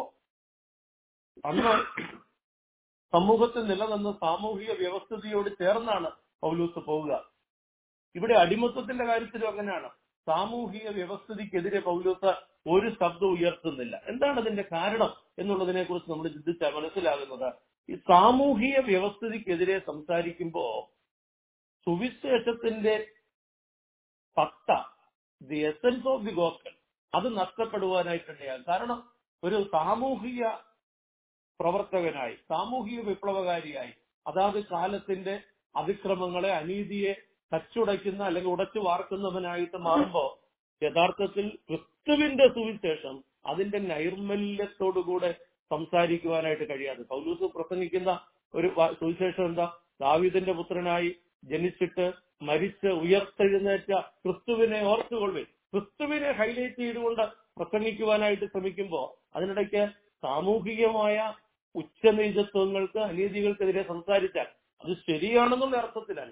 അന്ന് സമൂഹത്തിൽ നിലനിന്ന സാമൂഹിക വ്യവസ്ഥിതിയോട് ചേർന്നാണ് പൗലൂസ് പോവുക ഇവിടെ അടിമത്വത്തിന്റെ കാര്യത്തിലും അങ്ങനെയാണ് സാമൂഹിക വ്യവസ്ഥിതിക്കെതിരെ പൗലൂസ് ഒരു ശബ്ദം ഉയർത്തുന്നില്ല എന്താണ് അതിന്റെ കാരണം എന്നുള്ളതിനെ കുറിച്ച് നമ്മൾ ചിന്തിച്ചാൽ മനസ്സിലാകുന്നത് ഈ സാമൂഹിക വ്യവസ്ഥിതിക്കെതിരെ സംസാരിക്കുമ്പോ സുവിശേഷത്തിന്റെ സത്ത the essence of the gospel അത് നഷ്ടപ്പെടുവാനായിട്ടുണ്ടാകും കാരണം ഒരു സാമൂഹിക പ്രവർത്തകനായി സാമൂഹിക വിപ്ലവകാരിയായി അതാത് കാലത്തിന്റെ അതിക്രമങ്ങളെ അനീതിയെ തച്ചുടയ്ക്കുന്ന അല്ലെങ്കിൽ ഉടച്ചു വാർക്കുന്നവനായിട്ട് മാറുമ്പോ യഥാർത്ഥത്തിൽ ക്രിസ്തുവിന്റെ സുവിശേഷം അതിന്റെ നൈർമല്യത്തോടുകൂടെ സംസാരിക്കുവാനായിട്ട് കഴിയാതെ പൗലൂസ് പ്രസംഗിക്കുന്ന ഒരു വ- സുവിശേഷം എന്താ ദാവീദിന്റെ പുത്രനായി ജനിച്ചിട്ട് മരിച്ച് ഉയർത്തെഴുന്നേറ്റ ക്രിസ്തുവിനെ ഓർത്തുകൊള്ളേ ക്രിസ്തുവിനെ ഹൈലൈറ്റ് ചെയ്തുകൊണ്ട് പ്രസംഗിക്കുവാനായിട്ട് ശ്രമിക്കുമ്പോൾ അതിനിടയ്ക്ക് സാമൂഹികമായ ഉച്ചനീചത്വങ്ങൾക്ക് അനീതികൾക്കെതിരെ സംസാരിച്ചാൽ അത് ശരിയാണെന്നുള്ള അർത്ഥത്തിലല്ല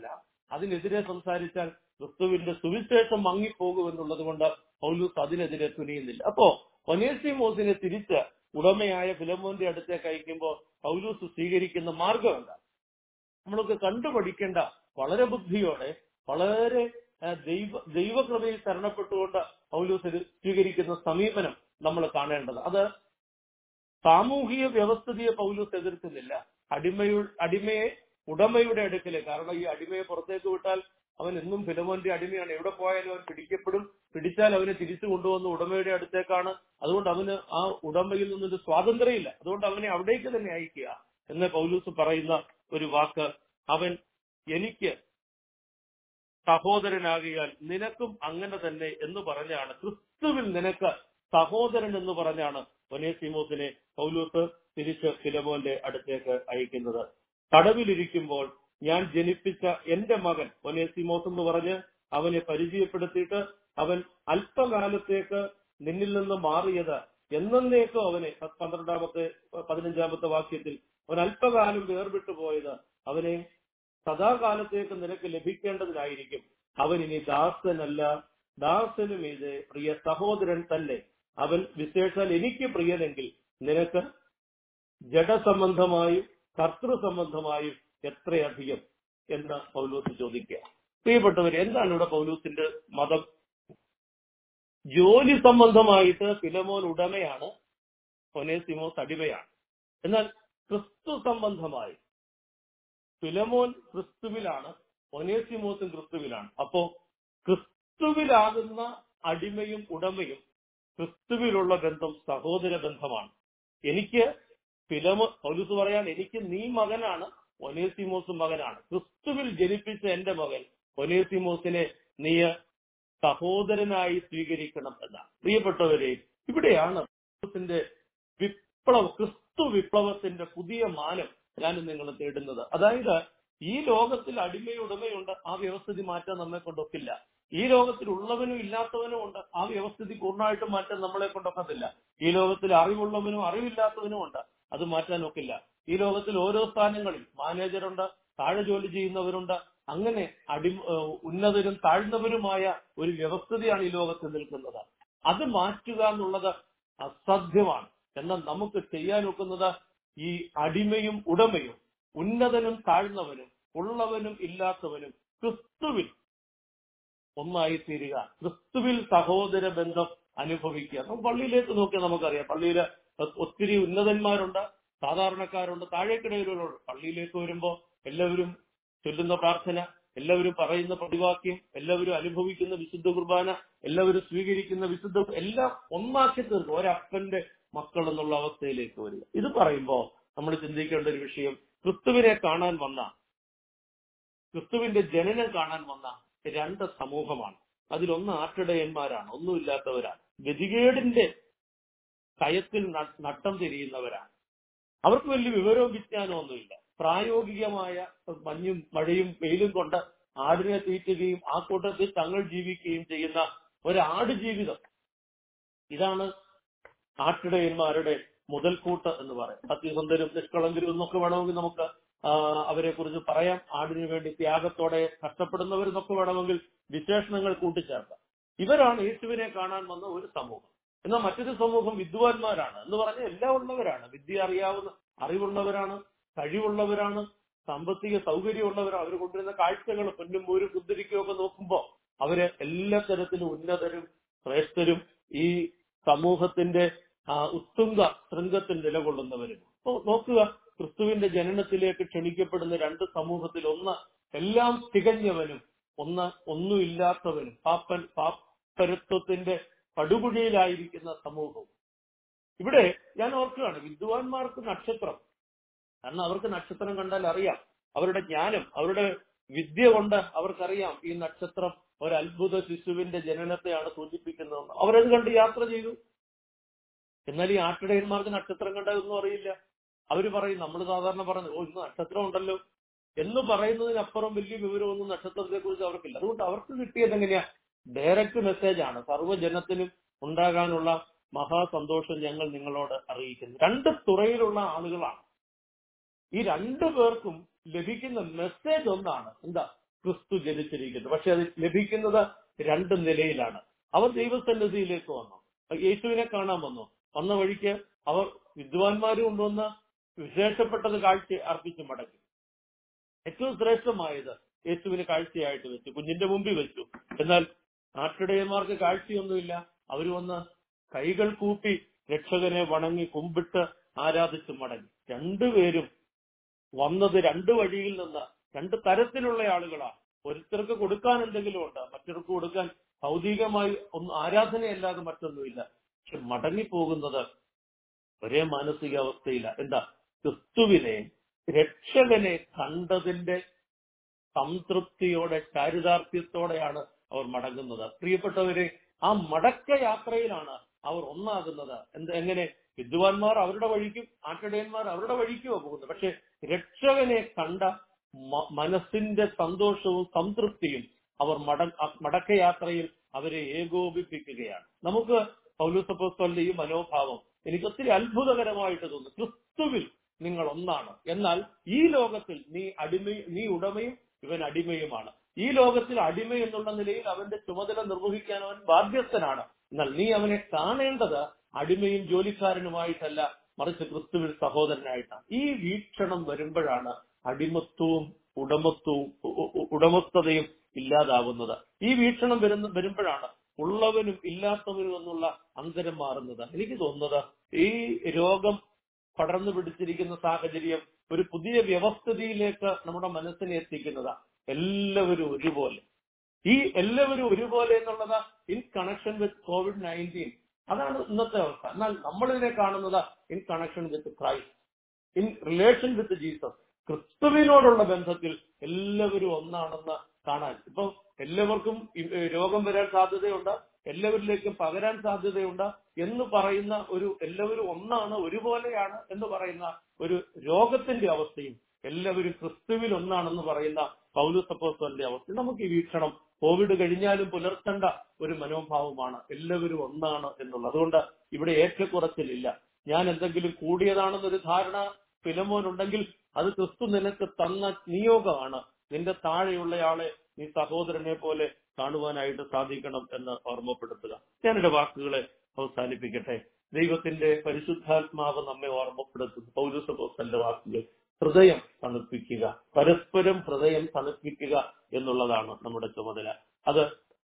അതിനെതിരെ സംസാരിച്ചാൽ ക്രിസ്തുവിന്റെ സുവിശേഷം മങ്ങിപ്പോകുമെന്നുള്ളത് കൊണ്ട് പൗലൂസ് അതിനെതിരെ തുനിയുന്നില്ല അപ്പോ ഒനേസിമോസിനെ തിരിച്ച് ഉടമയായ ഫിലമോന്റെ അടുത്തേക്ക് അയക്കുമ്പോൾ പൗലൂസ് സ്വീകരിക്കുന്ന മാർഗം എന്താ നമ്മൾക്ക് കണ്ടുപഠിക്കേണ്ട വളരെ ബുദ്ധിയോടെ വളരെ ആ, ദൈവ ദൈവകൃപയിൽ ശരണപ്പെട്ടുകൊണ്ട് പൗലൂസ് ഇത് സ്വീകരിക്കുന്ന സമീപനം നമ്മൾ കാണേണ്ടത് അത് സാമൂഹിക വ്യവസ്ഥിതിയെ പൗലൂസ് എതിർക്കുന്നില്ല അടിമയു അടിമയെ ഉടമയുടെ അടുക്കല് കാരണം ഈ അടിമയെ പുറത്തേക്ക് വിട്ടാൽ അവൻ എന്നും ഫിലമോന്റെ അടിമയാണ് എവിടെ പോയാലും അവൻ പിടിക്കപ്പെടും പിടിച്ചാൽ അവനെ തിരിച്ചു കൊണ്ടുവന്ന് ഉടമയുടെ അടുത്തേക്കാണ് അതുകൊണ്ട് അവന് ആ ഉടമയിൽ നിന്നൊരു സ്വാതന്ത്ര്യമില്ല അതുകൊണ്ട് അവനെ അവിടേക്ക് തന്നെ അയക്കുക എന്ന് പൗലൂസ് പറയുന്ന ഒരു വാക്ക് അവൻ എനിക്ക് സഹോദരനാകിയാൽ നിനക്കും അങ്ങനെ തന്നെ എന്ന് പറഞ്ഞാണ് ക്രിസ്തുവിൽ നിനക്ക് സഹോദരൻ എന്ന് പറഞ്ഞാണ് ഒനേസിമോസിനെ പൗലൂസ് തിരിച്ച് ഫിലമോന്റെ അടുത്തേക്ക് അയക്കുന്നത് തടവിലിരിക്കുമ്പോൾ ഞാൻ ജനിപ്പിച്ച എന്റെ മകൻ ഒനേസിമോസ് എന്ന് പറഞ്ഞ് അവനെ പരിചയപ്പെടുത്തിയിട്ട് അവൻ അല്പകാലത്തേക്ക് നിന്നിൽ നിന്ന് മാറിയത് എന്നേക്കും അവനെ പന്ത്രണ്ടാമത്തെ പതിനഞ്ചാമത്തെ വാക്യത്തിൽ അവൻ അല്പകാലം വേർവിട്ടു പോയത് അവനെ സദാകാലത്തേക്ക് നിനക്ക് ലഭിക്കേണ്ടതിനായിരിക്കും അവൻ ഇനി ദാസനല്ല ദാസനും ഇത് പ്രിയ സഹോദരൻ തന്നെ അവൻ വിശേഷാൽ എനിക്ക് പ്രിയനെങ്കിൽ നിനക്ക് ജഡസംബന്ധമായും കർത്തൃ സംബന്ധമായും എത്രയധികം എന്ന് പൗലൂസ് ചോദിക്കുക പ്രിയപ്പെട്ടവർ എന്താണ് ഇവിടെ പൗലൂസിന്റെ മതം ജോലി സംബന്ധമായിട്ട് ഫിലമോൻ ഉടമയാണ് ഒനേസിമോസ് അടിമയാണ് എന്നാൽ ക്രിസ്തു സംബന്ധമായി ഫിലമോൻ ക്രിസ്തുവിലാണ് ഒനേസിമോസും ക്രിസ്തുവിലാണ് അപ്പോ ക്രിസ്തുവിലാകുന്ന അടിമയും ഉടമയും ക്രിസ്തുവിലുള്ള ബന്ധം സഹോദര ബന്ധമാണ് എനിക്ക് ഫിലമോ പൗലൂസ് പറയാൻ എനിക്ക് നീ മകനാണ് ഒനേസിമോസും മകനാണ് ക്രിസ്തുവിൽ ജനിപ്പിച്ച എന്റെ മകൻ ഒനേസിമോസിനെ നീ സഹോദരനായി സ്വീകരിക്കണം എന്നാണ് പ്രിയപ്പെട്ടവരെ ഇവിടെയാണ് ക്രിസ്തുവിന്റെ വിപ്ലവ ക്രിസ്തു വിപ്ലവത്തിന്റെ പുതിയ മാനം ഞാൻ നിങ്ങൾ തേടുന്നത് അതായത് ഈ ലോകത്തിൽ അടിമയുടമയുണ്ട് ആ വ്യവസ്ഥിതി മാറ്റാൻ നമ്മെ കൊണ്ടൊക്കില്ല ഈ ലോകത്തിൽ ഉള്ളവനും ഇല്ലാത്തവനും ഉണ്ട് ആ വ്യവസ്ഥിതി പൂർണ്ണമായിട്ടും മാറ്റാൻ നമ്മളെ കൊണ്ടൊക്കത്തില്ല ഈ ലോകത്തിൽ അറിവുള്ളവനും അറിവില്ലാത്തവനും ഉണ്ട് അത് മാറ്റാൻ ഒക്കില്ല ഈ ലോകത്തിൽ ഓരോ സ്ഥാനങ്ങളിൽ മാനേജറുണ്ട് താഴെ ജോലി ചെയ്യുന്നവരുണ്ട് അങ്ങനെ അടി ഏഹ് ഉന്നതരും താഴ്ന്നവരുമായ ഒരു വ്യവസ്ഥിതിയാണ് ഈ ലോകത്ത് നിൽക്കുന്നത് അത് മാറ്റുക എന്നുള്ളത് അസാധ്യമാണ് എന്നാൽ നമുക്ക് ചെയ്യാൻ ഒക്കുന്നത് ഈ അടിമയും ഉടമയും ഉന്നതനും താഴ്ന്നവനും ഉള്ളവനും ഇല്ലാത്തവനും ക്രിസ്തുവിൽ ഒന്നായി തീരുക ക്രിസ്തുവിൽ സഹോദര ബന്ധം അനുഭവിക്കുക നമുക്ക് പള്ളിയിലേക്ക് നോക്കിയാൽ നമുക്കറിയാം പള്ളിയിൽ ഒത്തിരി ഉന്നതന്മാരുണ്ട് സാധാരണക്കാരുണ്ട് താഴേക്കിടയിലുള്ളവരുണ്ട് പള്ളിയിലേക്ക് വരുമ്പോൾ എല്ലാവരും ചൊല്ലുന്ന പ്രാർത്ഥന എല്ലാവരും പറയുന്ന പ്രതിവാക്യം എല്ലാവരും അനുഭവിക്കുന്ന വിശുദ്ധ കുർബാന എല്ലാവരും സ്വീകരിക്കുന്ന വിശുദ്ധ എല്ലാം ഒന്നാക്കി തീർക്കും ഒരപ്പന്റെ മക്കൾ എന്നുള്ള അവസ്ഥയിലേക്ക് വരിക ഇത് പറയുമ്പോൾ നമ്മൾ ചിന്തിക്കേണ്ട ഒരു വിഷയം ക്രിസ്തുവിനെ കാണാൻ വന്ന ക്രിസ്തുവിന്റെ ജനനം കാണാൻ വന്ന രണ്ട് സമൂഹമാണ് അതിലൊന്ന് ആട്ടിടയന്മാരാണ് ഒന്നുമില്ലാത്തവരാണ് ഗതികേടിന്റെ കയത്തിൽ ന- നട്ടം തിരിയുന്നവരാണ് അവർക്ക് വലിയ വിവരവും വിജ്ഞാനവും ഒന്നുമില്ല പ്രായോഗികമായ മഞ്ഞും മഴയും വെയിലും കൊണ്ട് ആടിനെ തീറ്റുകയും ആ കൂട്ടത്തിൽ തങ്ങൾ ജീവിക്കുകയും ചെയ്യുന്ന ഒരു ആട് ജീവിതം ഇതാണ് ആട്ടിടയന്മാരുടെ മുതൽക്കൂട്ട് എന്ന് പറയും സത്യസന്ധരും നിഷ്കളങ്കരും എന്നൊക്കെ വേണമെങ്കിൽ നമുക്ക് ആ, അവരെ കുറിച്ച് പറയാം ആടിനു വേണ്ടി ത്യാഗത്തോടെ കഷ്ടപ്പെടുന്നവരെന്നൊക്കെ വേണമെങ്കിൽ വിശേഷണങ്ങൾ കൂട്ടിച്ചേർക്കാം ഇവരാണ് യേശുവിനെ കാണാൻ വന്ന ഒരു സമൂഹം എന്നാൽ മറ്റൊരു സമൂഹം വിദ്വാൻമാരാണ് എന്ന് പറഞ്ഞാൽ എല്ലാം ഉള്ളവരാണ് വിദ്യ അറിയാവുന്ന അറിവുള്ളവരാണ് കഴിവുള്ളവരാണ് സാമ്പത്തിക സൗകര്യമുള്ളവരാണ് അവർ കൊണ്ടുവരുന്ന കാഴ്ചകൾ പൊന്നും പൂരും കുന്തിരിക്കും ഒക്കെ നോക്കുമ്പോൾ അവര് എല്ലാ തരത്തിലും ഉന്നതരും ശ്രേഷ്ഠരും ഈ സമൂഹത്തിന്റെ ആ, ഉത്തുംഗ ശൃംഗത്തിൽ നിലകൊള്ളുന്നവരും അപ്പോ നോക്കുക ക്രിസ്തുവിന്റെ ജനനത്തിലേക്ക് ക്ഷണിക്കപ്പെടുന്ന രണ്ട് സമൂഹത്തിൽ ഒന്ന് എല്ലാം തികഞ്ഞവനും ഒന്ന് ഒന്നുമില്ലാത്തവനും പാപ്പൻ പാപ്പരത്വത്തിന്റെ പടുകുഴിയിലായിരിക്കുന്ന സമൂഹവും ഇവിടെ ഞാൻ ഓർക്കുകയാണ് വിദ്വാൻമാർക്ക് നക്ഷത്രം കാരണം അവർക്ക് നക്ഷത്രം കണ്ടാൽ അറിയാം അവരുടെ ജ്ഞാനം അവരുടെ വിദ്യ കൊണ്ട് അവർക്കറിയാം ഈ നക്ഷത്രം ഒരു അത്ഭുത ശിശുവിന്റെ ജനനത്തെയാണ് സൂചിപ്പിക്കുന്നതെന്ന് അവരത് കണ്ട് യാത്ര ചെയ്തു എന്നാൽ ഈ ആട്ടിടയന്മാർക്ക് നക്ഷത്രം കണ്ടതൊന്നും അറിയില്ല അവര് പറയും നമ്മൾ സാധാരണ പറഞ്ഞു ഓ ഇന്ന് നക്ഷത്രം ഉണ്ടല്ലോ എന്ന് പറയുന്നതിനപ്പുറം വലിയ വിവരമൊന്നും നക്ഷത്രത്തെ കുറിച്ച് അവർക്കില്ല അതുകൊണ്ട് അവർക്ക് കിട്ടിയത് എങ്ങനെയാ ഡയറക്റ്റ് മെസ്സേജ് ആണ് സർവ്വജനത്തിനും ഉണ്ടാകാനുള്ള മഹാസന്തോഷം ഞങ്ങൾ നിങ്ങളോട് അറിയിക്കുന്നു രണ്ട് തുറയിലുള്ള ആളുകളാണ് ഈ രണ്ടു പേർക്കും ലഭിക്കുന്ന മെസ്സേജ് ഒന്നാണ് എന്താ ക്രിസ്തു ജനിച്ചിരിക്കുന്നത് പക്ഷെ അത് ലഭിക്കുന്നത് രണ്ട് നിലയിലാണ് അവർ ദൈവസന്നിധിയിലേക്ക് വന്നു യേശുവിനെ കാണാൻ വന്നു വന്ന വഴിക്ക് അവർ വിദ്വാൻമാരും കൊണ്ടുവന്ന് വിശേഷപ്പെട്ടത് കാഴ്ച അർപ്പിച്ച് മടങ്ങി ഏറ്റവും ശ്രേഷ്ഠമായത് യേശുവിന് കാഴ്ചയായിട്ട് വെച്ചു കുഞ്ഞിന്റെ മുമ്പിൽ വെച്ചു എന്നാൽ നാട്ടിടയന്മാർക്ക് കാഴ്ചയൊന്നുമില്ല അവർ വന്ന് കൈകൾ കൂപ്പി രക്ഷകനെ വണങ്ങി കുമ്പിട്ട് ആരാധിച്ച് മടങ്ങി രണ്ടുപേരും വന്നത് രണ്ട് വഴിയിൽ നിന്ന് രണ്ട് തരത്തിലുള്ള ആളുകളാ ഒരുത്തർക്ക് കൊടുക്കാൻ എന്തെങ്കിലും ഉണ്ട് മറ്റൊരുക്ക് കൊടുക്കാൻ ഭൗതികമായി ഒന്നും ആരാധനയല്ലാതെ മറ്റൊന്നുമില്ല പക്ഷെ മടങ്ങിപ്പോകുന്നത് ഒരേ മാനസികാവസ്ഥയില്ല എന്താ ക്രിസ്തുവിനെ രക്ഷകനെ കണ്ടതിന്റെ സംതൃപ്തിയോടെ ചാരിതാർത്ഥ്യത്തോടെയാണ് അവർ മടങ്ങുന്നത് പ്രിയപ്പെട്ടവരെ ആ മടക്ക യാത്രയിലാണ് അവർ ഒന്നാകുന്നത് എന്ത് എങ്ങനെ വിദ്വാൻമാർ അവരുടെ വഴിക്കും ആട്ടിടയന്മാർ അവരുടെ വഴിക്കുമോ പോകുന്നത് പക്ഷെ രക്ഷകനെ കണ്ട മ- മനസ്സിന്റെ സന്തോഷവും സംതൃപ്തിയും അവർ മട മടക്കയാത്രയിൽ അവരെ ഏകോപിപ്പിക്കുകയാണ് നമുക്ക് പൗലുസപ്പോസ്തലിന്റെ ഈ മനോഭാവം എനിക്ക് ഒത്തിരി അത്ഭുതകരമായിട്ട് തോന്നുന്നു ക്രിസ്തുവിൽ നിങ്ങൾ ഒന്നാണ് എന്നാൽ ഈ ലോകത്തിൽ നീ അടിമ നീ ഉടമയും ഇവൻ അടിമയുമാണ് ഈ ലോകത്തിൽ അടിമ എന്നുള്ള നിലയിൽ അവന്റെ ചുമതല നിർവഹിക്കാൻ അവൻ ബാധ്യസ്ഥനാണ് എന്നാൽ നീ അവനെ കാണേണ്ടത് അടിമയും ജോലിക്കാരനുമായിട്ടല്ല മറിച്ച് ക്രിസ്തുവിൽ സഹോദരനായിട്ടാണ് ഈ വീക്ഷണം വരുമ്പോഴാണ് അടിമത്വവും ഉടമത്വവും ഉ- ഉ- ഉടമസ്ഥതയും ഇല്ലാതാവുന്നത് ഈ വീക്ഷണം വരുന്ന വരുമ്പോഴാണ് ഉള്ളവനും ഇല്ലാത്തവനും എന്നുള്ള അന്തരം മാറുന്നത് എനിക്ക് തോന്നുന്നത് ഈ രോഗം പടർന്നു പിടിച്ചിരിക്കുന്ന സാഹചര്യം ഒരു പുതിയ വ്യവസ്ഥിതിയിലേക്ക് നമ്മുടെ മനസ്സിനെ എത്തിക്കുന്നതാ എല്ലാവരും ഒരുപോലെ ഈ എല്ലാവരും ഒരുപോലെ എന്നുള്ളത് in connection with covid nineteen അതാണ് ഇന്നത്തെ അവസ്ഥ എന്നാൽ നമ്മളിതിനെ കാണുന്നത് in connection with Christ in relation with Jesus ക്രിസ്തുവിനോടുള്ള ബന്ധത്തിൽ എല്ലാവരും ഒന്നാണെന്ന് കാണാൻ ഇപ്പൊ എല്ലാവർക്കും ഈ- ഏ, രോഗം വരാൻ സാധ്യതയുണ്ട് എല്ലാവരിലേക്കും പകരാൻ സാധ്യതയുണ്ട് എന്ന് പറയുന്ന ഒരു എല്ലാവരും ഒന്നാണ് ഒരുപോലെയാണ് എന്ന് പറയുന്ന ഒരു രോഗത്തിന്റെ അവസ്ഥയും എല്ലാവരും ക്രിസ്തുവിൽ ഒന്നാണെന്ന് പറയുന്ന പൗലുസപ്പോസ്തലിന്റെ അവസ്ഥ നമുക്ക് ഈ വീക്ഷണം കോവിഡ് കഴിഞ്ഞാലും പുലർത്തേണ്ട ഒരു മനോഭാവമാണ് എല്ലാവരും ഒന്നാണ് എന്നുള്ളത് അതുകൊണ്ട് ഇവിടെ ഏറ്റക്കുറച്ചിലില്ല ഞാൻ എന്തെങ്കിലും കൂടിയതാണെന്നൊരു ധാരണ ഫിലമോൻ ഉണ്ടെങ്കിൽ അത് ക്രിസ്തു നിനക്ക് തന്ന നിയോഗമാണ് നിന്റെ താഴെയുള്ളയാളെ നീ സഹോദരനെ പോലെ കാണുവാനായിട്ട് സാധിക്കണം എന്ന് ഓർമ്മപ്പെടുത്തുക ഞാൻ എന്റെ വാക്കുകളെ അവസാനിപ്പിക്കട്ടെ ദൈവത്തിന്റെ പരിശുദ്ധാത്മാവ് നമ്മെ ഓർമ്മപ്പെടുത്തുന്നു പൗരസപോസന്റെ വാക്കുകൾ ഹൃദയം തണുപ്പിക്കുക പരസ്പരം ഹൃദയം തണുപ്പിക്കുക എന്നുള്ളതാണ് നമ്മുടെ ചുമതല അത്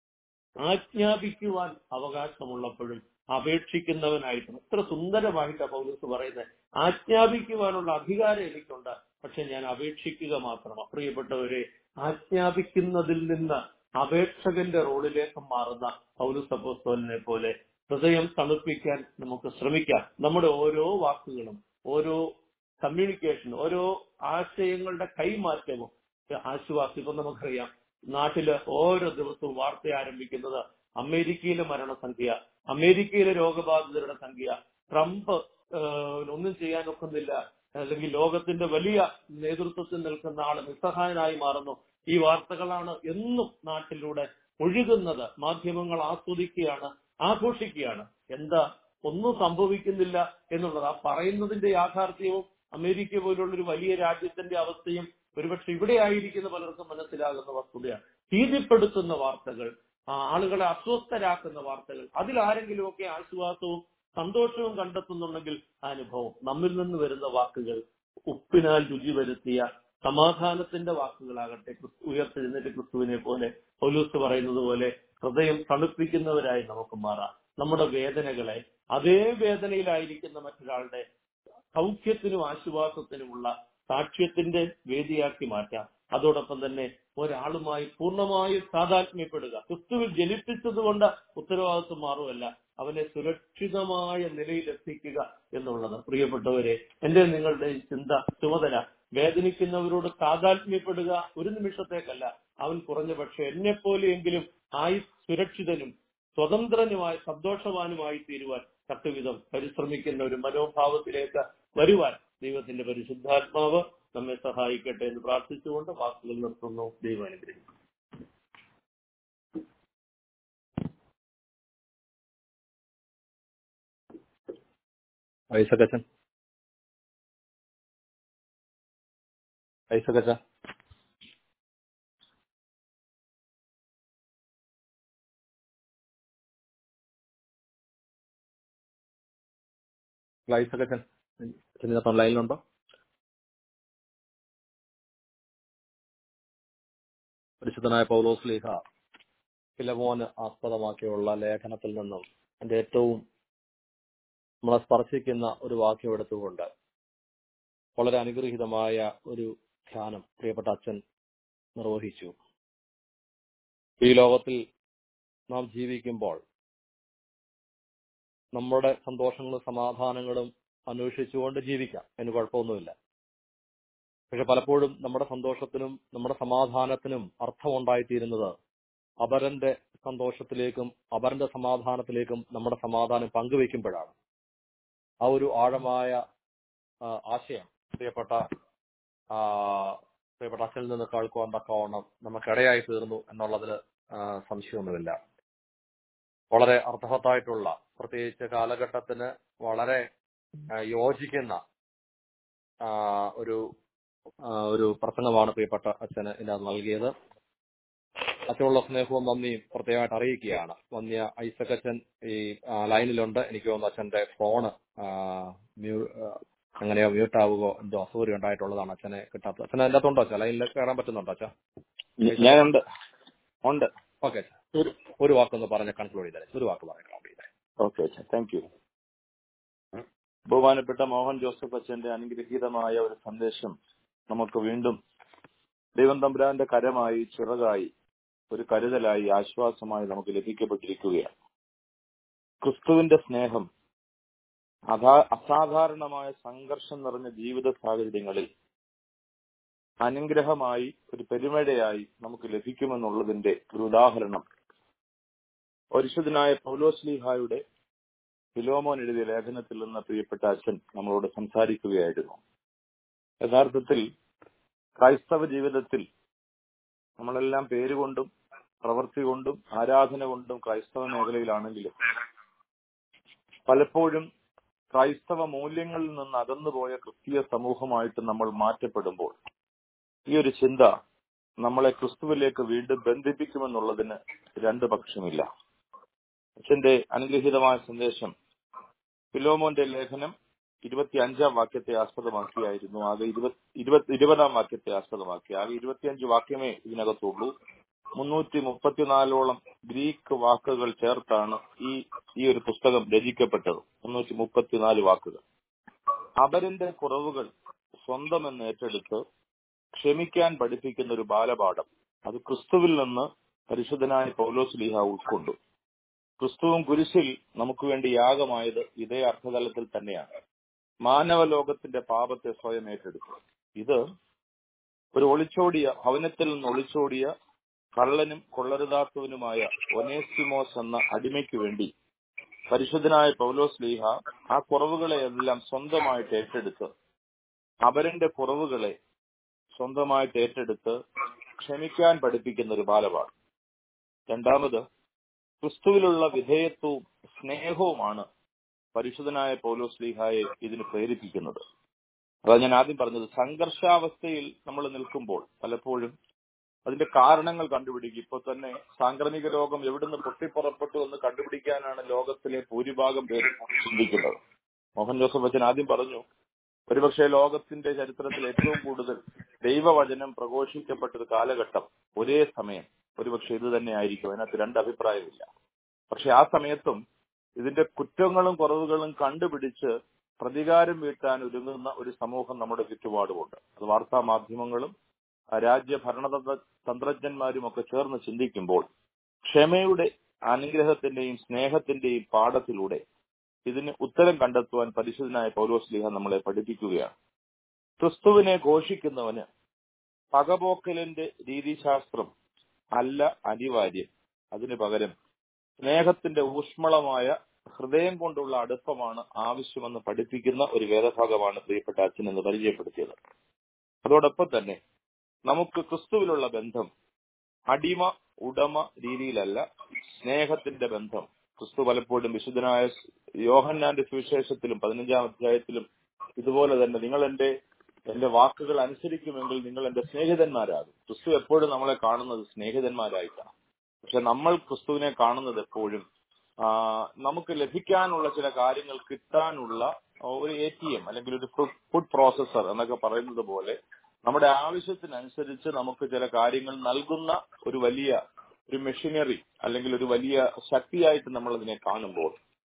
ആജ്ഞാപിക്കുവാൻ അവകാശമുള്ളപ്പോഴും അപേക്ഷിക്കുന്നവനായിട്ടും എത്ര സുന്ദരമായിട്ടാണ് പൗലൂസ് പറയുന്നത് ആജ്ഞാപിക്കുവാനുള്ള അധികാരം എനിക്കുണ്ട് പക്ഷെ ഞാൻ അപേക്ഷിക്കുക മാത്രമാണ് പ്രിയപ്പെട്ടവരെ ആജ്ഞാപിക്കുന്നതിൽ നിന്ന് അപേക്ഷകന്റെ റോളിലേക്ക് മാറുന്ന പൗലൂസ് അപ്പോസ്തലനെ പോലെ ഹൃദയം തണുപ്പിക്കാൻ നമുക്ക് ശ്രമിക്കാം നമ്മുടെ ഓരോ വാക്കുകളും ഓരോ കമ്മ്യൂണിക്കേഷൻ ഓരോ ആശയങ്ങളുടെ കൈമാറ്റവും ആശ്വാസം ഇപ്പൊ നമുക്കറിയാം നാട്ടില് ഓരോ ദിവസവും വാർത്ത ആരംഭിക്കുന്നത് അമേരിക്കയിലെ മരണസംഖ്യ അമേരിക്കയിലെ രോഗബാധിതരുടെ സംഖ്യ ട്രംപ് ഏഹ്, ഒന്നും ചെയ്യാൻ ഒക്കുന്നില്ല അല്ലെങ്കിൽ ലോകത്തിന്റെ വലിയ നേതൃത്വത്തിൽ നിൽക്കുന്ന ആൾ നിസ്സഹായനായി മാറുന്നു ഈ വാർത്തകളാണ് എന്നും നാട്ടിലൂടെ ഒഴുകുന്നത് മാധ്യമങ്ങൾ ആസ്വദിക്കുകയാണ് ആഘോഷിക്കുകയാണ് എന്താ ഒന്നും സംഭവിക്കുന്നില്ല എന്നുള്ളത് ആ പറയുന്നതിന്റെ യാഥാർത്ഥ്യവും അമേരിക്ക പോലുള്ള ഒരു വലിയ രാജ്യത്തിന്റെ അവസ്ഥയും ഒരുപക്ഷെ ഇവിടെ ആയിരിക്കുന്ന പലർക്കും മനസ്സിലാകുന്ന വസ്തുതയാണ് ഭീതിപ്പെടുത്തുന്ന വാർത്തകൾ ആ, ആളുകളെ അസ്വസ്ഥരാക്കുന്ന വാർത്തകൾ അതിൽ ആരെങ്കിലുമൊക്കെ ആശ്വാസവും സന്തോഷവും കണ്ടെത്തുന്നുണ്ടെങ്കിൽ ആ അനുഭവം നമ്മിൽ നിന്ന് വരുന്ന വാക്കുകൾ ഉപ്പിനാൽ രുചി വരുത്തിയ സമാധാനത്തിന്റെ വാക്കുകളാകട്ടെ ക്രിസ്തു ഉയർത്തെഴുന്നേറ്റ് ക്രിസ്തുവിനെ പോലെ പൗലൂസ് പറയുന്നത് പോലെ ഹൃദയം തണുപ്പിക്കുന്നവരായി നമുക്ക് മാറാം നമ്മുടെ വേദനകളെ അതേ വേദനയിലായിരിക്കുന്ന മറ്റൊരാളുടെ സൗഖ്യത്തിനും ആശ്വാസത്തിനുമുള്ള സാക്ഷ്യത്തിന്റെ വേദിയാക്കി മാറ്റാം അതോടൊപ്പം തന്നെ ഒരാളുമായി പൂർണ്ണമായും താതാത്മ്യപ്പെടുക ക്രിസ്തുവിൽ ജനിപ്പിച്ചതുകൊണ്ട് ഉത്തരവാദിത്വം മാറുമല്ല അവനെ സുരക്ഷിതമായ നിലയിൽ എത്തിക്കുക എന്നുള്ളത് പ്രിയപ്പെട്ടവരെ എന്റെ നിങ്ങളുടെ ഈ ചിന്ത ചുമതല വേദനിക്കുന്നവരോട് താതാത്മ്യപ്പെടുക ഒരു നിമിഷത്തേക്കല്ല അവൻ കുറഞ്ഞ പക്ഷെ എന്നെ പോലെയെങ്കിലും ആയി സുരക്ഷിതനും സ്വതന്ത്രനുമായി സന്തോഷവാനുമായി തീരുവാൻ തക്കവിധം പരിശ്രമിക്കുന്ന ഒരു മനോഭാവത്തിലേക്ക് വരുവാൻ ദൈവത്തിന്റെ പരിശുദ്ധാത്മാവ് നമ്മെ സഹായിക്കട്ടെ എന്ന് പ്രാർത്ഥിച്ചുകൊണ്ട് വാക്കുകൾ നിർത്തുന്നു ദൈവം അനുഗ്രഹിക്കും ഐസക്കച്ചൻ ഐസക്കച്ച ലൈസ് ഒക്കെ ഇതിനകത്ത് ലൈനിലുണ്ടോ പരിശുദ്ധനായ പൗലോസ് ലീഹ ഫിലമോന് ആസ്പദമാക്കിയുള്ള ലേഖനത്തിൽ നിന്നും അതിന്റെ ഏറ്റവും നമ്മളെ സ്പർശിക്കുന്ന ഒരു വാക്യം എടുത്തുകൊണ്ട് വളരെ അനുഗ്രഹീതമായ ഒരു ധ്യാനം പ്രിയപ്പെട്ട അച്ഛൻ നിർവഹിച്ചു ഈ ലോകത്തിൽ നാം ജീവിക്കുമ്പോൾ നമ്മുടെ സന്തോഷങ്ങളും സമാധാനങ്ങളും അന്വേഷിച്ചുകൊണ്ട് ജീവിക്കാം അതിന് കുഴപ്പമൊന്നുമില്ല പക്ഷെ പലപ്പോഴും നമ്മുടെ സന്തോഷത്തിനും നമ്മുടെ സമാധാനത്തിനും അർത്ഥമുണ്ടായിത്തീരുന്നത് അപരന്റെ സന്തോഷത്തിലേക്കും അപരന്റെ സമാധാനത്തിലേക്കും നമ്മുടെ സമാധാനം പങ്കുവെക്കുമ്പോഴാണ് ആ ഒരു ആഴമായ ആ, ആശയം പ്രിയപ്പെട്ട ആ, പ്രിയപ്പെട്ട അച്ഛനിൽ നിന്ന് കേൾക്കുവാൻ തക്കവണ്ണം നമുക്കിടയായി തീർന്നു എന്നുള്ളതിൽ ആ, സംശയമൊന്നുമില്ല വളരെ അർത്ഥവത്തായിട്ടുള്ള പ്രത്യേകിച്ച് കാലഘട്ടത്തിന് വളരെ ആ, യോജിക്കുന്ന ആ, ഒരു ആ, ഒരു പ്രസംഗമാണ് പ്രിയപ്പെട്ട അച്ഛന് ഇതിനകത്ത് നൽകിയത് അച്ഛനുള്ള സ്നേഹവും നന്ദിയും പ്രത്യേകമായിട്ട് അറിയിക്കുകയാണ് വന്യ ഐസക് അച്ഛൻ ഈ ആ, ലൈനിലുണ്ട് എനിക്ക് തോന്നുന്നു അച്ഛന്റെ ഫോണ് ആ, മ്യൂ- ആ, അങ്ങനെയോ മ്യൂട്ട് ആവുകയോ എന്തോ അസൗകര്യം ഉണ്ടായിട്ടുള്ളതാണ് അച്ഛനെ കിട്ടാത്തത് അച്ഛൻ അതിന്റെ അകത്തുണ്ടോ അച്ഛൻ ലൈനിൽ കയറാൻ പറ്റുന്നുണ്ടോ അച്ഛൻ ഞാനുണ്ട് ഉണ്ട് ഓക്കെ ഒരു ഒരു വാക്കൊന്ന് പറഞ്ഞ് കൺക്ലൂഡ് ചെയ്തേ ഒരു വാക്ക് പറഞ്ഞ് കൺക്ലൂഡ് ചെയ്തേ ഓക്കെ അച്ഛാ താങ്ക് യു ബഹുമാനപ്പെട്ട മോഹൻ ജോസഫ് അച്ഛന്റെ അനുഗ്രഹീതമായ ഒരു സന്ദേശം നമുക്ക് വീണ്ടും ദൈവം തമ്പുരാന്റെ കരമായി ചിറകായി ഒരു കരുതലായി ആശ്വാസമായി നമുക്ക് ലഭിക്കപ്പെട്ടിരിക്കുകയാണ് ക്രിസ്തുവിന്റെ സ്നേഹം അതാ അസാധാരണമായ സംഘർഷം നിറഞ്ഞ ജീവിത സാഹചര്യങ്ങളിൽ അനുഗ്രഹമായി ഒരു പെരുമഴയായി നമുക്ക് ലഭിക്കുമെന്നുള്ളതിന്റെ ഒരു ഉദാഹരണം പരിശുദ്ധനായ പൗലോസ്ലിഹായുടെ ഫിലോമോൻ എഴുതിയ ലേഖനത്തിൽ നിന്ന് പ്രിയപ്പെട്ട അച്ഛൻ നമ്മളോട് സംസാരിക്കുകയായിരുന്നു യഥാർത്ഥത്തിൽ ക്രൈസ്തവ ജീവിതത്തിൽ നമ്മളെല്ലാം പേരുകൊണ്ടും പ്രവൃത്തി കൊണ്ടും ആരാധന കൊണ്ടും ക്രൈസ്തവ മേഖലയിലാണെങ്കിലും പലപ്പോഴും ക്രൈസ്തവ മൂല്യങ്ങളിൽ നിന്ന് അകന്നുപോയ ക്രിസ്തീയ സമൂഹമായിട്ട് നമ്മൾ മാറ്റപ്പെടുമ്പോൾ ഈ ഒരു ചിന്ത നമ്മളെ ക്രിസ്തുവിലേക്ക് വീണ്ടും ബന്ധിപ്പിക്കുമെന്നുള്ളതിന് രണ്ട് പക്ഷമില്ല അച്ഛന്റെ അനുഗ്രഹീതമായ സന്ദേശം ഫിലോമോന്റെ ലേഖനം ഇരുപത്തി അഞ്ചാം വാക്യത്തെ ആസ്പദമാക്കിയായിരുന്നു ആകെ ഇരുപത് ഇരുപത് ഇരുപതാം വാക്യത്തെ ആസ്പദമാക്കി ആകെ ഇരുപത്തിയഞ്ച് വാക്യമേ ഇതിനകത്തുള്ളൂ മുന്നൂറ്റി മുപ്പത്തിനാലോളം ഗ്രീക്ക് വാക്കുകൾ ചേർത്താണ് ഈ ഈ ഒരു പുസ്തകം രചിക്കപ്പെട്ടത് മുന്നൂറ്റി മുപ്പത്തിനാല് വാക്കുകൾ അപരന്റെ കുറവുകൾ സ്വന്തമെന്ന് ഏറ്റെടുത്ത് ക്ഷമിക്കാൻ പഠിപ്പിക്കുന്ന ഒരു ബാലപാഠം അത് ക്രിസ്തുവിൽ നിന്ന് പരിശുദ്ധനായ പൗലോസ് ലീഹ ഉൾക്കൊണ്ടു ക്രിസ്തുവും കുരിശിൽ നമുക്ക് വേണ്ടി യാഗമായത് ഇതേ അർത്ഥതലത്തിൽ തന്നെയാണ് മാനവ ലോകത്തിന്റെ പാപത്തെ സ്വയം ഏറ്റെടുത്തു ഇത് ഒരു ഒളിച്ചോടിയ ഭവനത്തിൽ നിന്ന് ഒളിച്ചോടിയ കള്ളനും കൊള്ളരുതാത്തവനുമായ ഒനേസിമോസ് എന്ന അടിമയ്ക്ക് വേണ്ടി പരിശുദ്ധനായ പൗലോസ് ലീഹ ആ കുറവുകളെ എല്ലാം സ്വന്തമായിട്ട് ഏറ്റെടുത്ത് അപരന്റെ കുറവുകളെ സ്വന്തമായിട്ട് ഏറ്റെടുത്ത് ക്ഷമിക്കാൻ പഠിപ്പിക്കുന്ന ഒരു ബാലപാഠം രണ്ടാമത് ക്രിസ്തുവിലുള്ള വിധേയത്വവും സ്നേഹവുമാണ് പരിശുദ്ധനായ പൗലോസ് ലീഹായെ ഇതിന് പ്രേരിപ്പിക്കുന്നത് അതാ ഞാൻ ആദ്യം പറഞ്ഞത് സംഘർഷാവസ്ഥയിൽ നമ്മൾ നിൽക്കുമ്പോൾ പലപ്പോഴും അതിന്റെ കാരണങ്ങൾ കണ്ടുപിടിക്കും ഇപ്പൊ തന്നെ സാംക്രമിക രോഗം എവിടുന്ന് പൊട്ടിപ്പുറപ്പെട്ടു എന്ന് കണ്ടുപിടിക്കാനാണ് ലോകത്തിലെ ഭൂരിഭാഗം പേരും ചിന്തിക്കുന്നത് മോഹൻ ജോസഫ് അച്ഛൻ ആദ്യം പറഞ്ഞു ഒരുപക്ഷെ ലോകത്തിന്റെ ചരിത്രത്തിൽ ഏറ്റവും കൂടുതൽ ദൈവവചനം പ്രഘോഷിക്കപ്പെട്ട ഒരു കാലഘട്ടം ഒരേ സമയം ഒരുപക്ഷെ ഇത് തന്നെ ആയിരിക്കും അതിനകത്ത് രണ്ട് അഭിപ്രായമില്ല പക്ഷെ ആ സമയത്തും ഇതിന്റെ കുറ്റങ്ങളും കുറവുകളും കണ്ടുപിടിച്ച് പ്രതികാരം വീട്ടാൻ ഒരുങ്ങുന്ന ഒരു സമൂഹം നമ്മുടെ ചുറ്റുപാടുമുണ്ട് അത് വാർത്താ മാധ്യമങ്ങളും ആ, രാജ്യ ഭരണതന്ത്ര തന്ത്രജ്ഞന്മാരും ഒക്കെ ചേർന്ന് ചിന്തിക്കുമ്പോൾ ക്ഷമയുടെ അനുഗ്രഹത്തിന്റെയും സ്നേഹത്തിന്റെയും പാഠത്തിലൂടെ ഇതിന് ഉത്തരം കണ്ടെത്തുവാൻ പരിശുദ്ധനായ പൗലോസ് ലീഹ നമ്മളെ പഠിപ്പിക്കുകയാണ് ക്രിസ്തുവിനെ ഘോഷിക്കുന്നവന് പകപോക്കലിന്റെ രീതിശാസ്ത്രം അല്ല അനിവാര്യം അതിനു പകരം സ്നേഹത്തിന്റെ ഊഷ്മളമായ ഹൃദയം കൊണ്ടുള്ള അടുപ്പമാണ് ആവശ്യമെന്ന് പഠിപ്പിക്കുന്ന ഒരു വേദഭാഗമാണ് പ്രിയപ്പെട്ട അച്ഛൻ എന്ന് പരിചയപ്പെടുത്തിയത് അതോടൊപ്പം തന്നെ നമുക്ക് ക്രിസ്തുവിലുള്ള ബന്ധം അടിമ ഉടമ രീതിയിലല്ല സ്നേഹത്തിന്റെ ബന്ധം ക്രിസ്തു പലപ്പോഴും വിശുദ്ധനായ യോഹന്നാന്റെ സുവിശേഷത്തിലും പതിനഞ്ചാം അധ്യായത്തിലും ഇതുപോലെ തന്നെ നിങ്ങൾ എന്റെ എന്റെ വാക്കുകൾ അനുസരിക്കുമെങ്കിൽ നിങ്ങൾ എന്റെ സ്നേഹിതന്മാരാകും ക്രിസ്തു എപ്പോഴും നമ്മളെ കാണുന്നത് സ്നേഹിതന്മാരായിട്ടാണ് പക്ഷെ നമ്മൾ ക്രിസ്തുവിനെ കാണുന്നത് എപ്പോഴും ആ, നമുക്ക് ലഭിക്കാനുള്ള ചില കാര്യങ്ങൾ കിട്ടാനുള്ള ഒരു എ ടി എം അല്ലെങ്കിൽ ഒരു ഫുഡ് പ്രോസസർ എന്നൊക്കെ പറയുന്നത് പോലെ നമ്മുടെ ആവശ്യത്തിനനുസരിച്ച് നമുക്ക് ചില കാര്യങ്ങൾ നൽകുന്ന ഒരു വലിയ ഒരു മെഷീനറി അല്ലെങ്കിൽ ഒരു വലിയ ശക്തിയായിട്ട് നമ്മൾ അതിനെ കാണുമ്പോൾ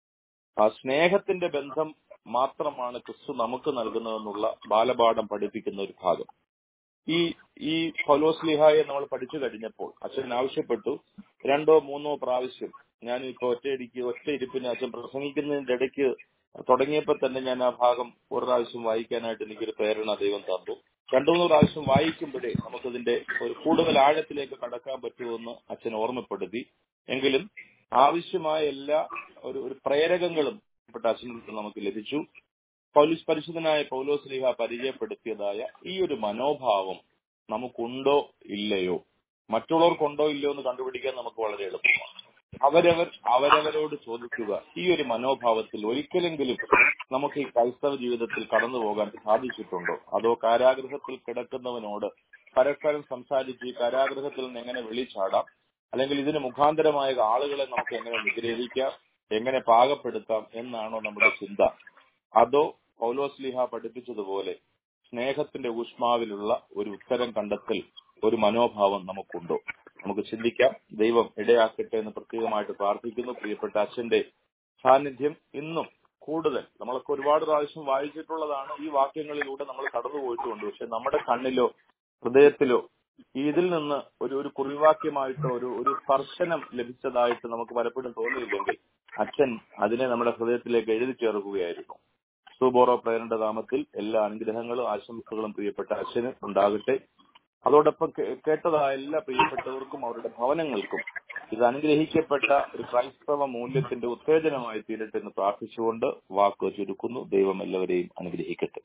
ആ സ്നേഹത്തിന്റെ ബന്ധം മാത്രമാണ് ക്രിസ്തു നമുക്ക് നൽകുന്നതെന്നുള്ള ബാലപാഠം പഠിപ്പിക്കുന്ന ഒരു ഭാഗം ഈ ഈ പൗലോസ്ലിഹായെ നമ്മൾ പഠിച്ചു കഴിഞ്ഞപ്പോൾ അച്ഛൻ ആവശ്യപ്പെട്ടു രണ്ടോ മൂന്നോ പ്രാവശ്യം ഞാൻ ഇപ്പൊ ഒറ്റയടിക്ക് ഒറ്റ ഇരിപ്പിന് അച്ഛൻ പ്രസംഗിക്കുന്നതിന്റെ ഇടയ്ക്ക് തുടങ്ങിയപ്പോൾ തന്നെ ഞാൻ ആ ഭാഗം ഒരു പ്രാവശ്യം വായിക്കാനായിട്ട് എനിക്കൊരു പ്രേരണ ദൈവം തന്നു രണ്ടു മൂന്ന് പ്രാവശ്യം വായിക്കുമ്പോഴേ നമുക്കതിന്റെ ഒരു കൂടുതൽ ആഴത്തിലേക്ക് കടക്കാൻ പറ്റുമെന്ന് അച്ഛൻ ഓർമ്മപ്പെടുത്തി എങ്കിലും ആവശ്യമായ എല്ലാ ഒരു ഒരു പ്രേരകങ്ങളും പെട്ട അച്ഛനിൽ നിന്ന് നമുക്ക് ലഭിച്ചു പൗലൂസ് പരിശുദ്ധനായ പൗലോസ് ലീഹ പരിചയപ്പെടുത്തിയതായ ഈ ഒരു മനോഭാവം നമുക്കുണ്ടോ ഇല്ലയോ മറ്റുള്ളവർക്കുണ്ടോ ഇല്ലയോ എന്ന് കണ്ടുപിടിക്കാൻ നമുക്ക് വളരെ എളുപ്പമാണ് അവരവർ അവരവരോട് ചോദിക്കുക ഈ ഒരു മനോഭാവത്തിൽ ഒരിക്കലെങ്കിലും നമുക്ക് ഈ ക്രൈസ്തവ ജീവിതത്തിൽ കടന്നു പോകാൻ സാധിച്ചിട്ടുണ്ടോ അതോ കാരാഗൃഹത്തിൽ കിടക്കുന്നവനോട് പരസ്പരം സംസാരിച്ച് ഈ കാരാഗൃഹത്തിൽ നിന്ന് എങ്ങനെ വെളിച്ചാടാം അല്ലെങ്കിൽ ഇതിന് മുഖാന്തരമായ ആളുകളെ നമുക്ക് എങ്ങനെ നിഗ്രഹിക്കാം എങ്ങനെ പാകപ്പെടുത്താം എന്നാണോ നമ്മുടെ ചിന്ത അതോ പൗലോസ്ലിഹ പഠിപ്പിച്ചതുപോലെ സ്നേഹത്തിന്റെ ഊഷ്മാവിലുള്ള ഒരു ഉത്തരം കണ്ടെത്തൽ ഒരു മനോഭാവം നമുക്കുണ്ടോ നമുക്ക് ചിന്തിക്കാം ദൈവം ഇടയാക്കട്ടെ എന്ന് പ്രത്യേകമായിട്ട് പ്രാർത്ഥിക്കുന്നു പ്രിയപ്പെട്ട അച്ഛന്റെ സാന്നിധ്യം ഇന്നും കൂടുതൽ നമ്മളൊക്കെ ഒരുപാട് പ്രാവശ്യം വായിച്ചിട്ടുള്ളതാണ് ഈ വാക്യങ്ങളിലൂടെ നമ്മൾ കടന്നുപോയിട്ടുണ്ട് പക്ഷെ നമ്മുടെ കണ്ണിലോ ഹൃദയത്തിലോ ഈ ഇതിൽ നിന്ന് ഒരു ഒരു കുറിവാക്യമായിട്ടോ ഒരു ഒരു സ്പർശനം ലഭിച്ചതായിട്ട് നമുക്ക് പലപ്പോഴും തോന്നിയില്ലെങ്കിൽ അച്ഛൻ അതിനെ നമ്മുടെ ഹൃദയത്തിലേക്ക് എഴുതി ചേർക്കുകയായിരുന്നു സുബോറോ പ്രേരണയുടെ നാമത്തിൽ എല്ലാ അനുഗ്രഹങ്ങളും ആശംസകളും പ്രിയപ്പെട്ട അച്ഛന് ഉണ്ടാകട്ടെ അതോടൊപ്പം കേ- കേട്ടതായ എല്ലാ പ്രിയപ്പെട്ടവർക്കും അവരുടെ ഭവനങ്ങൾക്കും ഇത് അനുഗ്രഹിക്കപ്പെട്ട ഒരു ക്രൈസ്തവ മൂല്യത്തിന്റെ ഉത്തേജനമായി തീരട്ടെ എന്ന് പ്രാർത്ഥിച്ചുകൊണ്ട് വാക്ക് ചുരുക്കുന്നു ദൈവം എല്ലാവരെയും അനുഗ്രഹിക്കട്ടെ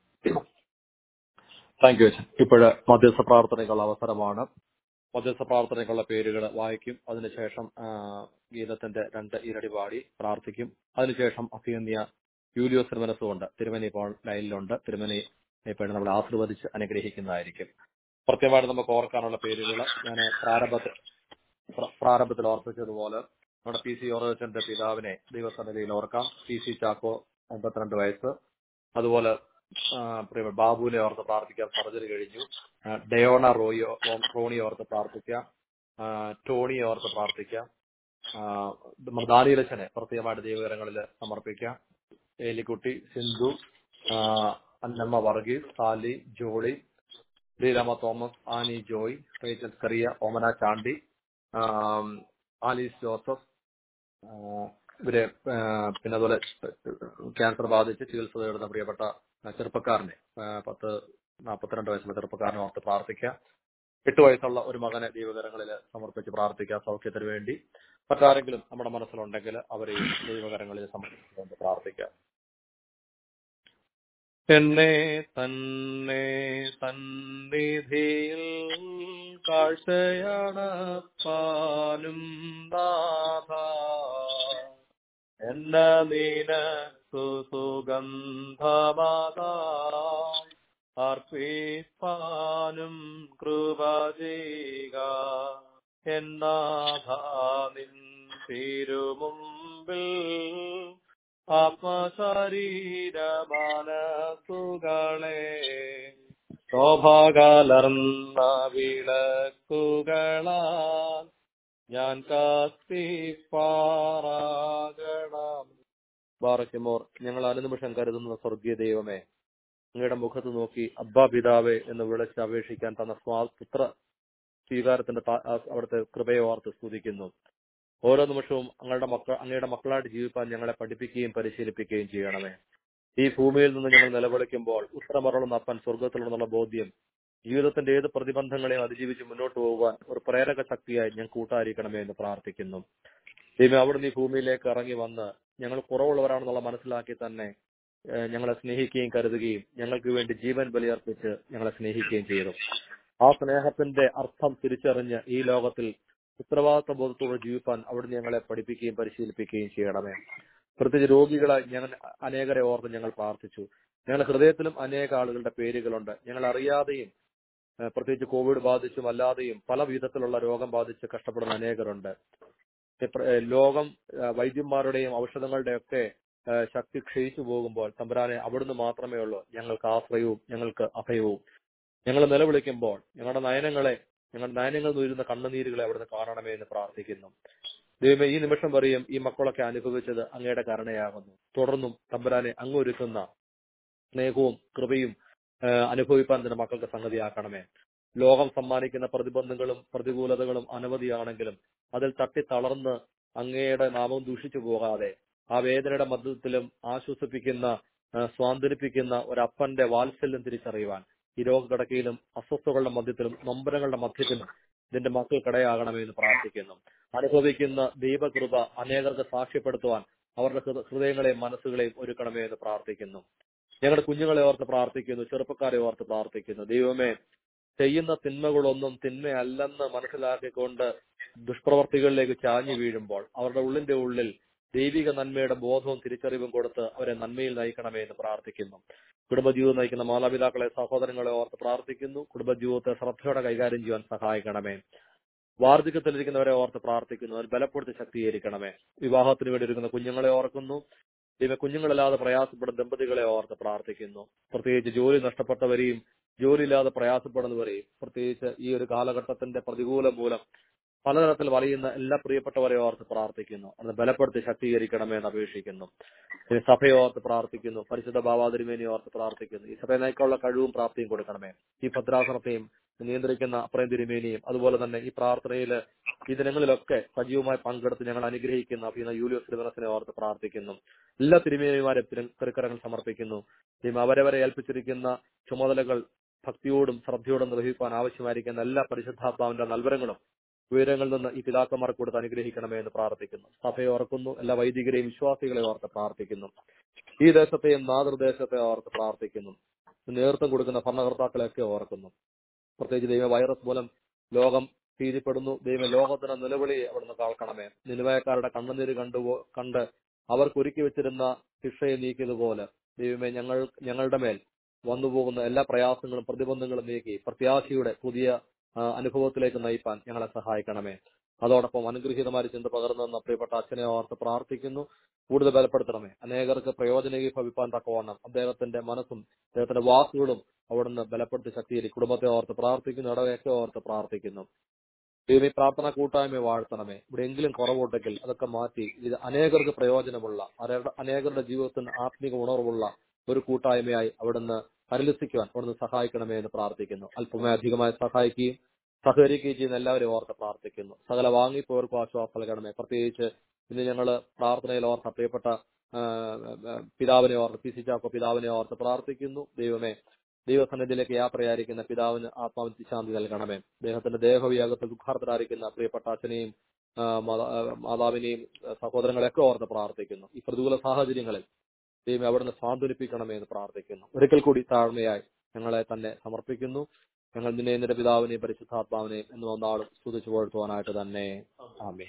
താങ്ക് യു അച്ഛൻ ഇപ്പോഴ് മധ്യസ്ഥ പ്രാർത്ഥനയ്ക്കുള്ള അവസരമാണ് മധ്യസ്ഥ പ്രാർത്ഥനയ്ക്കുള്ള പേരുകൾ വായിക്കും അതിനുശേഷം ആ, ഗീതത്തിന്റെ രണ്ട് ഇരടി പാടി പ്രാർത്ഥിക്കും അതിനുശേഷം അഭിനന്ദിയ യൂലിയോസ് തിരുമനസുകൊണ്ട് തിരുമനി ഇപ്പോൾ ലൈനിലുണ്ട് തിരുമനി ഇപ്പോഴും നമ്മളെ ആശീർവദിച്ച് അനുഗ്രഹിക്കുന്നതായിരിക്കും കൃത്യമായിട്ട് നമുക്ക് ഓർക്കാനുള്ള പേരുകൾ ഞാൻ പ്രാരംഭത്തിൽ പ്ര- പ്രാരംഭത്തിൽ ഓർപ്പിച്ചതുപോലെ നമ്മുടെ പി സി ഓറച്ചന്റെ പിതാവിനെ ദൈവസന്നിധിയിൽ ഓർക്കാം പി സി ചാക്കോ അമ്പത്തിരണ്ട് വയസ്സ് അതുപോലെ ആ, പ്രിയ ബാബുവിനെ ഓർത്ത് പ്രാർത്ഥിക്കാം സർജറി കഴിഞ്ഞു ആ, ഡയോണ റോയോ റോണി ഓർത്ത് പ്രാർത്ഥിക്കാം ആ, ടോണിയെ ഓർത്ത് പ്രാർത്ഥിക്കാം ആ, നമ്മുടെ ദാനിയലച്ചനെ പ്രത്യേകമായിട്ട് ദൈവകരങ്ങളിൽ സമർപ്പിക്കാം ഏലിക്കുട്ടി സിന്ധു ആ, Annamma Varghese Sally Jolly Sreerama Thomas Annie Joy Rachel Kariya Omana Chandy ആ, ആലീസ് ജോസഫ് ആ, ഇവരെ ആ, പിന്നെ അതുപോലെ ക്യാൻസർ ബാധിച്ച് ചികിത്സ തേടുന്ന പ്രിയപ്പെട്ട ആ, ചെറുപ്പക്കാരനെ ആ, പത്ത് നാൽപ്പത്തിരണ്ട് വയസ്സുള്ള ചെറുപ്പക്കാരനെ ഓർത്ത് പ്രാർത്ഥിക്കാം എട്ട് വയസ്സുള്ള ഒരു മകനെ ദൈവകരങ്ങളിൽ സമർപ്പിച്ച് പ്രാർത്ഥിക്കാം സൗഖ്യത്തിന് വേണ്ടി മറ്റാരെങ്കിലും നമ്മുടെ മനസ്സിലുണ്ടെങ്കിൽ അവരെയും ദൈവകരങ്ങളിൽ സമർപ്പിച്ചുകൊണ്ട് പ്രാർത്ഥിക്കാം എന്നെ തന്നെ സന്നിധിയിൽ കാഴ്ചയണപ്പാനും നാഥ എന്ന നിനക്കു സുഗന്ധമാതാ അർപ്പിപ്പാനും കൃപ ചെയ്യുക എന്നാഥ നിൻ തിരുമുമ്പിൽ ആത്മശരീരമാനസുകളെ ശോഭകലർന്ന വിളക്കുകളാൽ ഞാൻ കത്തിപ്പാറാകണം ബാറയ്ക്കുമോർ ഞങ്ങൾ അനുനിമിഷം കരുതുന്ന സ്വർഗീയ ദൈവമേ അങ്ങയുടെ മുഖത്ത് നോക്കി അബ്ബാ പിതാവേ എന്ന് വിളിച്ച് അപേക്ഷിക്കാൻ തന്ന സ്വാ പുത്ര സ്വീകാരത്തിന്റെ താ- ആ അവിടുത്തെ കൃപയെ ഓർത്ത് സ്തുതിക്കുന്നു ഓരോ നിമിഷവും അങ്ങയുടെ മക്കൾ അങ്ങയുടെ മക്കളായിട്ട് ജീവിക്കാൻ ഞങ്ങളെ പഠിപ്പിക്കുകയും പരിശീലിപ്പിക്കുകയും ചെയ്യണമേ ഈ ഭൂമിയിൽ നിന്ന് ഞങ്ങൾ നിലവിളിക്കുമ്പോൾ ഉത്തരമറളുന്ന അപ്പൻ സ്വർഗത്തിൽ നിന്നുള്ള ബോധ്യം ജീവിതത്തിന്റെ ഏത് പ്രതിബന്ധങ്ങളെയും അതിജീവിച്ച് മുന്നോട്ട് പോകുവാൻ ഒരു പ്രേരക ശക്തിയായി ഞാൻ കൂട്ടായിരിക്കണമേ എന്ന് പ്രാർത്ഥിക്കുന്നു ദൈവം അവിടുന്ന് ഈ ഭൂമിയിലേക്ക് ഇറങ്ങി വന്ന് ഞങ്ങൾ കുറവുള്ളവരാണെന്നുള്ള മനസ്സിലാക്കി തന്നെ ഏഹ് ഞങ്ങളെ സ്നേഹിക്കുകയും കരുതുകയും ഞങ്ങൾക്ക് വേണ്ടി ജീവൻ ബലിയർപ്പിച്ച് ഞങ്ങളെ സ്നേഹിക്കുകയും ചെയ്തു ആ സ്നേഹത്തിന്റെ അർത്ഥം തിരിച്ചറിഞ്ഞ് ഈ ലോകത്തിൽ ഉത്തരവാദിത്വ ബോധത്തോടെ ജീവിക്കാൻ അവിടുന്ന് ഞങ്ങളെ പഠിപ്പിക്കുകയും പരിശീലിപ്പിക്കുകയും ചെയ്യണമേ പ്രത്യേകിച്ച് രോഗികളെ ഞങ്ങൾ അനേകരെ ഓർത്ത് ഞങ്ങൾ പ്രാർത്ഥിച്ചു ഞങ്ങളുടെ ഹൃദയത്തിലും അനേക ആളുകളുടെ പേരുകളുണ്ട് ഞങ്ങൾ അറിയാതെയും ഏഹ് പ്രത്യേകിച്ച് കോവിഡ് ബാധിച്ചും അല്ലാതെയും പല വിധത്തിലുള്ള രോഗം ബാധിച്ച് കഷ്ടപ്പെടുന്ന അനേകരുണ്ട് ഇപ്ര- ഏഹ് ലോകം ഏഹ് വൈദ്യന്മാരുടെയും ഔഷധങ്ങളുടെയൊക്കെ ഏഹ് ശക്തി ക്ഷയിച്ചു പോകുമ്പോൾ തമ്പുരാനെ അവിടുന്ന് മാത്രമേ ഉള്ളൂ ഞങ്ങൾക്ക് ആശ്രയവും ഞങ്ങൾക്ക് അഭയവും ഞങ്ങൾ നിലവിളിക്കുമ്പോൾ ഞങ്ങളുടെ നയനങ്ങളെ ഞങ്ങളുടെ നയനങ്ങൾ നൂരുന്ന കണ്ണുനീരുകളെ അവിടുന്ന് കാണണമേ എന്ന് പ്രാർത്ഥിക്കുന്നു ദൈവമേ ഈ നിമിഷം വരെയും ഈ മക്കളൊക്കെ അനുഭവിച്ചത് അങ്ങയുടെ കരുണയാകുന്നു തുടർന്നും തമ്പുരാനെ അങ്ങൊരുക്കുന്ന സ്നേഹവും കൃപയും ഏഹ് അനുഭവിപ്പാൻ തന്നെ മക്കൾക്ക് സംഗതിയാക്കണമേ ലോകം സമ്മാനിക്കുന്ന പ്രതിബന്ധങ്ങളും പ്രതികൂലതകളും അനവധിയാണെങ്കിലും അതിൽ തട്ടി തളർന്ന് അങ്ങയുടെ നാമം ദൂഷിച്ചു പോകാതെ ആ വേദനയുടെ മധ്യത്തിലും ആശ്വസിപ്പിക്കുന്ന ഏഹ് സ്വാന്തനിപ്പിക്കുന്ന ഒരപ്പന്റെ വാത്സല്യം തിരിച്ചറിയുവാൻ ഈ രോഗക്കിടക്കയിലും അസ്വസ്ഥകളുടെ മധ്യത്തിലും നൊമ്പരങ്ങളുടെ മധ്യത്തിലും ഇതിന്റെ മക്കൾക്കിടയാകണമേ എന്ന് പ്രാർത്ഥിക്കുന്നു അനുഭവിക്കുന്ന ദൈവകൃപ അനേകർക്ക് സാക്ഷ്യപ്പെടുത്തുവാൻ അവരുടെ ഹൃദ- ഹൃദയങ്ങളെയും മനസ്സുകളെയും ഒരുക്കണമേ എന്ന് പ്രാർത്ഥിക്കുന്നു ഞങ്ങളുടെ കുഞ്ഞുങ്ങളെ ഓർത്ത് പ്രാർത്ഥിക്കുന്നു ചെറുപ്പക്കാരെ ഓർത്ത് പ്രാർത്ഥിക്കുന്നു ദൈവമേ ചെയ്യുന്ന തിന്മകളൊന്നും തിന്മയല്ലെന്ന് മനസ്സിലാക്കിക്കൊണ്ട് ദുഷ്പ്രവർത്തികളിലേക്ക് ചാഞ്ഞു വീഴുമ്പോൾ അവരുടെ ഉള്ളിന്റെ ഉള്ളിൽ ദൈവിക നന്മയുടെ ബോധവും തിരിച്ചറിവും കൊടുത്ത് അവരെ നന്മയിൽ നയിക്കണമേ എന്ന് പ്രാർത്ഥിക്കുന്നു കുടുംബജീവിതം നയിക്കുന്ന മാതാപിതാക്കളെ സഹോദരങ്ങളെ ഓർത്ത് പ്രാർത്ഥിക്കുന്നു കുടുംബജീവിതത്തെ ശ്രദ്ധയോടെ കൈകാര്യം ചെയ്യാൻ സഹായിക്കണമേ വാർദ്ധക്യത്തിലിരിക്കുന്നവരെ ഓർത്ത് പ്രാർത്ഥിക്കുന്നു അതിൽ ബലപ്പെടുത്തി ശക്തീകരിക്കണമേ വിവാഹത്തിന് വേണ്ടി ഒരുക്കുന്ന കുഞ്ഞുങ്ങളെ ഓർക്കുന്നു ദൈവ കുഞ്ഞുങ്ങളില്ലാതെ പ്രയാസപ്പെടുന്ന ദമ്പതികളെ ഓർത്ത് പ്രാർത്ഥിക്കുന്നു പ്രത്യേകിച്ച് ജോലി നഷ്ടപ്പെട്ടവരെയും ജോലിയില്ലാതെ പ്രയാസപ്പെടുന്നവരെയും പ്രത്യേകിച്ച് ഈ ഒരു കാലഘട്ടത്തിന്റെ പ്രതികൂലം മൂലം പലതരത്തിൽ വലയുന്ന എല്ലാ പ്രിയപ്പെട്ടവരെ ഓർത്ത് പ്രാർത്ഥിക്കുന്നു അത് ബലപ്പെടുത്തി ശക്തീകരിക്കണമേ എന്ന് അപേക്ഷിക്കുന്നു ഇനി സഭയെ ഓർത്ത് പ്രാർത്ഥിക്കുന്നു പരിശുദ്ധ ഭാവാതിരുമേനെ ഓർത്ത് പ്രാർത്ഥിക്കുന്നു ഈ സഭയെ നയിക്കാനുള്ള കഴിവും പ്രാപ്തിയും കൊടുക്കണമേ ഈ ഭദ്രാസനത്തെയും നിയന്ത്രിക്കുന്ന അപ്രയം തിരുമേനിയും അതുപോലെ തന്നെ ഈ പ്രാർത്ഥനയിൽ ഈ ദിനങ്ങളിലൊക്കെ സജീവമായി പങ്കെടുത്ത് ഞങ്ങൾ അനുഗ്രഹിക്കുന്ന അഭിന യൂലിയോസ് തിരുവനസിനെ ഓർത്ത് പ്രാർത്ഥിക്കുന്നു എല്ലാ തിരുമേനിമാരെ തിരുക്കരങ്ങൾ സമർപ്പിക്കുന്നു ദൈവം അവരവരെ ഏൽപ്പിച്ചിരിക്കുന്ന ചുമതലകൾ ഭക്തിയോടും ശ്രദ്ധയോടും നിർവഹിക്കാൻ ആവശ്യമായിരിക്കുന്ന എല്ലാ പരിശുദ്ധാത്മാവിന്റെ നൽവരങ്ങളും ഉയരങ്ങളിൽ നിന്ന് ഈ പിതാക്കന്മാർ കൊടുത്ത് അനുഗ്രഹിക്കണമേ എന്ന് പ്രാർത്ഥിക്കുന്നു സഭയെ ഓർക്കുന്നു എല്ലാ വൈദികരെയും വിശ്വാസികളെ ഓർത്ത് പ്രാർത്ഥിക്കുന്നു ഈ ദേശത്തെയും മാതൃദേശത്തെ ഓർത്ത് പ്രാർത്ഥിക്കുന്നു നേതൃത്വം കൊടുക്കുന്ന ഭരണകർത്താക്കളെയൊക്കെ ഓർക്കുന്നു പ്രത്യേകിച്ച് ദൈവ വൈറസ് മൂലം ലോകം ഭീതിപ്പെടുന്നു ദൈവ ലോകത്തിന് നിലവിളി അവിടുന്ന് കേൾക്കണമേ നിലവയക്കാരുടെ കണ്ണുനീര് കണ്ടു കണ്ട് അവർക്ക് ഒരുക്കി വെച്ചിരുന്ന ശിക്ഷയെ നീക്കിയതുപോലെ ദൈവമേ ഞങ്ങൾ ഞങ്ങളുടെ മേൽ വന്നുപോകുന്ന എല്ലാ പ്രയാസങ്ങളും പ്രതിബന്ധങ്ങളും നീക്കി പ്രത്യാശയുടെ പുതിയ ആ, അനുഭവത്തിലേക്ക് നയിപ്പാൻ ഞങ്ങളെ സഹായിക്കണമേ അതോടൊപ്പം അനുഗ്രഹീതമായ ചിന്ത പകർന്നു തന്ന പ്രിയപ്പെട്ട അച്ഛനെ ഓർത്ത് പ്രാർത്ഥിക്കുന്നു കൂടുതൽ ബലപ്പെടുത്തണമേ അനേകർക്ക് പ്രയോജനീഭവിപ്പാൻ തക്കവണ്ണം അദ്ദേഹത്തിന്റെ മനസ്സും അദ്ദേഹത്തിന്റെ വാക്കുകളും അവിടുന്ന് ബലപ്പെടുത്തി ശക്തിയിൽ കുടുംബത്തെ ഓർത്ത് പ്രാർത്ഥിക്കുന്നു ഇടവയൊക്കെ ഓർത്ത് പ്രാർത്ഥിക്കുന്നു ദൈവം ഈ പ്രാർത്ഥന കൂട്ടായ്മ വാഴ്ത്തണമേ ഇവിടെയെങ്കിലും കുറവുണ്ടെങ്കിൽ അതൊക്കെ മാറ്റി ഇത് അനേകർക്ക് പ്രയോജനമുള്ള അനേക- അനേകരുടെ ജീവിതത്തിന് ആത്മീക ഉണർവുള്ള ഒരു കൂട്ടായ്മയായി അവിടുന്ന് പരിലസിക്കുവാൻ അവിടുന്ന് സഹായിക്കണമേ എന്ന് പ്രാർത്ഥിക്കുന്നു അല്പമേ അധികമായി സഹായിക്കുകയും സഹകരിക്കുകയും ചെയ്യുന്ന എല്ലാവരെയും ഓർത്ത് പ്രാർത്ഥിക്കുന്നു സകല വാങ്ങിപ്പോയവർക്കും ആശ്വാസം നൽകണമേ പ്രത്യേകിച്ച് ഇന്ന് ഞങ്ങൾ പ്രാർത്ഥനയിൽ ഓർത്ത പ്രിയപ്പെട്ട ആ, ആ, പിതാവിനെ ഓർത്ത് പി സി ചാക്കോ പിതാവിനെ ഓർത്ത് പ്രാർത്ഥിക്കുന്നു ദൈവമേ ദൈവസന്നിധിയിലേക്ക് യാത്രയായിരിക്കുന്ന പിതാവിന് ആത്മാവിന് ശാന്തി നൽകണമേ അദ്ദേഹത്തിന്റെ ദേഹവിയാഗത്തിൽ ദുഃഖാർത്ഥരായിരിക്കുന്ന പ്രിയപ്പെട്ട അച്ഛനെയും ആ, മാതാ- ആ, മാതാവിനെയും ആ, സഹോദരങ്ങളെയൊക്കെ ഓർത്ത് പ്രാർത്ഥിക്കുന്നു ഈ പ്രതികൂല സാഹചര്യങ്ങളിൽ ദൈവം അവിടുന്ന് സാന്ത്വനിപ്പിക്കണമേ എന്ന് പ്രാർത്ഥിക്കുന്നു ഒരിക്കൽ കൂടി താഴ്മയായി ഞങ്ങളെ തന്നെ സമർപ്പിക്കുന്നു ഞങ്ങൾ നിന്നെ നിന്റെ പിതാവിനെയും പരിശുദ്ധാത്മാവിനെയും എന്ന് ഒന്നാളും സ്തുതിച്ചു പുകഴ്ത്തുവാനായിട്ട് തന്നെ ആമേ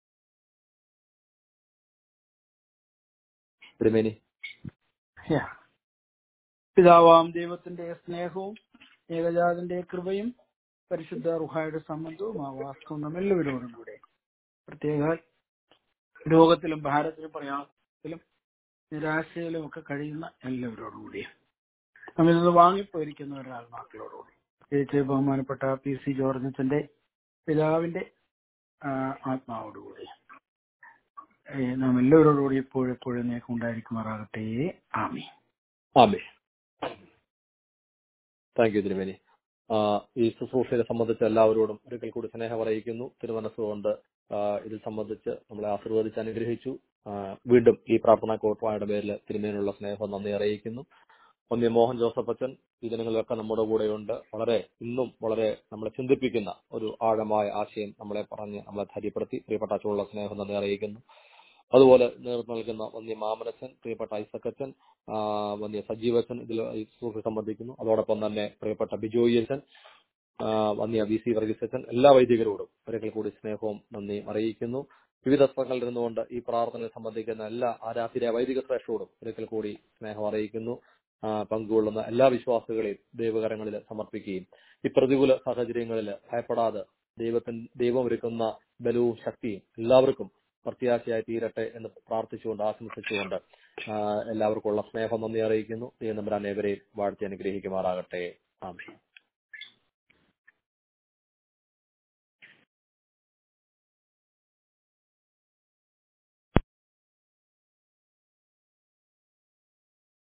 തിരുമേനി Yeah. പിതാവാം ദൈവത്തിന്റെ സ്നേഹവും ഏകജാതന്റെ കൃപയും പരിശുദ്ധ റുഹായുടെ സംബന്ധവും ആ വാസ്തവം നമ്മെല്ലാവരോടും കൂടെ പ്രത്യേക രോഗത്തിലും ഭാരത്തിലും പ്രയാസത്തിലും നിരാശയിലും ഒക്കെ കഴിയുന്ന എല്ലാവരോടും കൂടി നമ്മിൽ നിന്ന് വാങ്ങിപ്പോയിരിക്കുന്ന ഒരാൾ മക്കളോടുകൂടി പ്രത്യേകിച്ച് ബഹുമാനപ്പെട്ട പി സി ജോർജത്തിന്റെ പിതാവിന്റെ ആ, ആത്മാവോടുകൂടി ഏ, നാം എല്ലാവരോടുകൂടി എപ്പോഴും എപ്പോഴും നീക്കം ഉണ്ടായിരിക്കുമാറാകട്ടെ ആമി ആമേ താങ്ക് യു തിരുമേനി ആ, ഈ ശുശ്രൂഷയെ സംബന്ധിച്ച് എല്ലാവരോടും ഒരിക്കൽ കൂടി സ്നേഹം അറിയിക്കുന്നു തിരുമനസ്സുകൊണ്ട് ആ, ഇതിൽ സംബന്ധിച്ച് നമ്മളെ ആശീർവദിച്ച് അനുഗ്രഹിച്ചു ആ, വീണ്ടും ഈ പ്രാർത്ഥനാ കോട്ടവായുടെ പേരിൽ തിരുമേനുള്ള സ്നേഹം നന്ദി അറിയിക്കുന്നു ഒന്നേ മോഹൻ ജോസഫ് അച്ഛൻ ഈ ദിനങ്ങളിലൊക്കെ നമ്മുടെ കൂടെയുണ്ട് വളരെ ഇന്നും വളരെ നമ്മളെ ചിന്തിപ്പിക്കുന്ന ഒരു ആഴമായ ആശയം നമ്മളെ പറഞ്ഞ് നമ്മളെ ധൈര്യപ്പെടുത്തി പ്രിയപ്പെട്ട അച്ഛനുള്ള സ്നേഹം നന്ദി അറിയിക്കുന്നു അതുപോലെ നേതൃത്വം നൽകുന്ന വന്യ മാമനച്ചൻ പ്രിയപ്പെട്ട ഐസക്കച്ചൻ ആ, വന്യ സജീവച്ചൻ ഇതിൽ ഈ സുഹൃത്ത് സംബന്ധിക്കുന്നു അതോടൊപ്പം തന്നെ പ്രിയപ്പെട്ട ബിജോയി അച്ഛൻ ആ, വന്യ വി സി വർഗീസ് അച്ഛൻ എല്ലാ വൈദികരോടും ഒരിക്കൽ കൂടി സ്നേഹവും നന്ദിയും അറിയിക്കുന്നു വിവിധ സ്ഥലങ്ങളിൽ ഇരുന്നുകൊണ്ട് ഈ പ്രാർത്ഥനയിൽ സംബന്ധിക്കുന്ന എല്ലാ ആരാധിര വൈദിക ശ്രേഷ്ഠരോടും ഒരിക്കൽ കൂടി സ്നേഹം അറിയിക്കുന്നു ആ, പങ്കുകൊള്ളുന്ന എല്ലാ വിശ്വാസികളെയും ദൈവകരങ്ങളിൽ സമർപ്പിക്കുകയും ഈ പ്രതികൂല സാഹചര്യങ്ങളിൽ ഭയപ്പെടാതെ ദൈവത്തിന് ദൈവം ഒരുക്കുന്ന ബലവും ശക്തിയും എല്ലാവർക്കും പ്രത്യാശയായി തീരട്ടെ എന്ന് പ്രാർത്ഥിച്ചുകൊണ്ട് ആശംസിച്ചുകൊണ്ട് ആ, എല്ലാവർക്കും ഉള്ള സ്നേഹം നന്ദി അറിയിക്കുന്നു ദൈവം നമ്മുടെ അനേവരെയും വാഴ്ത്തി അനുഗ്രഹിക്കുമാറാകട്ടെ ആമേൻ